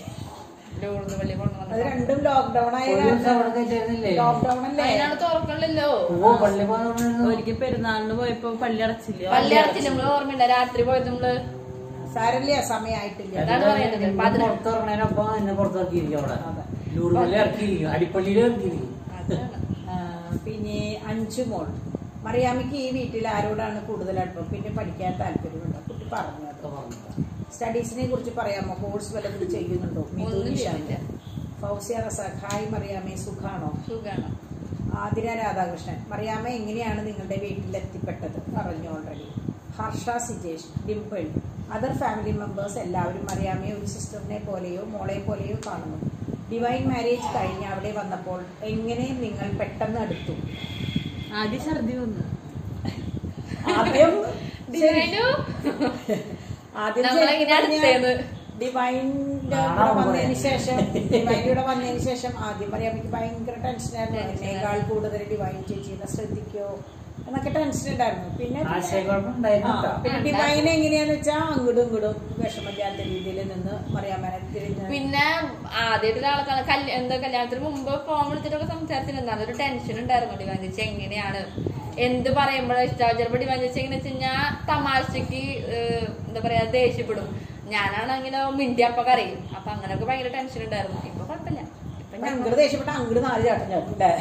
ലൂർദ് പള്ളിയിൽ പോകണം അത് രണ്ടും ലോക്ക്ഡൌൺ ആയ ഒരു ദിവസം അവിടെ കാരണം കയറ്റിയിരുന്നില്ലേ ലോക്ക്ഡൌൺ അല്ലേ അതിനാണ് തുറക്കണില്ലല്ലോ ഓ പള്ളി പോകുന്ന ഒരിക്കൽ പെരുന്നാളിന് പോയപ്പോ പള്ളി അടച്ചില്ല പള്ളി അടച്ചില്ല നമ്മള് ഓർമ്മയില്ല രാത്രി പോയത് നമ്മള് സാരല്ല സമയമായിട്ടില്ല അതാണ് പറയുന്നത്. പതിനെ- പുറത്തിറങ്ങണേനൊപ്പം എന്നെ പുറത്തിറക്കിയിരിക്കും അവിടെ അതെ. ലൂർ പള്ളി ഇറക്കിയിരിക്കും അടിപ്പള്ളിയിൽ ഇറക്കിയിരിക്കും അതാണ് ആ, പിന്നെ അഞ്ചു മോൾ മറിയാമ്മയ്ക്ക് ഈ വീട്ടിൽ ആരോടാണ് കൂടുതൽ അടുപ്പം പിന്നെ പഠിക്കാൻ താല്പര്യമുണ്ടോ കുട്ടി പറഞ്ഞു ഒക്കെ പറഞ്ഞു സ്റ്റഡീസിനെ കുറിച്ച് പറയാമോ കോഴ്സ് വല്ലതും ചെയ്യുന്നുണ്ടോ മിഥുൻ ഒന്നും നിഷാന്ത് ചെയ്യുന്നില്ല. ഫൗസിയ റസാഖ് ഹായ് മറിയാമ്മേ സുഖാണോ സുഖാണ് ആതിര രാധാകൃഷ്ണൻ മറിയാമ്മ എങ്ങനെയാണ് നിങ്ങളുടെ വീട്ടിൽ എത്തിപ്പെട്ടത് പറഞ്ഞു already Harsha Sijesh Dimple other family members എല്ലാവരും മറിയാമ്മയെ ഒരു സിസ്റ്ററിനെ പോലെയോ മോളെ പോലെയോ കാണുന്നു ഡിവൈൻ മാരേജ് കഴിഞ്ഞ് അവിടെ വന്നപ്പോൾ എങ്ങനെ നിങ്ങൾ പെട്ടെന്ന് അടുത്തു ആദ്യം ഛർദി വന്നു ആദ്യം ശരി. ഡിവൈനു ആദ്യം നമ്മളെങ്ങനെ ശരിക്കും അടുത്തേന്ന്? പറഞ്ഞാൽ ഡിവൈൻ്റെ ആണോ കൂടെ മോളെ? വന്നതിന് ശേഷം ഡിവൈൻ്റെ കൂടെ വന്നതിന് ശേഷം ആദ്യം പറയാൻ എനിക്ക് ഭയങ്കര ടെൻഷനായിരുന്നു ടെൻഷനായിരുന്നു. എന്നേക്കാൾ കൂടുതൽ ഡിവൈൻ ചേച്ചിനെ ശ്രദ്ധിക്കോ എന്നൊക്കെ ടെൻഷൻ ഉണ്ടായിരുന്നു പിന്നെ പിന്നെ- ആശയക്കുഴപ്പം ആ, ഉണ്ടായിരുന്നു കേട്ടോ. പിന്നെ ഡിവൈൻ എങ്ങനെയാന്ന് വെച്ചാൽ അങ്ങോട്ടും ഇങ്ങോട്ടും വിഷമില്ലാത്ത രീതിയിൽ നിന്ന് മറിയാമ്മനെ തിരിഞ്ഞ് പിന്നെ ആദ്യമായിട്ട് ഒരാൾക്കാണ് കല്യാ എന്താ കല്യാണത്തിന് മുമ്പ് ഫോൺ വിളിച്ചിട്ടൊക്കെ സംസാരിച്ചിട്ടുണ്ടായിരുന്നു ഒരു ടെൻഷൻ ഉണ്ടായിരുന്നു ഡിവാൻ ചേച്ചി എങ്ങനെയാണ് എന്ത് പറയുമ്പോഴാണ് ഇഷ്ടം ചിലപ്പോൾ ഡിവാൻ ചേച്ചി എങ്ങനെ വെച്ച് കഴിഞ്ഞാൽ തമാശക്ക് ഏഹ്, എന്താ പറയാ ദേഷ്യപ്പെടും ഞാനാണെങ്കിൽ മിണ്ടി അപ്പൊ കറിയും അപ്പൊ അങ്ങനെയൊക്കെ ഭയങ്കര ടെൻഷൻ ഉണ്ടായിരുന്നു ഇപ്പൊ കുഴപ്പമില്ല ഇപ്പൊ ഞാൻ അങ്ങോട്ട് ദേഷ്യപ്പെട്ട അങ്ങോട്ട് നാല് ചാട്ടം ചാട്ടും അല്ലേ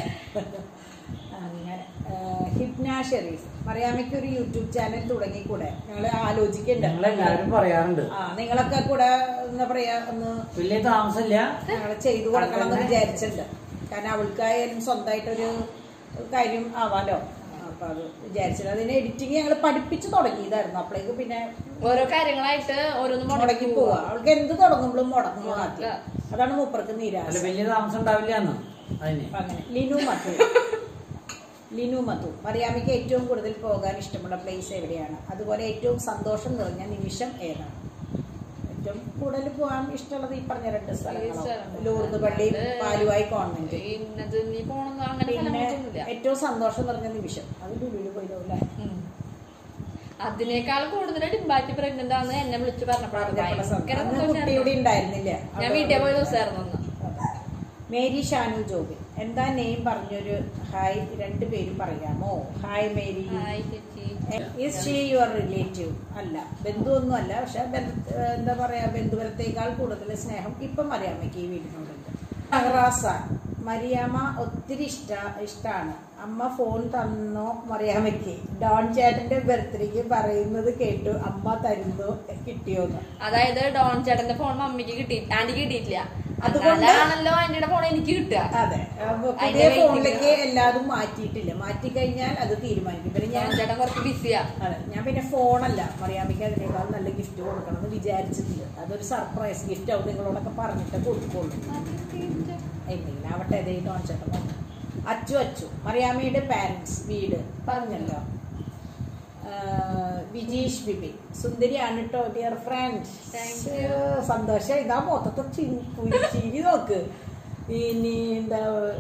അങ്ങനെ ഹിപ്ന ഷെറീഫ് മറിയാമ്മയ്ക്ക് ഒരു യൂട്യൂബ് ചാനൽ തുടങ്ങിക്കൂടെ ഞങ്ങൾ ആലോചിക്കണ്ട ഞങ്ങളെല്ലാവരും പറയാറുണ്ട് ആ നിങ്ങളൊക്കെ കൂടെ എന്താ പറയാ ഒന്ന് വലിയ താമസമില്ല ഞങ്ങൾ ചെയ്തു കൊടുക്കണം എന്ന് വിചാരിച്ചിട്ടുണ്ട് കാരണം അവൾക്കായാലും സ്വന്തമായിട്ടൊരു കാര്യം ആവാലോ അപ്പൊ അത് വിചാരിച്ചത് അതിന് എഡിറ്റിങ് ഞങ്ങൾ പഠിപ്പിച്ചു തുടങ്ങിയതായിരുന്നു അപ്പോഴേക്ക് പിന്നെ ഓരോ കാര്യങ്ങളായിട്ട് ഓരോന്ന് മുടക്കി മുടക്കി പോവാ പോവാ അവൾക്ക് എന്ത് തുടങ്ങുമ്പോഴും മുടങ്ങും ആദ്യം അതാണ് മൂപ്പർക്ക് അല്ല നിരാശ വലിയ താമസം ഉണ്ടാവില്ല എന്ന് അതിന് അപ്പൊ അങ്ങനെ ലിനു മധു ലിനു മധു മറിയാമ്മയ്ക്ക് ഏറ്റവും കൂടുതൽ പോകാൻ ഇഷ്ടമുള്ള പ്ലേസ് എവിടെയാണ് അതുപോലെ ഏറ്റവും സന്തോഷം നിറഞ്ഞ നിമിഷം ഏതാണ് ഏറ്റവും കൂടുതൽ പോകാൻ ഇഷ്ടമുള്ളത് ഈ പറഞ്ഞ രണ്ട് സ്ഥലങ്ങളോ സ്ഥലങ്ങൾ. ലൂർദ് പള്ളി അത് പാലുവായി കോൺവെന്റ് ഇന്നത് നീ പോണെന്ന് അങ്ങനെ പിന്നെ സ്ഥലങ്ങളൊന്നുമില്ല ഏറ്റവും സന്തോഷം നിറഞ്ഞ നിമിഷം അത് ലുലുവിൽ പോയതോ അല്ലേ ഉം. അതിനേക്കാൾ കൂടുതൽ ഡിംബാറ്റി പ്രഗ്നന്റ് ആണെന്ന് എന്നെ വിളിച്ചു പറഞ്ഞപ്പോഴാണ് പറഞ്ഞപ്പോഴാ സന്തോഷം. ഭയങ്കര അന്ന് കുട്ടി ഇവിടെ സന്തോഷമായിരുന്നു. ഉണ്ടായിരുന്നില്ല ഞാൻ വീട്ടിൽ പോയ ദിവസമായിരുന്നു അന്ന് മേരി ഷാനു ജോബി എന്താ നെയിം പറഞ്ഞൊരു ഹായ് രണ്ടു പേരും പറയാമോ ഹായ് മേരി ഹായ് ചേച്ചി ഈസ് ഷീ യുവർ റിലേറ്റീവ് അല്ല ബന്ധുവൊന്നും അല്ല പക്ഷെ ബന്ധ- എന്താ പറയാ ബന്ധുബലത്തേക്കാൾ കൂടുതൽ സ്നേഹം ഇപ്പം മറിയാമ്മയ്ക്ക് ഈ വീടിനോടുണ്ട് അഹ്റാസ മരിയാമ്മ ഒത്തിരി ഇഷ്ട ഇഷ്ടാണ് അമ്മ ഫോൺ തന്നോ മറിയാമ്മയ്ക്ക് ഡോൺ ചേട്ടന്റെ ബർത്ത്ഡേക്ക് പറയുന്നത് കേട്ടു അമ്മ തരുന്നു കിട്ടിയോന്ന് അതായത് ഡോൺ ചേട്ടന്റെ ഫോൺ മമ്മിക്ക് കിട്ടി ആന്റിക്ക് കിട്ടിയിട്ടില്ല അതുകൊണ്ട് അതുകൊണ്ടാണല്ലോ ആന്റിയുടെ ഫോൺ എനിക്ക് കിട്ടുക അതെ അപ്പൊ പുതിയ അതിന്റെ waiting ഫോണിലേക്ക് എല്ലാതും മാറ്റിയിട്ടില്ല മാറ്റി കഴിഞ്ഞാൽ അത് തീരുമാനിക്കും പിന്നെ ഞാൻ ചേട്ടൻ കുറച്ച് ബിസിയാ അതെ ഞാൻ പിന്നെ ഫോണല്ല മറിയാമ്മയ്ക്ക് അതിനേക്കാൾ നല്ല ഗിഫ്റ്റ് കൊടുക്കണം എന്ന് വിചാരിച്ചിട്ടില്ല അതൊരു സർപ്രൈസ് ഗിഫ്റ്റ് ആവും നിങ്ങളോടൊക്കെ പറഞ്ഞിട്ട് കൊടുക്കുള്ളൂ എന്തെങ്കിലും ആവട്ടെ ഇതേ കാണിച്ചിട്ട് അച്ചു അച്ചു മറിയാമ്മയുടെ പാരൻസ് വീട് പറഞ്ഞല്ലോ ആ, വിജീഷ് ബിബി സുന്ദരിയാണ് കേട്ടോ ഡിയർ ഫ്രണ്ട് Thank സന്തോഷം ഇതാ മൊത്തത്തെ ചിരി ചിരി നോക്ക് ഇനി എന്താ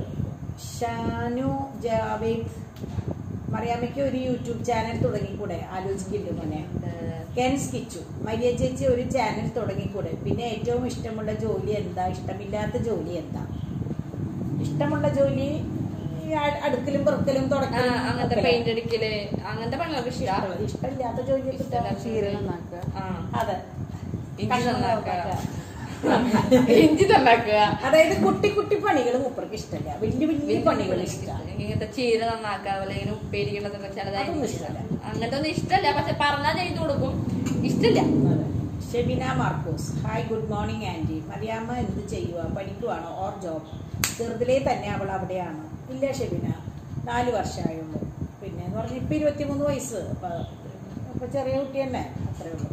ഷാനു ജാവേദ് മറിയാമ്മയ്ക്ക് ഒരു യൂട്യൂബ് ചാനൽ തുടങ്ങിക്കൂടെ ആലോചിക്കില്ല മോനെ കെൻസ് കിച്ചു മരിയ ചേച്ചി ഒരു ചാനൽ തുടങ്ങിക്കൂടെ പിന്നെ ഏറ്റവും ഇഷ്ടമുള്ള ജോലി എന്താ ഇഷ്ടമില്ലാത്ത ജോലി എന്താ ഇഷ്ടമുള്ള ജോലി ഈ അ- അടുക്കലും പെറുക്കലും ആ, തുടക്കലും അങ്ങനത്തെ ഒക്കെ. പെയിന്റ് അടിക്കല് അങ്ങനത്തെ പണികളൊക്കെ ഇഷ്ടാ ഇഷ്ടമുള്ള- ഇഷ്ടമില്ലാത്ത ജോലി ഇഷ്ടമില്ലാത്ത ചീര നന്നാക്കുക ആ അതെ ഇഞ്ചി കഷ്ണം നന്നാക്കുക. നന്നാക്കുക. ഇഞ്ചി നന്നാക്കുക അതായത് കുട്ടി കുട്ടി പണികൾ മൂപ്പർക്ക് ഇഷ്ടമല്ല വലിയ വലിയ പണികൾ ഇഷ്ടമാണ് ഇങ്ങനത്തെ ചീര നന്നാക്കുക അതുപോലെ ഇങ്ങനെ ഉപ്പേരികളൊക്കെ ചിലതായി അതൊന്നും ഇഷ്ടമല്ല. അങ്ങനത്തെ ഒന്നും ഇഷ്ടമല്ല പക്ഷെ പറഞ്ഞാൽ ചെയ്തു കൊടുക്കും ഇഷ്ടമില്ല അതെ. Shebina Markose hi good morning aunty Mariyamma എന്ത് ചെയ്യുക പഠിക്കുവാണോ ഓർ ജോബ് ചെറുതിലേ തന്നെ അവൾ അവിടെയാണ് ഇല്ല ഷെബിന നാല് വർഷമായുള്ളൂ പിന്നെ എന്ന് പറഞ്ഞാൽ ഇപ്പം ഇരുപത്തിമൂന്ന് വയസ്സ് അപ്പം അപ്പം ചെറിയ കുട്ടി തന്നെ അത്രേ ഉള്ളൂ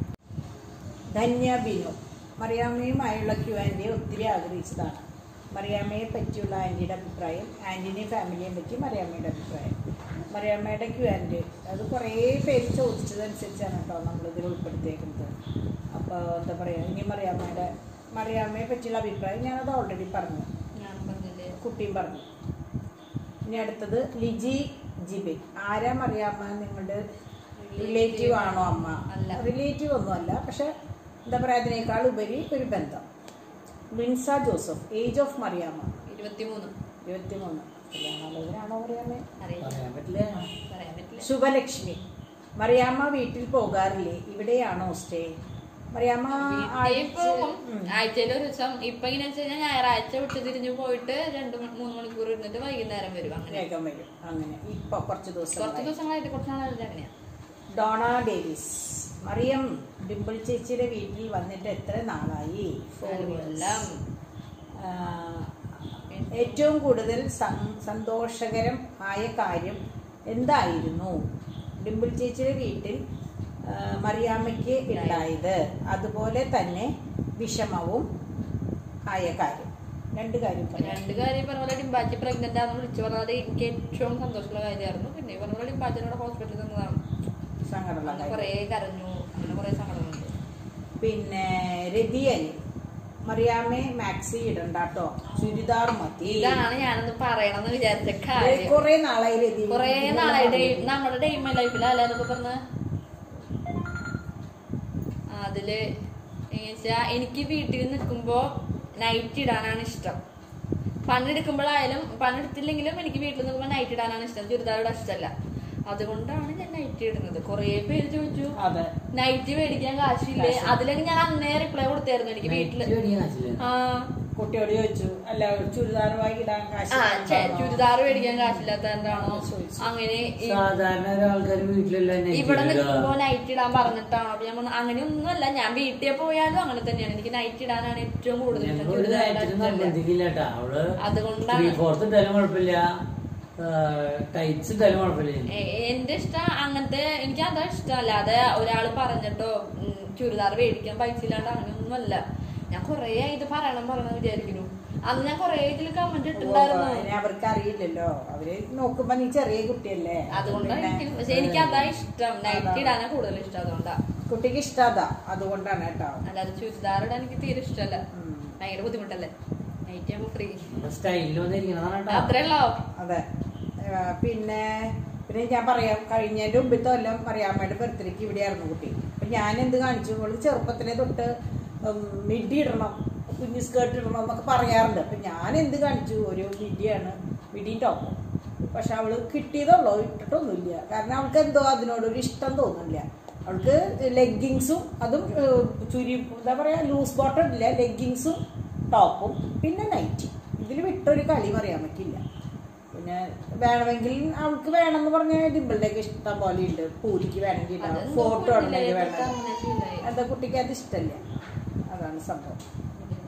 ധന്യ ബിനു മറിയാമ്മയുമായുള്ള ക്യു ആൻറ്റി ഒത്തിരി ആഗ്രഹിച്ചതാണ് മറിയാമ്മയെ പറ്റിയുള്ള ആൻറ്റിയുടെ അഭിപ്രായം ആൻറ്റിനെയും ഫാമിലിയെയും പറ്റി മറിയാമ്മയുടെ അഭിപ്രായം മറിയാമ്മയുടെ ക്യു ആൻറ്റി അത് കുറേ പേര് ചോദിച്ചതനുസരിച്ചാണ് കേട്ടോ നമ്മളിതിൽ ഉൾപ്പെടുത്തിയേക്കുന്നത് അപ്പോൾ എന്താ പറയുക ഇനി മറിയാമ്മയുടെ മറിയാമ്മയെ പറ്റിയുള്ള അഭിപ്രായം ഞാനത് ഓൾറെഡി പറഞ്ഞു ഞാൻ പറഞ്ഞില്ലേ കുട്ടിയും പറഞ്ഞു ഇനി അടുത്തത് ലിജി ജിബിൻ ആരാ മറിയാമ്മ നിങ്ങളുടെ റിലേറ്റീവ് ആണോ അമ്മ അല്ല. റിലേറ്റീവ് ഒന്നും അല്ല പക്ഷെ എന്താ പറയുക അതിനേക്കാൾ ഉപരി ഒരു ബന്ധം ലിൻസ ജോസഫ് ഏജ് ഓഫ് മറിയാമ്മ ഇരുപത്തിമൂന്ന് ഇരുപത്തിമൂന്ന് കല്യാണാലോചനാണോ മറിയാമ്മ അറിയില്ല പറയാൻ പറ്റില്ല പറയാൻ പറ്റില്ല ശുഭലക്ഷ്മി മറിയാമ്മ വീട്ടിൽ പോകാറില്ലേ ഇവിടെയാണോ സ്റ്റേ മറിയാമ്മ വീട്ടിൽ ആഴ്ച- പോകും ഉം. ആഴ്ചയിൽ ഒരു ദിവസം ഇപ്പൊ ഇങ്ങനെ വെച്ച് കഴിഞ്ഞാൽ ഞായറാഴ്ച വിട്ട് തിരിഞ്ഞു പോയിട്ട് രണ്ട് മ- മൂന്ന് മണിക്കൂർ ഇരുന്നിട്ട് വൈകുന്നേരം വരും അങ്ങനെ വേഗം വരും അങ്ങനെ ഇപ്പൊ കുറച്ച് ദിവസം കുറച്ച് ദിവസങ്ങളായിട്ട് കുറച്ച് നാളായിട്ട് അങ്ങനെയാ ഡോണ ഡേവിസ് മറിയം ഡിംപിൾ ചേച്ചിയുടെ വീട്ടിൽ വന്നിട്ട് എത്ര നാളായി Four നാല് years. കൊല്ലം. ആ, ഏറ്റവും കൂടുതൽ സം- സന്തോഷകരം ആയ കാര്യം എന്തായിരുന്നു ഡിംപിൾ ചേച്ചിയുടെ വീട്ടിൽ ആ, മറിയാമ്മയ്ക്ക് ഉണ്ടായത് അതുപോലെ തന്നെ വിഷമവും ആയ കാര്യം രണ്ട് കാര്യം പറയാം രണ്ട് കാര്യം പറഞ്ഞ പോലെ ഡിംബാച്ചി പ്രഗ്നന്റ് ആണെന്ന് വിളിച്ചു പറഞ്ഞത് എനിക്ക് ഏറ്റവും സന്തോഷമുള്ള കാര്യമായിരുന്നു പിന്നെ ഈ പറഞ്ഞ പോലെ ഡിംബാച്ചിനോട് ഹോസ്പിറ്റലിൽ നിന്നതാണ് സങ്കടമുള്ള അന്ന് കാര്യം കുറേ കരഞ്ഞു അങ്ങനെ കുറേ സങ്കടങ്ങളുണ്ട് പിന്നെ രതിയലി മറിയാമ്മേ മാക്സി ഇടണ്ടാട്ടോ ചുരിദാർ മതി ഇതാണ് ഞാനൊന്ന് പറയണമെന്ന് വിചാരിച്ച കാര്യം കൊറേ നാളായി രതി കുറേ നാളായിട്ട് നമ്മുടെ ഡെയിം ലൈഫിലല്ലേ എന്നൊക്കെ പറഞ്ഞ് അതില് എന്നുവെച്ചാ എനിക്ക് വീട്ടിൽ നിൽക്കുമ്പോ നൈറ്റ് ഇടാനാണ് ഇഷ്ടം പണിയെടുക്കുമ്പോഴായാലും പണിയെടുത്തില്ലെങ്കിലും എനിക്ക് വീട്ടിൽ നിൽക്കുമ്പോൾ നൈറ്റ് ഇടാനാണ് ഇഷ്ടം ചുരിദാർ ഇടാൻ ഇഷ്ടമല്ല അതുകൊണ്ടാണ് ഞാൻ നൈറ്റ് ഇടുന്നത് കുറേ പേര് ചോദിച്ചു അതെ നൈറ്റ് മേടിക്കാൻ കാശില്ലേ അതിലേക്ക് ഞാൻ അന്നേ റിപ്ലൈ കൊടുത്തായിരുന്നു എനിക്ക് വീട്ടില് ആ കുട്ടിയോട് ചോദിച്ചു അല്ല ചുരിദാർ വാങ്ങി ഇടാൻ കാശ് ആ ഛെ, വേണ്ടാന്നോ? ചുരിദാർ മേടിക്കാൻ കാശില്ലാത്ത എന്താണോ ചോദിച്ചു. അങ്ങനെ ഈ- സാധാരണ ഒരാൾക്കാർ വീട്ടിലെല്ലാം night ഇവിടെ ഇടുക. നിൽക്കുമ്പോ നൈറ്റ് ഇടാൻ പറഞ്ഞിട്ടാണോ അപ്പൊ ഞാൻ പറഞ്ഞു അങ്ങനെയൊന്നുമല്ല ഞാൻ വീട്ടിൽ പോയാലും അങ്ങനെ തന്നെയാണ് എനിക്ക് നൈറ്റ് ഇടാനാണ് ഏറ്റവും കൂടുതൽ ഇഷ്ടം ഞങ്ങൾ ഒരു ചുരിദാർ ഇടാൻ നൈറ്റിലും ഇഷ്ടമല്ല. നിർബന്ധിക്കില്ല കേട്ടാ അവള് അതുകൊണ്ടാണ് ത്രീ ഫോർത്ത് ഇട്ടാലും കുഴപ്പമില്ല ടൈറ്റ്സ് ഇട്ടാലും കുഴപ്പമില്ല എനിക്ക്. എ- എന്റെ ഇഷ്ടം അങ്ങനത്തെ എനിക്ക് അതാ ഇഷ്ടം അല്ലാതെ ഒരാള് പറഞ്ഞിട്ടോ ഉം, ചുരിദാർ മേടിക്കാൻ പൈസ ഇല്ലാണ്ട് അങ്ങനെയൊന്നുമല്ല ഞാൻ കൊറേ ഇത് പറയണം പറയണം വിചാരിക്കുന്നു അന്ന് ഞാൻ കൊറേ ഇതിൽ കമന്റ് ഓ, ഇട്ടിട്ടുണ്ടായിരുന്നു അതിനെ അവർക്ക് അറിയില്ലല്ലോ അവര് നോക്കുമ്പോ നീ ചെറിയ കുട്ടിയല്ലേ അതുകൊണ്ടാണ് പിന്നെ എനിക്ക് പക്ഷെ എനിക്ക് അതാ ഇഷ്ടം നൈറ്റ് ഇടാനാ കൂടുതൽ ഇഷ്ടം അതുകൊണ്ടാ കുട്ടിക്ക് ഇഷ്ടാതാ അതുകൊണ്ടാണ് കേട്ടോ അല്ലാതെ ചുരിദാർ ഇടാൻ എനിക്ക് തീരെ ഇഷ്ടമല്ല ഉം. ഭയങ്കര ബുദ്ധിമുട്ടല്ലേ നൈറ്റ് ആകുമ്പോ ഫ്രീ നമ്മുടെ സ്റ്റൈലിൽ വന്നിരിക്കുന്നതാണ് കേട്ടോ അത്രേ ഉള്ളോ അതെ ആ, പിന്നെ പിന്നെ ഞാൻ പറയാം കഴിഞ്ഞതിന്റെ മുമ്പത്തെ കൊല്ലം പറയാമ്മയുടെ ബർത്ത്ഡേക്ക് ഇവിടെയായിരുന്നു കുട്ടി അപ്പൊ ഞാൻ എന്ത് കാണിച്ചു അവള് ചെറുപ്പത്തിലെ തൊട്ട് ഉം, മിഡി ഇടണം കുഞ്ഞു സ്കേർട്ട് ഇടണം എന്നൊക്കെ പറയാറുണ്ട് അപ്പൊ ഞാൻ എന്ത് കാണിച്ചു ഒരു മിഡിയാണ് മിഡിയും ടോപ്പും പക്ഷെ അവള് കിട്ടിയതുള്ളൂ ഇട്ടിട്ടൊന്നുമില്ല കാരണം അവൾക്ക് എന്തോ അതിനോടൊരു ഇഷ്ടം തോന്നുന്നില്ല അവൾക്ക് ലെഗിങ്സും അതും ഏഹ്, ചുരി എന്താ പറയാ ലൂസ് ബോട്ടം ഇല്ല ലെഗിങ്സും ടോപ്പും പിന്നെ നൈറ്റി ഇതിൽ വിട്ടൊരു കളി പറയാൻ പറ്റില്ല പിന്നെ വേണമെങ്കിൽ അവൾക്ക് വേണമെന്ന് പറഞ്ഞ ഡിമ്പിളുടെ ഒക്കെ ഇഷ്ടം പോലെ ഉണ്ട് പൂരിക്ക് വേണമെങ്കിൽ ഇടാം അതെന്തോ ഫോട്ടോ കുഞ്ഞിലേ ഉണ്ടെങ്കിൽ തൊട്ട് വേണം അങ്ങനെ ശീലമായി. എന്താ കുട്ടിക്ക് അത് ഇഷ്ടമല്ല അതാണ് സംഭവം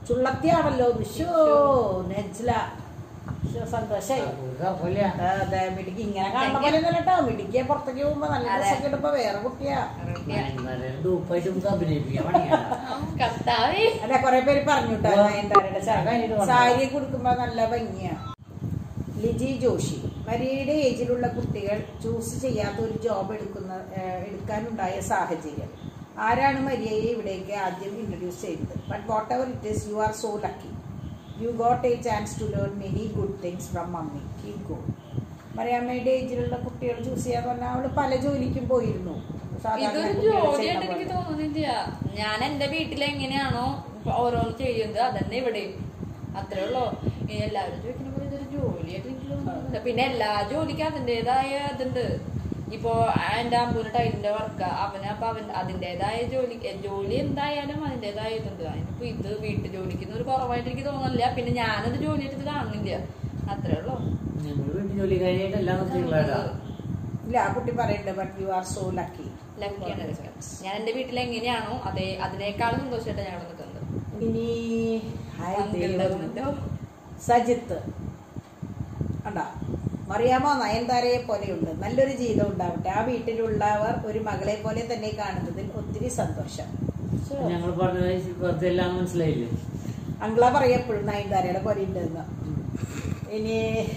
ചുള്ളത്തിയാണല്ലോ വിഷോ നെജ്ല ശ്ശോ, സന്തോഷായി കുഴപ്പമില്ല അതെ മിടിക്ക് ഇങ്ങനെ കാണുന്ന പോലെ കേട്ടോ മിടിക്ക് പുറത്തേക്ക് പോകുമ്പോ നല്ല അതെ. ഡ്രസ്സൊക്കെ ഇടുമ്പോ വേറെ കുട്ടിയാ ഡൂപ്പായിട്ട് നമുക്ക് അഭിനയിപ്പിക്കാൻ പണിയാണ് കർത്താവേ അല്ല കൊറേ പേര് പറഞ്ഞു കേട്ടോ വാ. നയൻതാരയുടെ അത് കഴിഞ്ഞിട്ട് വന്നോ. സാരി കൊടുക്കുമ്പോ നല്ല ഭംഗിയാ ലിജി ജോഷി മരിയയുടെ ഏജിലുള്ള കുട്ടികൾ ചൂസ് ചെയ്യാത്ത ഒരു ജോബ് എടുക്കുന്ന ഏഹ്, എടുക്കാനുണ്ടായ സാഹചര്യം ആരാണ് മരിയയെ ഇവിടേക്ക് ആദ്യം ഇൻട്രൊഡ്യൂസ് ചെയ്തത് but whatever it is you are so lucky you got a chance to learn many good things from mummy keep go മറിയാമ്മയുടെ ഏജിലുള്ള കുട്ടികൾ ചൂസ് ചെയ്യാന്ന് പറഞ്ഞാൽ അവള് പല ജോലിക്കും പോയിരുന്നു സാധാരണ ഇതൊരു കുട്ടികൾ ജോലിയായിട്ട് ചെയ്യുന്ന എനിക്ക് പോലെ. തോന്നുന്നില്ല ഞാൻ എന്റെ വീട്ടിൽ എങ്ങനെയാണോ ഇപ്പൊ ഓരോന്ന് ചെയ്യുന്നത് അതന്നെ ഇവിടെ അത്രേ ഉള്ളൂ ഈ എല്ലാവരും ചോദിക്കുന്ന പോലെ ഇതൊരു ജോലിയായിട്ട് എനിക്ക് തോന്നുന്നില്ല പിന്നെ എല്ലാ ജോലിക്കും അതിൻ്റെതായ ഇതുണ്ട് ഇപ്പോ എന്റെ അമ്പൂന് ടൈലിന്റെ വർക്ക് അവന് അപ്പൊ അവൻ അതിൻ്റെതായ ജോലി എ, ജോലി എന്തായാലും അതിൻ്റെതായ ഇതുണ്ട് അതിനിപ്പോ ഇത് വീട്ടു ജോലിക്കുന്ന ഒരു കുറവായിട്ട് എനിക്ക് തോന്നുന്നില്ല പിന്നെ ഞാനത് ജോലിയായിട്ട് ഇത് കാണുന്നില്ല അത്രേ ഉള്ളൂ ഞങ്ങൾ വീട്ടിൽ ജോലിക്കാരിയായിട്ട് എല്ലാം നിർത്തിയുള്ളതാ ഇല്ല ആ കുട്ടി പറയുന്നുണ്ട് but you are so lucky ലക്കിയാണ് ഇതൊക്കെ. ഞാൻ എന്റെ വീട്ടിൽ എങ്ങനെയാണോ അതേ അതിനേക്കാളും സന്തോഷമായിട്ട് ഞാൻ ഇവിടെ നിൽക്കുന്നത് ഇനി ഹായ് അങ്കിളുടെ ദൈവം. മുന്നോ. സജിത്ത് കണ്ടാ മറിയാമോ നയൻതാരയെ പോലെയുണ്ട് നല്ലൊരു ജീവിതം ഉണ്ടാവട്ടെ ആ വീട്ടിലുള്ളവർ ഒരു മകളെ പോലെ തന്നെ കാണുന്നതിൽ ഒത്തിരി സന്തോഷം ഞങ്ങൾ പറഞ്ഞത് വെറുതെ എല്ലാം മനസ്സിലായില്ലേ അങ്കിള പറയപ്പോഴും നയൻതാരയുടെ പോലെ ഉണ്ടെന്ന് ഇനി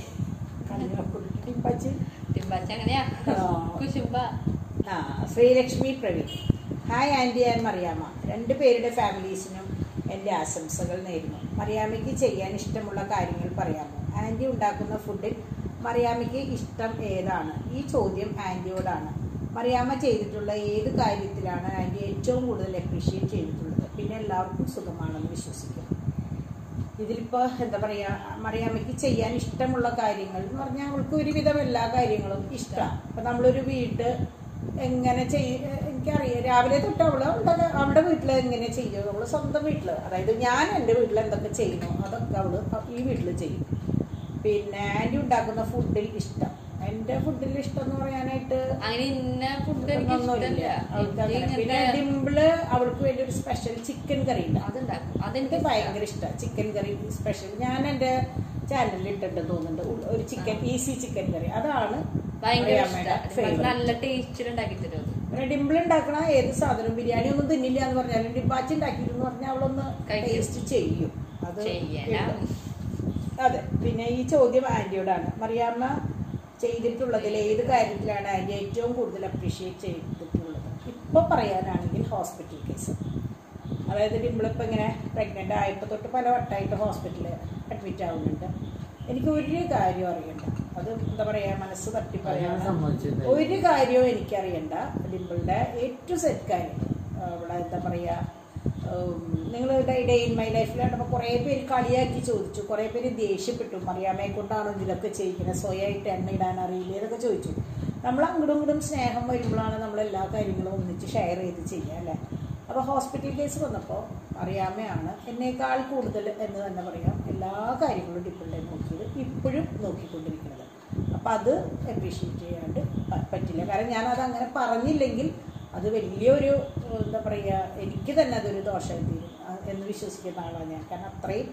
ടിപ്പച്ചി തിമ്പാച്ച അങ്ങനെയാ ആ. കുശുമ്പ ആ Sreelakshmi Praveen hi aunty and Mariyamma രണ്ട് പേരുടെ ഫാമിലീസിനും എൻ്റെ ആശംസകൾ നേരുന്നു മറിയാമ്മയ്ക്ക് ചെയ്യാൻ ഇഷ്ടമുള്ള കാര്യങ്ങൾ പറയാമോ ആൻറ്റി ഉണ്ടാക്കുന്ന ഫുഡിൽ മറിയാമ്മയ്ക്ക് ഇഷ്ടം ഏതാണ് ഈ ചോദ്യം ആൻറ്റിയോടാണ് മറിയാമ്മ ചെയ്തിട്ടുള്ള ഏത് കാര്യത്തിലാണ് ആൻറ്റി ഏറ്റവും കൂടുതൽ അപ്രീഷിയേറ്റ് ചെയ്തിട്ടുള്ളത് പിന്നെ എല്ലാവർക്കും സുഖമാണെന്ന് വിശ്വസിക്കുന്നു ഇതിലിപ്പോ എന്താ പറയാ മറിയാമ്മയ്ക്ക് ചെയ്യാൻ ഇഷ്ടമുള്ള കാര്യങ്ങൾ എന്ന് പറഞ്ഞാൽ അവൾക്ക് ഒരുവിധം എല്ലാ കാര്യങ്ങളും ഇഷ്ടമാണ് അപ്പൊ നമ്മളൊരു വീട്ട് എങ്ങനെ ചെയ്യ എനിക്കറിയാം രാവിലെ തൊട്ട് അവള് അവളുടെ അവളുടെ വീട്ടിൽ എങ്ങനെ ചെയ്യും അവള് സ്വന്തം വീട്ടില് അതായത് ഞാൻ എൻ്റെ വീട്ടിൽ എന്തൊക്കെ ചെയ്യുന്നു അതൊക്കെ അവള് ഈ വീട്ടിൽ ചെയ്യും പിന്നെ ആൻറ്റി ഉണ്ടാക്കുന്ന ഫുഡിൽ ഇഷ്ടം എൻ്റെ ഫുഡിൽ ഇഷ്ടം എന്ന് പറയാനായിട്ട് അങ്ങനെ ഇന്ന ഫുഡ് എനിക്ക് ഒന്നുമില്ല. ഇഷ്ടമല്ല അവൾക്ക് അങ്ങനെ. എനിക്ക് പിന്നെ ഇങ്ങനത്തെ ഡിംപിള് അവൾക്ക് വേണ്ടി ഒരു സ്പെഷ്യൽ ചിക്കൻ കറി ഉണ്ട് അതുണ്ടാക്കും എനിക്ക് അതെനിക്ക് ഭയങ്കര ഇഷ്ടമാണ് ചിക്കൻ കറി സ്പെഷ്യൽ ഞാൻ എൻ്റെ ചാനലിൽ ഇട്ടിട്ട് തോന്നുന്നുണ്ട് ഉ- ഒരു ചിക്കൻ ഈസി ചിക്കൻ കറി അതാണ് ഭയങ്കര മറിയാമ്മയുടെ ഇഷ്ടമാണ് favourite. നല്ല ടേസ്റ്റിൽ ഉണ്ടാക്കി തരും അത്. പിന്നെ ഡിംപിൾ ഉണ്ടാക്കണ ഏത് സാധനം ബിരിയാണി ഒന്നും തിന്നില്ല എന്ന് പറഞ്ഞാലും ഡിപ്പാച്ചി ഉണ്ടാക്കിയിരുന്നു പറഞ്ഞാൽ അവളൊന്ന് കഴിക്കും. ടേസ്റ്റ് ചെയ്യും അത് ചെയ്യണം. ഉണ്ട്. അതെ പിന്നെ ഈ ചോദ്യം ആന്റിയോടാണ് മറിയാമ്മ ചെയ്തിട്ടുള്ളതിൽ ഏത് കാര്യത്തിലാണ് ആന്റി ഏറ്റവും കൂടുതൽ അപ്രീഷിയേറ്റ് ചെയ്തിട്ടുള്ളത് ഇപ്പൊ പറയാനാണെങ്കിൽ ഹോസ്പിറ്റൽ കേസ് അതായത് ഡിംപിളിപ്പോൾ ഇങ്ങനെ പ്രഗ്നൻ്റ് ആയപ്പോൾ തൊട്ട് പല വട്ടമായിട്ട് ഹോസ്പിറ്റലിൽ അഡ്മിറ്റ് ആവുന്നുണ്ട് എനിക്ക് ഒരു കാര്യം അറിയണ്ട അത് എന്താ പറയാ മനസ്സ് തട്ടി ഞാൻ പറയാൻ സമ്മതിച്ചിട്ടുണ്ട് ഒരു കാര്യവും എനിക്കറിയണ്ട ഡിംപിളിന്റെ ഏറ്റവും സെറ്റ് കാര്യം അവിടെ എന്താ പറയാ നിങ്ങൾ ഡേ ഇൻ മൈ ലൈഫിൽ കണ്ടപ്പോൾ കുറേ പേര് കളിയാക്കി ചോദിച്ചു കുറേ പേര് ദേഷ്യപ്പെട്ടു മറിയാമ്മയെ കൊണ്ടാണോ ഇതിലൊക്കെ ചെയ്യിക്കുന്നത് സ്വയമായിട്ട് എണ്ണ ഇടാൻ അറിയില്ല ഇതൊക്കെ ചോദിച്ചു നമ്മൾ അങ്ങോട്ടും ഇങ്ങോട്ടും സ്നേഹം വരുമ്പോഴാണ് നമ്മൾ എല്ലാ കാര്യങ്ങളും ഒന്നിച്ച് ഷെയർ ചെയ്ത് ചെയ്യുക അല്ലേ അപ്പോൾ ഹോസ്പിറ്റൽ കേസ് വന്നപ്പോൾ അറിയാമയാണ് എന്നേക്കാൾ കൂടുതൽ എന്ന് തന്നെ പറയാം എല്ലാ കാര്യങ്ങളും ഡിപ്പിളിനെ നോക്കിയത് ഇപ്പോഴും നോക്കിക്കൊണ്ടിരിക്കുന്നത് അപ്പം അത് അപ്രീഷിയേറ്റ് ചെയ്യാണ്ട് പ- പറ്റില്ല കാരണം ഞാനത് അങ്ങനെ പറഞ്ഞില്ലെങ്കിൽ അത് വലിയൊരു ഏഹ്, എന്താ പറയുക എനിക്ക് തന്നെ അതൊരു ദോഷമായി തീരും ആ, എന്ന് വിശ്വസിക്കുന്ന ആളാണ് ഞാൻ കാരണം അത്രയും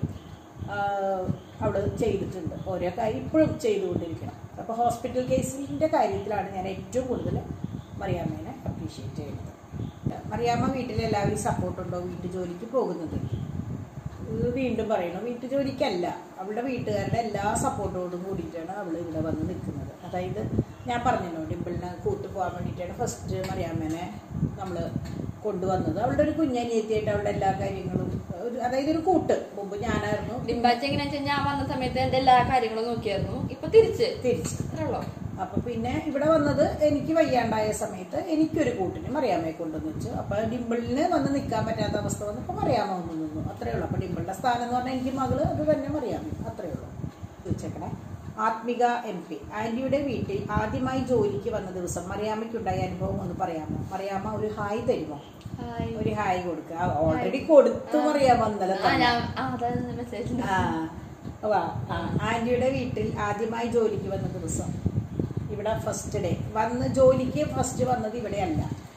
അവിടെ ചെയ്തിട്ടുണ്ട് ഓരോ കാര്യം ഇപ്പോഴും ചെയ്തുകൊണ്ടിരിക്കണം അപ്പോൾ ഹോസ്പിറ്റൽ കേസിൻ്റെ കാര്യത്തിലാണ് ഞാൻ ഏറ്റവും കൂടുതൽ മറിയാമ്മേനെ അപ്രീഷിയേറ്റ് ചെയ്യുന്നത് മറിയാമ്മ വീട്ടിൽ എല്ലാവരും സപ്പോർട്ടുണ്ടോ വീട്ടു ജോലിക്ക് പോകുന്നത് ഇത് വീണ്ടും പറയണു വീട്ടു ജോലിക്കല്ല അവളുടെ വീട്ടുകാരുടെ എല്ലാ സപ്പോർട്ടോടും കൂടിയിട്ടാണ് അവൾ ഇവിടെ വന്ന് നിൽക്കുന്നത് അതായത് ഞാൻ പറഞ്ഞല്ലോ ഡിമ്പിളിനെ കൂട്ടു പോകാൻ വേണ്ടിയിട്ടാണ് ഫസ്റ്റ് മറിയാമ്മേനെ നമ്മൾ കൊണ്ടുവന്നത് അവളുടെ ഒരു കുഞ്ഞനിയത്തിയായിട്ട് അവളുടെ എല്ലാ കാര്യങ്ങളും ഒരു അതായത് ഒരു കൂട്ട് മുമ്പ് ഞാനായിരുന്നു ഡിംബാച്ച എങ്ങനെയാ വെച്ചാൽ ഞാൻ വന്ന സമയത്ത് എന്റെ എല്ലാ കാര്യങ്ങളും നോക്കിയായിരുന്നു ഇപ്പൊ തിരിച്ച് തിരിച്ച് അത്രേ ഉള്ളൂ അപ്പൊ പിന്നെ ഇവിടെ വന്നത് എനിക്ക് വയ്യാണ്ടായ സമയത്ത് എനിക്കൊരു കൂട്ടിന് മറിയാമ്മയെ കൊണ്ടുവന്ന് വെച്ചു അപ്പൊ ഡിമ്പിളിന് വന്ന് നിൽക്കാൻ പറ്റാത്ത അവസ്ഥ വന്നപ്പോൾ മറിയാമ്മ വന്ന് നിന്നു അത്രേ ഉള്ളൂ അപ്പൊ ഡിമ്പിളിന്റെ സ്ഥാനം എന്ന് പറഞ്ഞാൽ എനിക്ക് മകള് അത് തന്നെ മറിയാമ്മ അത്രേ ഉള്ളൂ ചോദിച്ചേക്കണേ ആത്മിക എം പി ആന്റിയുടെ വീട്ടിൽ ആദ്യമായി ജോലിക്ക് വന്ന ദിവസം മറിയാമ്മയ്ക്കുണ്ടായ അനുഭവം ഒന്ന് പറയാമോ മറിയാമ്മ ഒരു ഹായ് തരുമോ ഹായ്. ഒരു ഹായ് കൊടുക്കുക ഓൾറെഡി കൊടുത്തു മറിയാമ്മ ഇന്നലെ ആ തന്നെ ഞാൻ ആ അതാണ് മെസ്സേജ് ആ വാ ആ, ആന്റിയുടെ വീട്ടിൽ ആദ്യമായി ജോലിക്ക് വന്ന ദിവസം ഇവിടെ ഫസ്റ്റ് ഡേ വന്ന് ജോലിക്ക് ഫസ്റ്റ് വന്നത് ഇവിടെയല്ല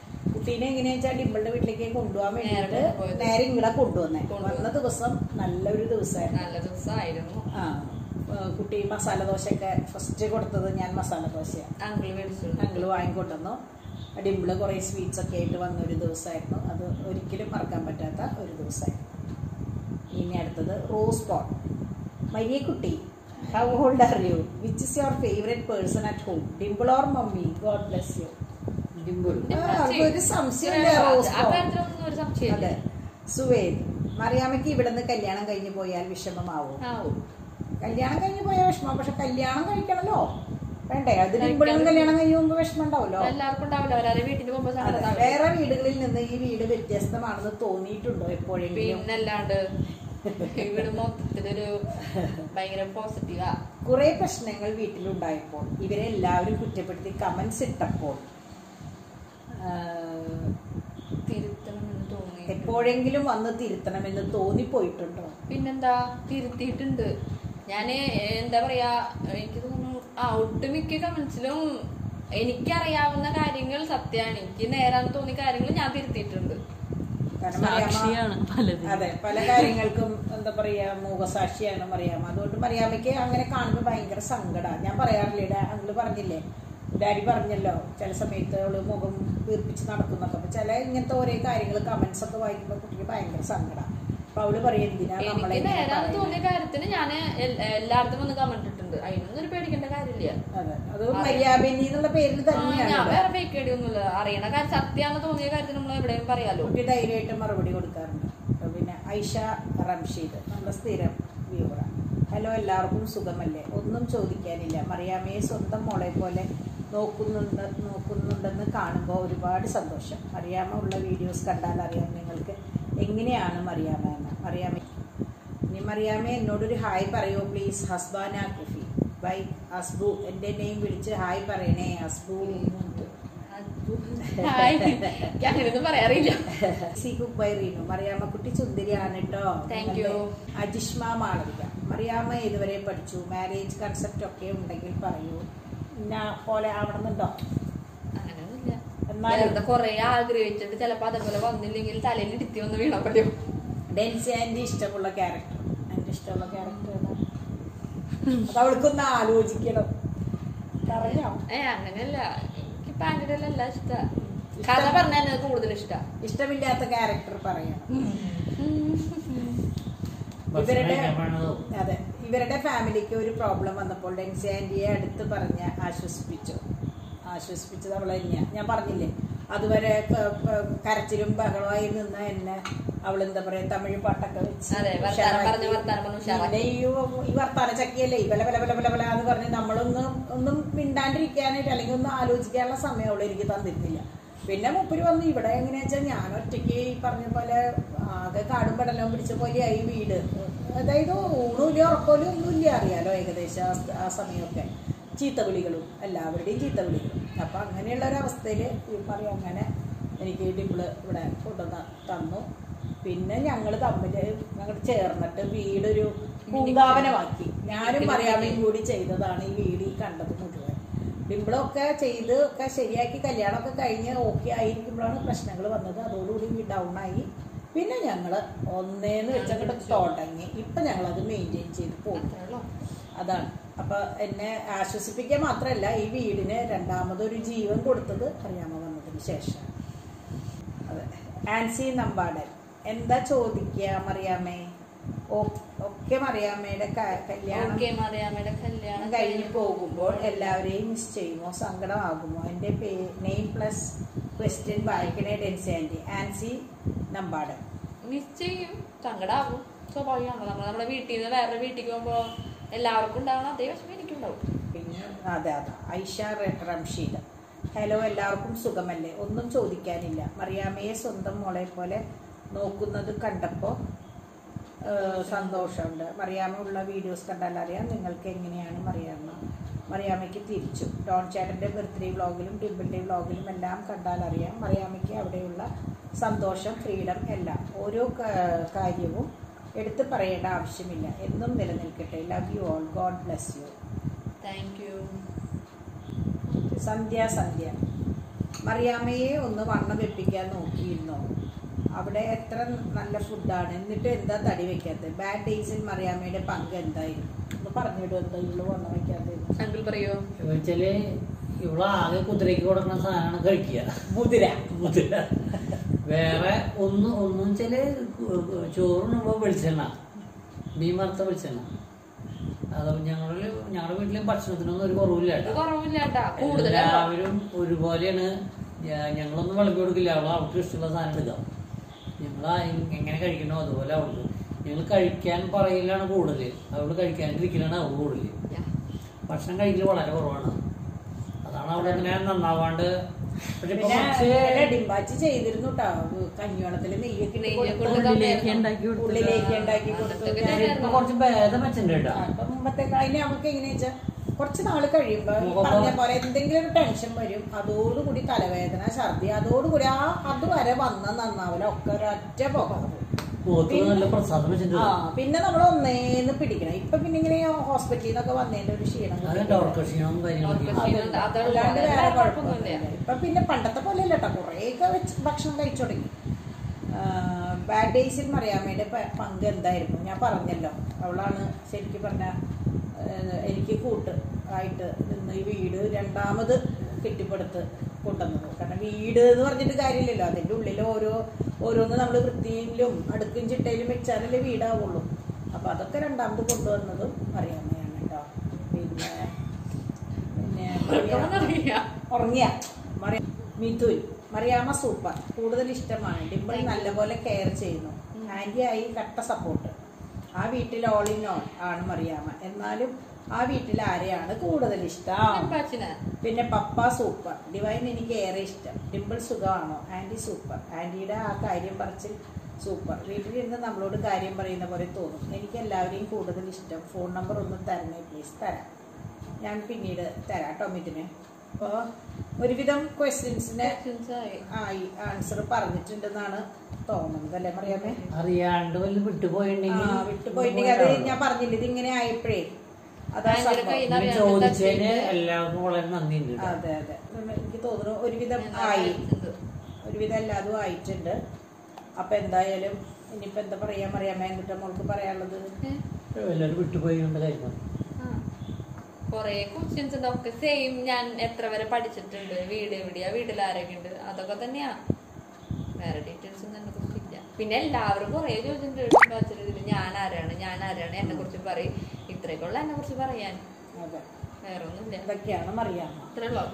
കുട്ടീനെ എങ്ങനെയാ വെച്ചാൽ ഡിമ്പിളുടെ വീട്ടിലേക്ക് കൊണ്ടുപോകാൻ വേണ്ടിയിട്ട് നേരെ പോയത്. നേരെ ഇങ്ങടെ കൊണ്ടുവന്നേ കൊണ്ടുവന്നു. വന്ന ദിവസം നല്ലൊരു ദിവസമായിരുന്നു നല്ല ദിവസമായിരുന്നു ആ ആ, കുട്ടി മസാല ദോശയൊക്കെ ഫസ്റ്റ് കൊടുത്തത് ഞാൻ മസാല ദോശയാണ് അങ്കിള് മേടിച്ചു അങ്കിള് വാങ്ങിക്കൊണ്ടുവന്നു ഡിമ്പിള് കുറേ സ്വീറ്റ്സ് ഒക്കെ ആയിട്ട് വന്ന ഒരു ദിവസമായിരുന്നു അത് ഒരിക്കലും മറക്കാൻ പറ്റാത്ത ഒരു ദിവസമായിരുന്നു ഇനി അടുത്തത് റോസ് പോൾ മരിയ കുട്ടി how old are you which is your favourite person at home Dimple or mummy God bless you Dimple ഒരു സംശയമില്ല റോസ് ആ പോൾ കാര്യത്തിലൊന്നും ഒരു സംശയമില്ല അതെ സുവേദ് മറിയാമ്മയ്ക്ക് ഇവിടുന്ന് കല്യാണം കഴിഞ്ഞ് പോയാൽ വിഷമമാവും ആവും കല്യാണം കഴിഞ്ഞ് പോയാൽ വിഷമം പക്ഷെ കല്യാണം കഴിക്കണല്ലോ വേണ്ടേ അത് ഡിമ്പിളിനും കല്യാണം കഴിഞ്ഞ് മുമ്പ് വിഷമം ഉണ്ടാവല്ലോ എല്ലാവർക്കും ഉണ്ടാവില്ല അവരെ വീട്ടിൽ പോകുമ്പോ അതെ. സങ്കടം ഉണ്ടാവില്ല. വേറെ വീടുകളിൽ നിന്ന് ഈ വീട് വ്യത്യസ്തമാണെന്ന് തോന്നിയിട്ടുണ്ടോ എപ്പോഴെങ്കിലും പിന്നല്ലാണ്ട് ഇവിടെ മൊത്തത്തിലൊരു ഭയങ്കര പോസിറ്റീവാ കുറെ പ്രശ്നങ്ങൾ വീട്ടിലുണ്ടായപ്പോൾ ഇവരെ എല്ലാവരും കുറ്റപ്പെടുത്തി കമന്റ്സ് ഇട്ടപ്പോൾ ആ, തിരുത്തണമെന്ന് തോന്നി എപ്പോഴെങ്കിലും വന്ന് തിരുത്തണമെന്ന് തോന്നിപ്പോയിട്ടുണ്ടോ പിന്നെന്താ തിരുത്തിയിട്ടുണ്ട് ഞാന് എന്താ പറയാ എനിക്ക് തോന്നുന്നു ആ ഒട്ടുമിക്ക കമന്റ്സിലും എനിക്കറിയാവുന്ന കാര്യങ്ങൾ സത്യമാണ് എനിക്ക് നേരാന്ന് തോന്നിയ കാര്യങ്ങൾ ഞാൻ തിരുത്തിയിട്ടുണ്ട് കാരണം മറിയാമ്മ സാക്ഷിയാണ് പലതും അതെ പല കാര്യങ്ങൾക്കും എന്താ പറയാ മൂകസാക്ഷിയാണ് മറിയാമ്മ അതുകൊണ്ട് മറിയാമ്മയ്ക്ക് അങ്ങനെ കാണുമ്പോൾ ഭയങ്കര സങ്കടമാണ് ഞാൻ പറയാറില്ലേ ഡാ- അങ്കിള് പറഞ്ഞില്ലേ ഡാഡി പറഞ്ഞല്ലോ ചില സമയത്ത് അവള് മുഖം വീർപ്പിച്ച് നടക്കുന്നൊക്കെ അപ്പൊ ചില ഇങ്ങനത്തെ ഓരോ കാര്യങ്ങൾ കമന്റ്സ് ഒക്കെ വായിക്കുമ്പോൾ കുട്ടിക്ക് ഭയങ്കര സങ്കടമാണ് അപ്പൊ അവള് പറയും എന്തിനാ നമ്മളെ എനിക്ക് ഇങ്ങനെ നേരാന്ന് പറയുന്നത്?" തോന്നിയ കാര്യത്തിന് ഞാൻ എല്ലായിടത്തും ഒന്ന് കമന്റ് ഇട്ടിട്ടുണ്ട് അതിനൊന്നും ഒരു പേടിക്കേണ്ട കാര്യമില്ല അതെ അത് മര്യാബിനി എന്നുള്ള പേരിൽ ആ, ഞാൻ തന്നെയാണ് വേറെ ഫേക്ക് അടിയൊന്നുമില്ല അറിയണ കാര്യം സത്യാന്ന് തോന്നിയ കാര്യത്തിന് നമ്മൾ എവിടെയും പറയാലോ കുട്ടി ധൈര്യമായിട്ട് മറുപടി കൊടുക്കാറുണ്ട് അപ്പൊ പിന്നെ ഐഷ റംഷീദ് നമ്മുടെ സ്ഥിരം വ്യൂവറാണ് ഹലോ എല്ലാവർക്കും സുഖമല്ലേ ഒന്നും ചോദിക്കാനില്ല മറിയാമ്മയെ സ്വന്തം മോളെ പോലെ നോക്കുന്നുണ്ട് നോക്കുന്നുണ്ടെന്ന് കാണുമ്പോൾ ഒരുപാട് സന്തോഷം മറിയാമ്മ ഉള്ള വീഡിയോസ് കണ്ടാൽ അറിയാം നിങ്ങൾക്ക് എങ്ങനെയാണ് മറിയാമ്മ എന്ന് മറിയാമ്മ ഇനി മറിയാമ്മ എന്നോടൊരു ഹായ് പറയോ പ്ലീസ് ഹസ്ബാന കുഫി ബൈ ഹസ്ബു എൻ്റെ നെയിം വിളിച്ച് ഹായ് പറയണേ ഹസ്ബു ഹായ്. എനിക്ക് അങ്ങനെയൊന്നും പറയാറില്ല C cook by Reenu Mariyamma കുട്ടി സുന്ദരിയാണ് കേട്ടോ Thank you. അജിഷ്മ മാളവിക മറിയാമ്മ ഇതുവരെ പഠിച്ചു മാരേജ് കൺസെപ്റ്റ് ഒക്കെ ഉണ്ടെങ്കിൽ പറയൂ ഇന്ന പോലെ ആവണമെന്നുണ്ടോ അങ്ങനെയൊന്നുമില്ല എന്നാലും വെറുതെ കൊറേ ആഗ്രഹിച്ചിട്ട് ചിലപ്പോ അതേപോലെ വന്നില്ലെങ്കിൽ തലയിൽ ഇടുത്തി വന്ന് വീണപ്പോഴും ഡെൻസി ആൻറ്റി ഇഷ്ടമുള്ള ക്യാരക്ടർ എൻ്റെ ഇഷ്ടമുള്ള ക്യാരക്ടർ ഏതാ അത് അവൾക്കൊന്ന് ആലോചിക്കണം പറഞ്ഞോ ഏ അങ്ങനെയല്ല എനിക്ക് പാൻറ്റിലെല്ലാം എല്ലാം ഇഷ്ടാ കഥ പറഞ്ഞാൽ കൂടുതൽ ഇഷ്ടാ ഇഷ്ടമില്ലാത്ത ക്യാരക്ടർ പറയണം ഭക്ഷണം ഇവരുടെ കഴിക്കാൻ വേണതോ അതെ ഇവരുടെ ഫാമിലിക്ക് ഒരു പ്രോബ്ലം വന്നപ്പോൾ ഡെൻസി ആൻറ്റിയെ അടുത്ത് പറഞ്ഞ് ആശ്വസിപ്പിച്ചു ആശ്വസിപ്പിച്ചത് അവളെ തന്നെയാണ് ഞാൻ പറഞ്ഞില്ലേ അതുവരെ ക- ക- കരച്ചിലും ബഹളമായി നിന്ന എന്നെ അവൾ എന്താ പറയാ തമിഴ് പാട്ടൊക്കെ വെച്ച് അതെ, വർത്താനം ഉഷാറാക്കി. പറഞ്ഞ് വർത്താനം പറഞ്ഞ് ഉഷാറാക്കി. പിന്നെ ഈ ഈ വർത്താന ചക്കിയല്ലേ ഈ ബല ബല ബല ബല ബല എന്ന് പറഞ്ഞ് നമ്മളൊന്ന് ഒന്നും മിണ്ടാണ്ടിരിക്കാനായിട്ട് അല്ലെങ്കിൽ ഒന്ന് ആലോചിക്കാനുള്ള സമയം അവൾ എനിക്ക് തന്നിരുന്നില്ല പിന്നെ മുപ്പര് വന്നു ഇവിടെ എങ്ങനെയാ വെച്ചാൽ ഞാൻ ഒറ്റയ്ക്ക് ഈ പറഞ്ഞ പോലെ ആകെ കാടും പടലവും പിടിച്ച പോലെയായി വീട് അതായത് ഊണുമില്ല ഉറക്കമില്ല ഒന്നുമില്ല അറിയാലോ ഏകദേശം ആ സ- ആ സമയമൊക്കെ ചീത്തവിളികളും എല്ലാവരുടെയും ചീത്തവിളികളും അപ്പം അങ്ങനെയുള്ള ഒരു അവസ്ഥയിൽ ഈ പറയും അങ്ങനെ എനിക്ക് ഡിമ്പിള് ഇവിടെ കൊണ്ടുവന്ന് തന്നു പിന്നെ ഞങ്ങൾ തമ്മിൽ ഞങ്ങൾ ചേർന്നിട്ട് വീടൊരു പൂങ്കാവനമാക്കി ഞാനും മറിയാമ്മയും കൂടി ചെയ്തതാണ് ഈ വീട് ഈ കണ്ടത് മുഴുവൻ ഡിമ്പിളൊക്കെ ചെയ്ത് ഒക്കെ ശരിയാക്കി കല്യാണമൊക്കെ കഴിഞ്ഞ് ഓക്കെ ആയിരിക്കുമ്പോഴാണ് പ്രശ്നങ്ങൾ വന്നത് അതോടുകൂടി ഡൗൺ ആയി പിന്നെ ഞങ്ങൾ ഒന്നേന്ന് വെച്ചങ്ങോട്ട് തുടങ്ങി ഇപ്പം ഞങ്ങളത് മെയിൻറ്റെയിൻ ചെയ്ത് പോകും അത്രയുള്ളൂ. അതാണ് അപ്പൊ എന്നെ ആശ്വസിപ്പിക്കുക മാത്രമല്ല ഈ വീടിന് രണ്ടാമതൊരു ജീവൻ കൊടുത്തത് അറിയാമ വന്നതിന് ശേഷം അതെ ആൻസി നമ്പാടൻ എന്താ ചോദിക്കുക മറിയാമ്മേ ഓ- ഒക്കെ മറിയാമ്മയുടെ ക- കല്യാണം ഓക്കേ മറിയാമ്മയുടെ കല്യാണം കഴിഞ്ഞു പോകുമ്പോൾ എല്ലാവരെയും മിസ് ചെയ്യുമോ സങ്കടമാകുമോ എൻ്റെ പേ നെയിം പ്ലസ് ക്വസ്റ്റ്യൻ വായിക്കണേ ഡെൻസി ആൻറ്റി ആൻസി നമ്പാടൻ മിസ് ചെയ്യും സങ്കടാവും സ്വാഭാവികമാണല്ലോ നമ്മൾ നമ്മുടെ വീട്ടിൽ നിന്ന് വേറെ വീട്ടിലേക്ക് പോകുമ്പോ എല്ലാവർക്കും ഉണ്ടാവണം അതേ വിഷമം എനിക്കുണ്ടാവും പിന്നെ അതെ അതെ ഐഷ റെ- റംഷീദ് ഹലോ എല്ലാവർക്കും സുഖമല്ലേ ഒന്നും ചോദിക്കാനില്ല മറിയാമ്മയെ സ്വന്തം മോളെ പോലെ നോക്കുന്നത് കണ്ടപ്പോൾ സന്തോഷമുണ്ട് മറിയാമ്മ ഉള്ള വീഡിയോസ് കണ്ടാൽ അറിയാം നിങ്ങൾക്ക് എങ്ങനെയാണ് മറിയാമ്മ മറിയാമ്മയ്ക്ക് തിരിച്ചു ഡോൺ ചേട്ടൻ്റെ ബർത്ത്ഡേ വ്ളോഗിലും ഡിമ്പിളിൻ്റെ വ്ളോഗിലും എല്ലാം കണ്ടാൽ അറിയാം മറിയാമ്മയ്ക്ക് അവിടെയുള്ള സന്തോഷം ഫ്രീഡം എല്ലാം ഓരോ ക- കാര്യവും എടുത്തു പറയേണ്ട ആവശ്യമില്ല എന്നും നിലനിൽക്കട്ടെ love you all God bless you thank you Sandhya Sandhya മറിയാമ്മയെ ഒന്ന് വണ്ണം വെപ്പിക്കാൻ നോക്കിയിരുന്നോ അവിടെ എത്ര നല്ല ഫുഡാണ് എന്നിട്ട് എന്താ തടി വെക്കാത്തത് ബാഡ് ഡേയ്സിൽ മറിയാമ്മയുടെ പങ്ക് എന്തായിരുന്നു ഒന്ന് പറഞ്ഞിടും എന്താ ഇവള് വണ്ണം വെക്കാത്തത് അങ്കിൾ പറയോ വെച്ചാല് ഇവളാകെ കുതിരയ്ക്ക് കൊടുക്കുന്ന സാധനമാണ് കഴിക്കുക മുതിര മുതിര വേറെ ഒന്ന് ഒന്നും വെച്ചാല് ചോറിനുമ്പോ വെളിച്ചെണ്ണ മീൻ വറുത്ത വെളിച്ചെണ്ണ അത് ഞങ്ങളില് ഞങ്ങളുടെ വീട്ടിലെ ഭക്ഷണത്തിനൊന്നും ഒരു കുറവില്ല ഇത് കേട്ടോ കുറവില്ല കേട്ടാ കൂടുതലാ എല്ലാവരും ഒരുപോലെയാണ് ഞാ- ഞങ്ങളൊന്നും വിളമ്പി കൊടുക്കില്ല അവൾ അവൾക്ക് ഇഷ്ടമുള്ള സാധനം എടുക്കാം ഞങ്ങൾ എങ്ങനെ കഴിക്കണോ അതുപോലെ അവൾക്ക് ഞങ്ങൾ കഴിക്കാൻ പറയലാണ് കൂടുതൽ അവള് കഴിക്കാണ്ടിരിക്കലാണ് അവൾ കൂടുതൽ ഭക്ഷണം കഴിക്കൽ വളരെ കുറവാണ് അതാണ് അവിടെ ഇങ്ങനെ നന്നാവാണ്ട് പക്ഷെ ഇപ്പൊ പിന്നെ കുറച്ച് ഇവിടെ ഡിംബാച്ചി ചെയ്തിരുന്നു കേട്ടോ കഞ്ഞിവെള്ളത്തില് നെയ്യൊക്കെ ഇട്ട് നെയ്യൊക്കെ കൊടുത്ത് ഉള്ളിലേക്ക് ഉണ്ടാക്കി കൊടുത്തു ഉള്ളിലേക്ക് ഉണ്ടാക്കി കൊടുത്തു അതൊക്കെ ഞാൻ ഇപ്പൊ കുറച്ച് ഭേദം വെച്ചിട്ടുണ്ട് കേട്ടോ അപ്പൊ മുമ്പത്തെ അതിന് നമുക്ക് എങ്ങനെയാ വെച്ചാൽ കുറച്ച് നാള് കഴിയുമ്പോ ഈ മുഖം പറഞ്ഞ പോലെ എന്തെങ്കിലും ഒരു ടെൻഷൻ വരും അതോടുകൂടി തലവേദന ഛർദി അതോടുകൂടി ആ അതുവരെ വന്ന നന്നാവില്ല ഒക്കെ ഒരൊറ്റ പോകാം മുഖത്ത് നല്ല പ്രസാദം വെച്ചിട്ടുണ്ട് ആ പിന്നെ നമ്മൾ ഒന്നേന്ന് പിടിക്കണം ഇപ്പൊ പിന്നെ ഇങ്ങനെ ഹോസ്പിറ്റലിൽ നിന്നൊക്കെ വന്നതിന്റെ ഒരു ക്ഷീണം അത് കിട്ടി. ഡോക്ടർ ക്ഷീണവും കാര്യങ്ങളൊക്കെ ഡോക്ടർ ക്ഷീണം. അതുള്ള അല്ലാണ്ട് വേറെ വേറെ കുഴപ്പമൊന്നുമില്ല. കുഴപ്പമൊന്നുമില്ല ഇപ്പൊ പിന്നെ പണ്ടത്തെ പോലെ അല്ല കേട്ടോ കുറേയൊക്കെ വെച്ച് ഭക്ഷണം കഴിച്ചു തുടങ്ങി ബാഡ് ഡേയ്സിൽ മറിയാമ്മയുടെ പ- പങ്ക് എന്തായിരുന്നു ഞാൻ പറഞ്ഞല്ലോ അവളാണ് ശരിക്കും പറഞ്ഞ എനിക്ക് കൂട്ട് ആയിട്ട് നിന്ന് ഈ വീട് രണ്ടാമത് കെട്ടിപ്പടുത്ത് കൊണ്ടുവന്നത് കാരണം വീട് എന്ന് പറഞ്ഞിട്ട് കാര്യമില്ലല്ലോ അതിൻ്റെ ഉള്ളിൽ ഓരോ ഓരോന്ന് നമ്മൾ വൃത്തിയിലും അടുക്കും ചിട്ടയിലും വെച്ചാലല്ലേ വീടാവുള്ളൂ അപ്പോൾ അതൊക്കെ രണ്ടാമത് കൊണ്ടുവന്നതും മറിയാമ്മയാണ് കേട്ടോ പിന്നെ പിന്നെ മറിയാമ്മ ഉറങ്ങിയ മറിയ മിഥുൻ മറിയാമ്മ സൂപ്പർ കൂടുതൽ ഇഷ്ടമാണ് ഡിംപിൾ നല്ലപോലെ കെയർ ചെയ്യുന്നു ആന്റി ആയി കട്ട സപ്പോർട്ട് ആ വീട്ടിൽ ഓൾ ഇൻ ഓൾ ആണ് മറിയാമ്മ എന്നാലും ആ വീട്ടിൽ ആരെയാണ് കൂടുതൽ ഇഷ്ടം പാച്ചിനെ പിന്നെ പപ്പ സൂപ്പർ ഡിവൈൻ എനിക്ക് ഏറെ ഇഷ്ടം ഡിംപിൾ സുഖമാണോ ആന്റി സൂപ്പർ ആന്റിയുടെ ആ കാര്യം പറച്ചിൽ സൂപ്പർ വീട്ടിലിരുന്ന് നമ്മളോട് കാര്യം പറയുന്ന പോലെ തോന്നും എനിക്ക് എല്ലാവരെയും കൂടുതൽ ഇഷ്ടം ഫോൺ നമ്പർ ഒന്ന് തരണേ പ്ലീസ് തരാം ഞാൻ പിന്നീട് തരാം ടൊമിറ്റിന് അപ്പോൾ ഒരുവിധം ക്വസ്റ്റ്യൻസിന് ആയി ആൻസർ പറഞ്ഞിട്ടുണ്ടെന്നാണ് തോന്നുന്നത് അല്ലേ പറയാമേ അറിയാണ്ട് വല്ല ആ വിട്ടുപോയിട്ടുണ്ടെങ്കിൽ വിട്ടുപോയിട്ടുണ്ടെങ്കിൽ അത് ഞാൻ പറഞ്ഞില്ല ഇതിങ്ങനെ ആയപ്പോഴേ അതാ ഭയങ്കര സംഭവം. കയ്യിൽ ഇങ്ങനെ ചോദിച്ചതിന് എല്ലാവർക്കും വളരെ നന്ദിയുണ്ട് കേട്ടോ. അതെ അതെ എനിക്ക് തോന്നുന്നു ഒരുവിധം ആയി ഒരുവിധം എല്ലാതും ആയിട്ടുണ്ട് അപ്പൊ എന്തായാലും ഇനിയിപ്പോ എന്താ പറയാ പറയാമേ എന്നിട്ട് മോൾക്ക് പറയാനുള്ളത് എല്ലാവരും വിട്ടുപോയി കൊണ്ട് കാര്യം കൊറേ ക്വസ്റ്റ്യൻസ് ഉണ്ട് ഒക്കെ സെയിം ഞാൻ എത്ര വരെ പഠിച്ചിട്ടുണ്ട് വീട് എവിടെയാ വീട്ടിൽ ആരൊക്കെ ഉണ്ട് അതൊക്കെ തന്നെയാ വേറെ ഡീറ്റെയിൽസ് ഒന്നും എന്നെ കുറിച്ചില്ല പിന്നെ എല്ലാവരും കൊറേ ചോദിച്ചിട്ടുണ്ട് ഇതിൽ ഞാൻ ആരാണ് ഞാൻ ആരാണ് എന്നെ കുറിച്ച് പറയും ഇത്രയൊക്കെയുള്ള എന്നെ കുറിച്ച് പറയാൻ അതെ വേറെ ഒന്നുമില്ല ഇതൊക്കെയാണ് മറിയാമ്മ ഇത്രേ ഉള്ളൂ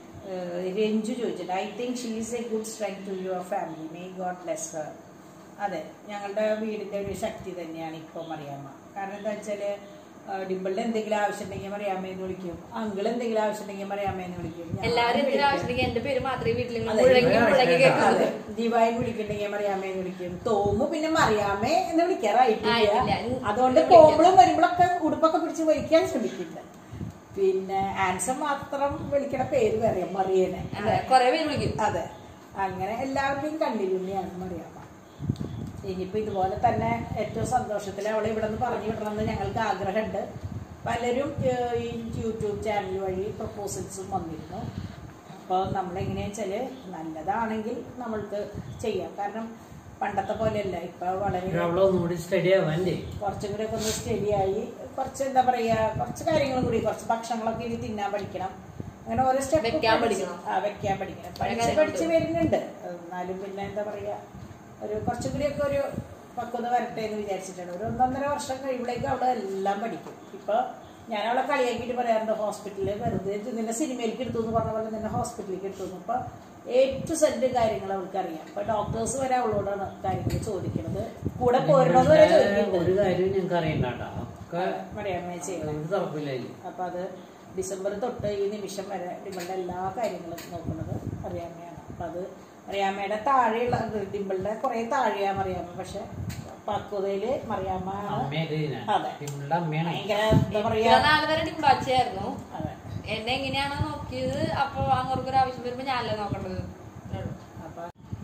ഏഹ് രഞ്ജു ചോദിച്ചിട്ട് I think she is a good strength to your family may God bless her അതെ ഞങ്ങളുടെ വീടിന്റെ ഒരു ശക്തി തന്നെയാണ് ഇപ്പോൾ മറിയാമ്മ കാരണം എന്താ വെച്ചാല് ഡിമ്പിളിന് എന്തെങ്കിലും ആവശ്യം ഉണ്ടെങ്കിൽ മറിയാമ്മയെന്ന് വിളിക്കും അങ്കിൾ എന്തെങ്കിലും ആവശ്യം ഉണ്ടെങ്കിൽ മറിയാമ്മയെന്ന് വിളിക്കും ഞാൻ എല്ലാവരും എന്തിനാ വിളിക്കും. ആവശ്യമെങ്കിൽ എന്റെ പേര് മാത്രമേ വീട്ടിൽ അതെ, മുഴങ്ങി മുഴങ്ങി അതെ. കേൾക്കുന്നത് ദിവായി വിളിക്കണ്ടെങ്കിൽ മറിയാമ്മയെന്ന് വിളിക്കും തോമു പിന്നെ മറിയാമ്മേ എന്ന് വിളിക്കാറായിട്ടില്ല ആയിട്ടില്ല. അതുകൊണ്ട് വിളിക്കാം. പോകുമ്പോഴും വരുമ്പോഴൊക്കെ ഉടുപ്പൊക്കെ പിടിച്ച് വലിക്കാൻ ശ്രമിക്കില്ല പിന്നെ ആൻസർ മാത്രം വിളിക്കണ പേര് പറയാം മറിയനെ അതെ കൊറേ പേര് വിളിക്കും അതെ അങ്ങനെ എല്ലാവരുടെയും കണ്ടിന്യൂയാണ് മറിയാമ്മ ഇനിയിപ്പോ ഇതുപോലെ തന്നെ ഏറ്റവും സന്തോഷത്തിൽ അവളെ ഇവിടെ നിന്ന് പറഞ്ഞു വിടണമെന്ന് ഞങ്ങൾക്ക് ആഗ്രഹമുണ്ട് പലരും ഏഹ്, ഈ യൂട്യൂബ് ചാനൽ വഴി പ്രപ്പോസൽസും വന്നിരുന്നു അപ്പോൾ നമ്മളെങ്ങനെയാ വെച്ചാൽ നല്ലതാണെങ്കിൽ നമ്മൾക്ക് ചെയ്യാം കാരണം പണ്ടത്തെ പോലെയല്ല ഇപ്പൊ വളരെ അവളെ ഒന്നുകൂടി സ്റ്റഡി ആവാൻ്റെ കുറച്ചും കൂടി ഒക്കെ ഒന്ന് സ്റ്റഡിയായി കുറച്ച് എന്താ പറയാ കുറച്ച് കാര്യങ്ങളും കൂടി കുറച്ച് ഭക്ഷണങ്ങളൊക്കെ ഇനി തിന്നാൻ പഠിക്കണം അങ്ങനെ ഓരോ സ്റ്റെപ്പ് വെക്കാൻ പഠിക്കണം. ആ വെക്കാൻ പഠിക്കണം പഠിച്ച് കാര്യങ്ങളുണ്ട്. പഠിച്ച് വരുന്നുണ്ട് എന്നാലും പിന്നെ എന്താ പറയാ ഒരു കുറച്ചും കൂടിയൊക്കെ ഒരു പക്വത വരട്ടെ എന്ന് വിചാരിച്ചിട്ടാണ് ഒരു ഒന്നൊന്നര വർഷം കഴിയുമ്പോഴേക്കും അവള് എല്ലാം പഠിക്കും ഇപ്പൊ ഞാൻ അവളെ കളിയാക്കിയിട്ട് പറയാറുണ്ട് ഹോസ്പിറ്റലിൽ വെറുതെ നിന്നെ സിനിമയിലേക്ക് എടുത്തു എന്ന് പറഞ്ഞ പോലെ നിന്നെ ഹോസ്പിറ്റലിലേക്ക് എടുത്തു എന്ന്. ഇപ്പൊ എ ടു സെന്റ് കാര്യങ്ങൾ അവൾക്ക് അറിയാം ഇപ്പൊ ഡോക്ടേഴ്സ് വരെ അവളോടാണ് കാര്യങ്ങൾ ചോദിക്കുന്നത് കൂടെ പോരണോന്ന് വരെ ചോദിക്കുന്നുണ്ട് ഒരു കാര്യവും ഞങ്ങൾക്ക് അറിയണ്ട കേട്ടോ ഒക്കെ മറിയാമ്മയെ ചെയ്യുന്നത് നമുക്ക് തറപ്പില്ല അതില് അപ്പൊ അത് ഡിസംബർ തൊട്ട് ഈ നിമിഷം വരെ ഡിമ്പിളുടെ എല്ലാ കാര്യങ്ങളും നോക്കുന്നത് അറിയാമ്മയാണ് അപ്പൊ അത് അറിയാമ്മയുടെ താഴെയുള്ള ഡിമ്പിളുടെ കുറെ താഴെയാ മറിയാമ്മ പക്ഷെ പക്വതയില് മറിയാമ്മ അമ്മയായിട്ട് ഇതിനാ. അതെ. ഇവളുടെ അമ്മയാണ് ഭയങ്കര എന്താ പറയാ ഇത്ര നാൾ വരെ ഡിംബാച്ചയായിരുന്നു അതെ എന്നെ എങ്ങനെയാണോ നോക്കിയത് അപ്പൊ അങ്ങോട്ട് ഒരു ആവശ്യം വരുമ്പോ ഞാനല്ലേ നോക്കേണ്ടത് അത്രേ ഉള്ളൂ. അപ്പൊ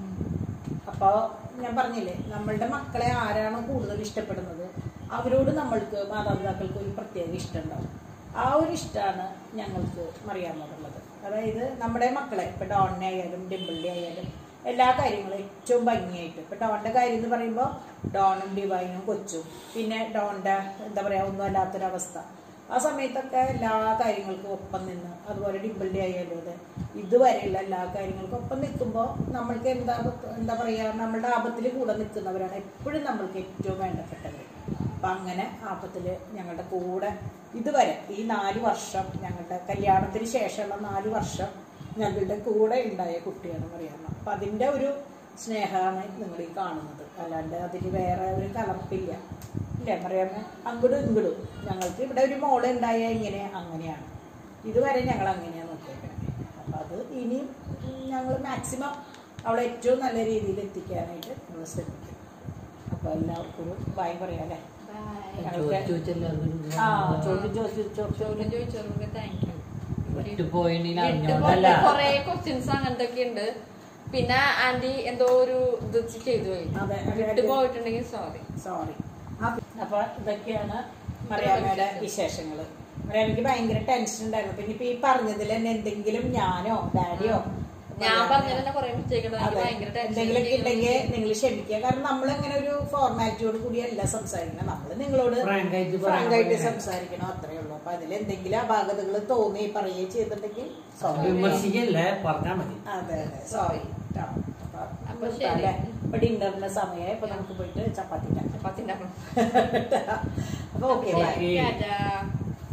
അപ്പൊ ഞാൻ പറഞ്ഞില്ലേ നമ്മളുടെ മക്കളെ ആരാണോ കൂടുതൽ ഇഷ്ടപ്പെടുന്നത് അവരോട് നമ്മൾക്ക് മാതാപിതാക്കൾക്ക് ഒരു പ്രത്യേക ഇഷ്ടമുണ്ടാവും ആ ഒരു ഇഷ്ടമാണ് ഞങ്ങൾക്ക് മറിയാമ്മോടുള്ളത് അതായത് നമ്മുടെ മക്കളെ ഇപ്പൊ ഡോണിനെ ആയാലും ഡിമ്പിളിനെ ആയാലും എല്ലാ കാര്യങ്ങളും ഏറ്റവും ഭംഗിയായിട്ട് ഇപ്പൊ ഡോണിന്റെ കാര്യം എന്ന് പറയുമ്പോൾ ഡോണും ഡിവൈനും കൊച്ചും പിന്നെ ഡോണിന്റെ എന്താ പറയാ ഒന്നും അല്ലാത്തൊരവസ്ഥ ആ സമയത്തൊക്കെ എല്ലാ കാര്യങ്ങൾക്കും ഒപ്പം നിന്ന് അതുപോലെ ഡിമ്പിളിന്റെ ആയാലും അതെ ഇതുവരെയുള്ള എല്ലാ കാര്യങ്ങൾക്കും ഒപ്പം നിൽക്കുമ്പോൾ നമ്മൾക്ക് എന്താ എന്താ പറയുക നമ്മളുടെ ആപത്തിൽ കൂടെ നിൽക്കുന്നവരാണ് എപ്പോഴും നമ്മൾക്ക് ഏറ്റവും വേണ്ടപ്പെട്ടത് അപ്പം അങ്ങനെ ആപത്തിൽ ഞങ്ങളുടെ കൂടെ ഇതുവരെ ഈ നാല് വർഷം ഞങ്ങളുടെ കല്യാണത്തിന് ശേഷമുള്ള നാല് വർഷം ഞങ്ങളുടെ കൂടെ ഉണ്ടായ കുട്ടിയാണ് മറിയാമ്മ അപ്പം അതിൻ്റെ ഒരു സ്നേഹമാണ് നിങ്ങൾ ഈ കാണുന്നത് അല്ലാണ്ട് അതിൽ വേറെ ഒരു കലർപ്പില്ല ഇല്ലേ മറിയാമ്മ അങ്ങടും ഇങ്ങടും ഞങ്ങൾക്ക് ഇവിടെ ഒരു മോള് ഉണ്ടായ ഇങ്ങനെ അങ്ങനെയാണ് ഇതുവരെ ഞങ്ങൾ അങ്ങനെയാണ് നോക്കിയേക്കുന്നത് അപ്പം അത് ഇനിയും ഞങ്ങൾ മാക്സിമം അവളെ ഏറ്റവും നല്ല രീതിയിൽ എത്തിക്കാനായിട്ട് നമ്മൾ ശ്രമിക്കും അപ്പോൾ എല്ലാവർക്കും ഒരു ഭയം പറയാം അല്ലേ ചോദിച്ചു ചോദിച്ചെല്ലാവർക്കും ആ ചോദ്യം ചോദിച്ചു ചോദിച്ചു ചോദ്യം ചോദിച്ചവർക്ക് താങ്ക് യു വിട്ടുപോയതിൽ അറിഞ്ഞോണ്ടല്ല കൊറേ ക്വസ്റ്റ്യൻസ് അങ്ങനത്തെ ഒക്കെ ഉണ്ട് പിന്നെ ആന്റി എന്തോ ഒരു ഇത് ചെയ്തു പോയി അതെ, അതെ, വിട്ടു അതെ. പോയിട്ടുണ്ടെങ്കിൽ സോറി സോറി അപ്പൊ ഇതൊക്കെയാണ് മറിയാമ്മയുടെ വിശേഷങ്ങൾ മറിയാമ്മയ്ക്ക് ഭയങ്കര ടെൻഷൻ ഉണ്ടായിരുന്നു പിന്നെ ഇപ്പൊ ഈ പറഞ്ഞതിൽ തന്നെ എന്തെങ്കിലും ഞാനോ ഡാഡിയോ ഞാൻ പറഞ്ഞ തന്നെ കൊറേ മിസ്റ്റേക്ക് ഉണ്ട് എനിക്ക് അതെ. ഭയങ്കര എന്തെങ്കിലുമൊക്കെ ഉണ്ടെങ്കിൽ ടെൻഷൻ നിങ്ങൾ ക്ഷമിക്കുക കാരണം നമ്മൾ ഇങ്ങനെ ഒരു ഫോർമാലിറ്റിയോട് കൂടിയല്ല സംസാരിക്കണം നമ്മൾ നിങ്ങളോട് Frank ആയിട്ട് പറയാൻ frank ആയിട്ട് പോലെയാണ്. സംസാരിക്കണം അത്രേ ഉള്ളൂ അപ്പൊ അതിൽ എന്തെങ്കിലും അപാകതകൾ തോന്നി പറയുകയും ചെയ്തിട്ടുണ്ടെങ്കിൽ സോറി വിമർശിക്കല്ലേ പറഞ്ഞാൽ മതി അതെ അതെ സോറി അപ്പൊ ശരി. ഇപ്പൊ ഡിന്നറിന് സമയമായി ഇപ്പൊ നമുക്ക് പോയിട്ട് ചപ്പാത്തി ഉണ്ടാക്കാം ചപ്പാത്തി ഉണ്ടാക്കണം അപ്പൊ ഓക്കെ ബൈ Okay. ടാറ്റാ.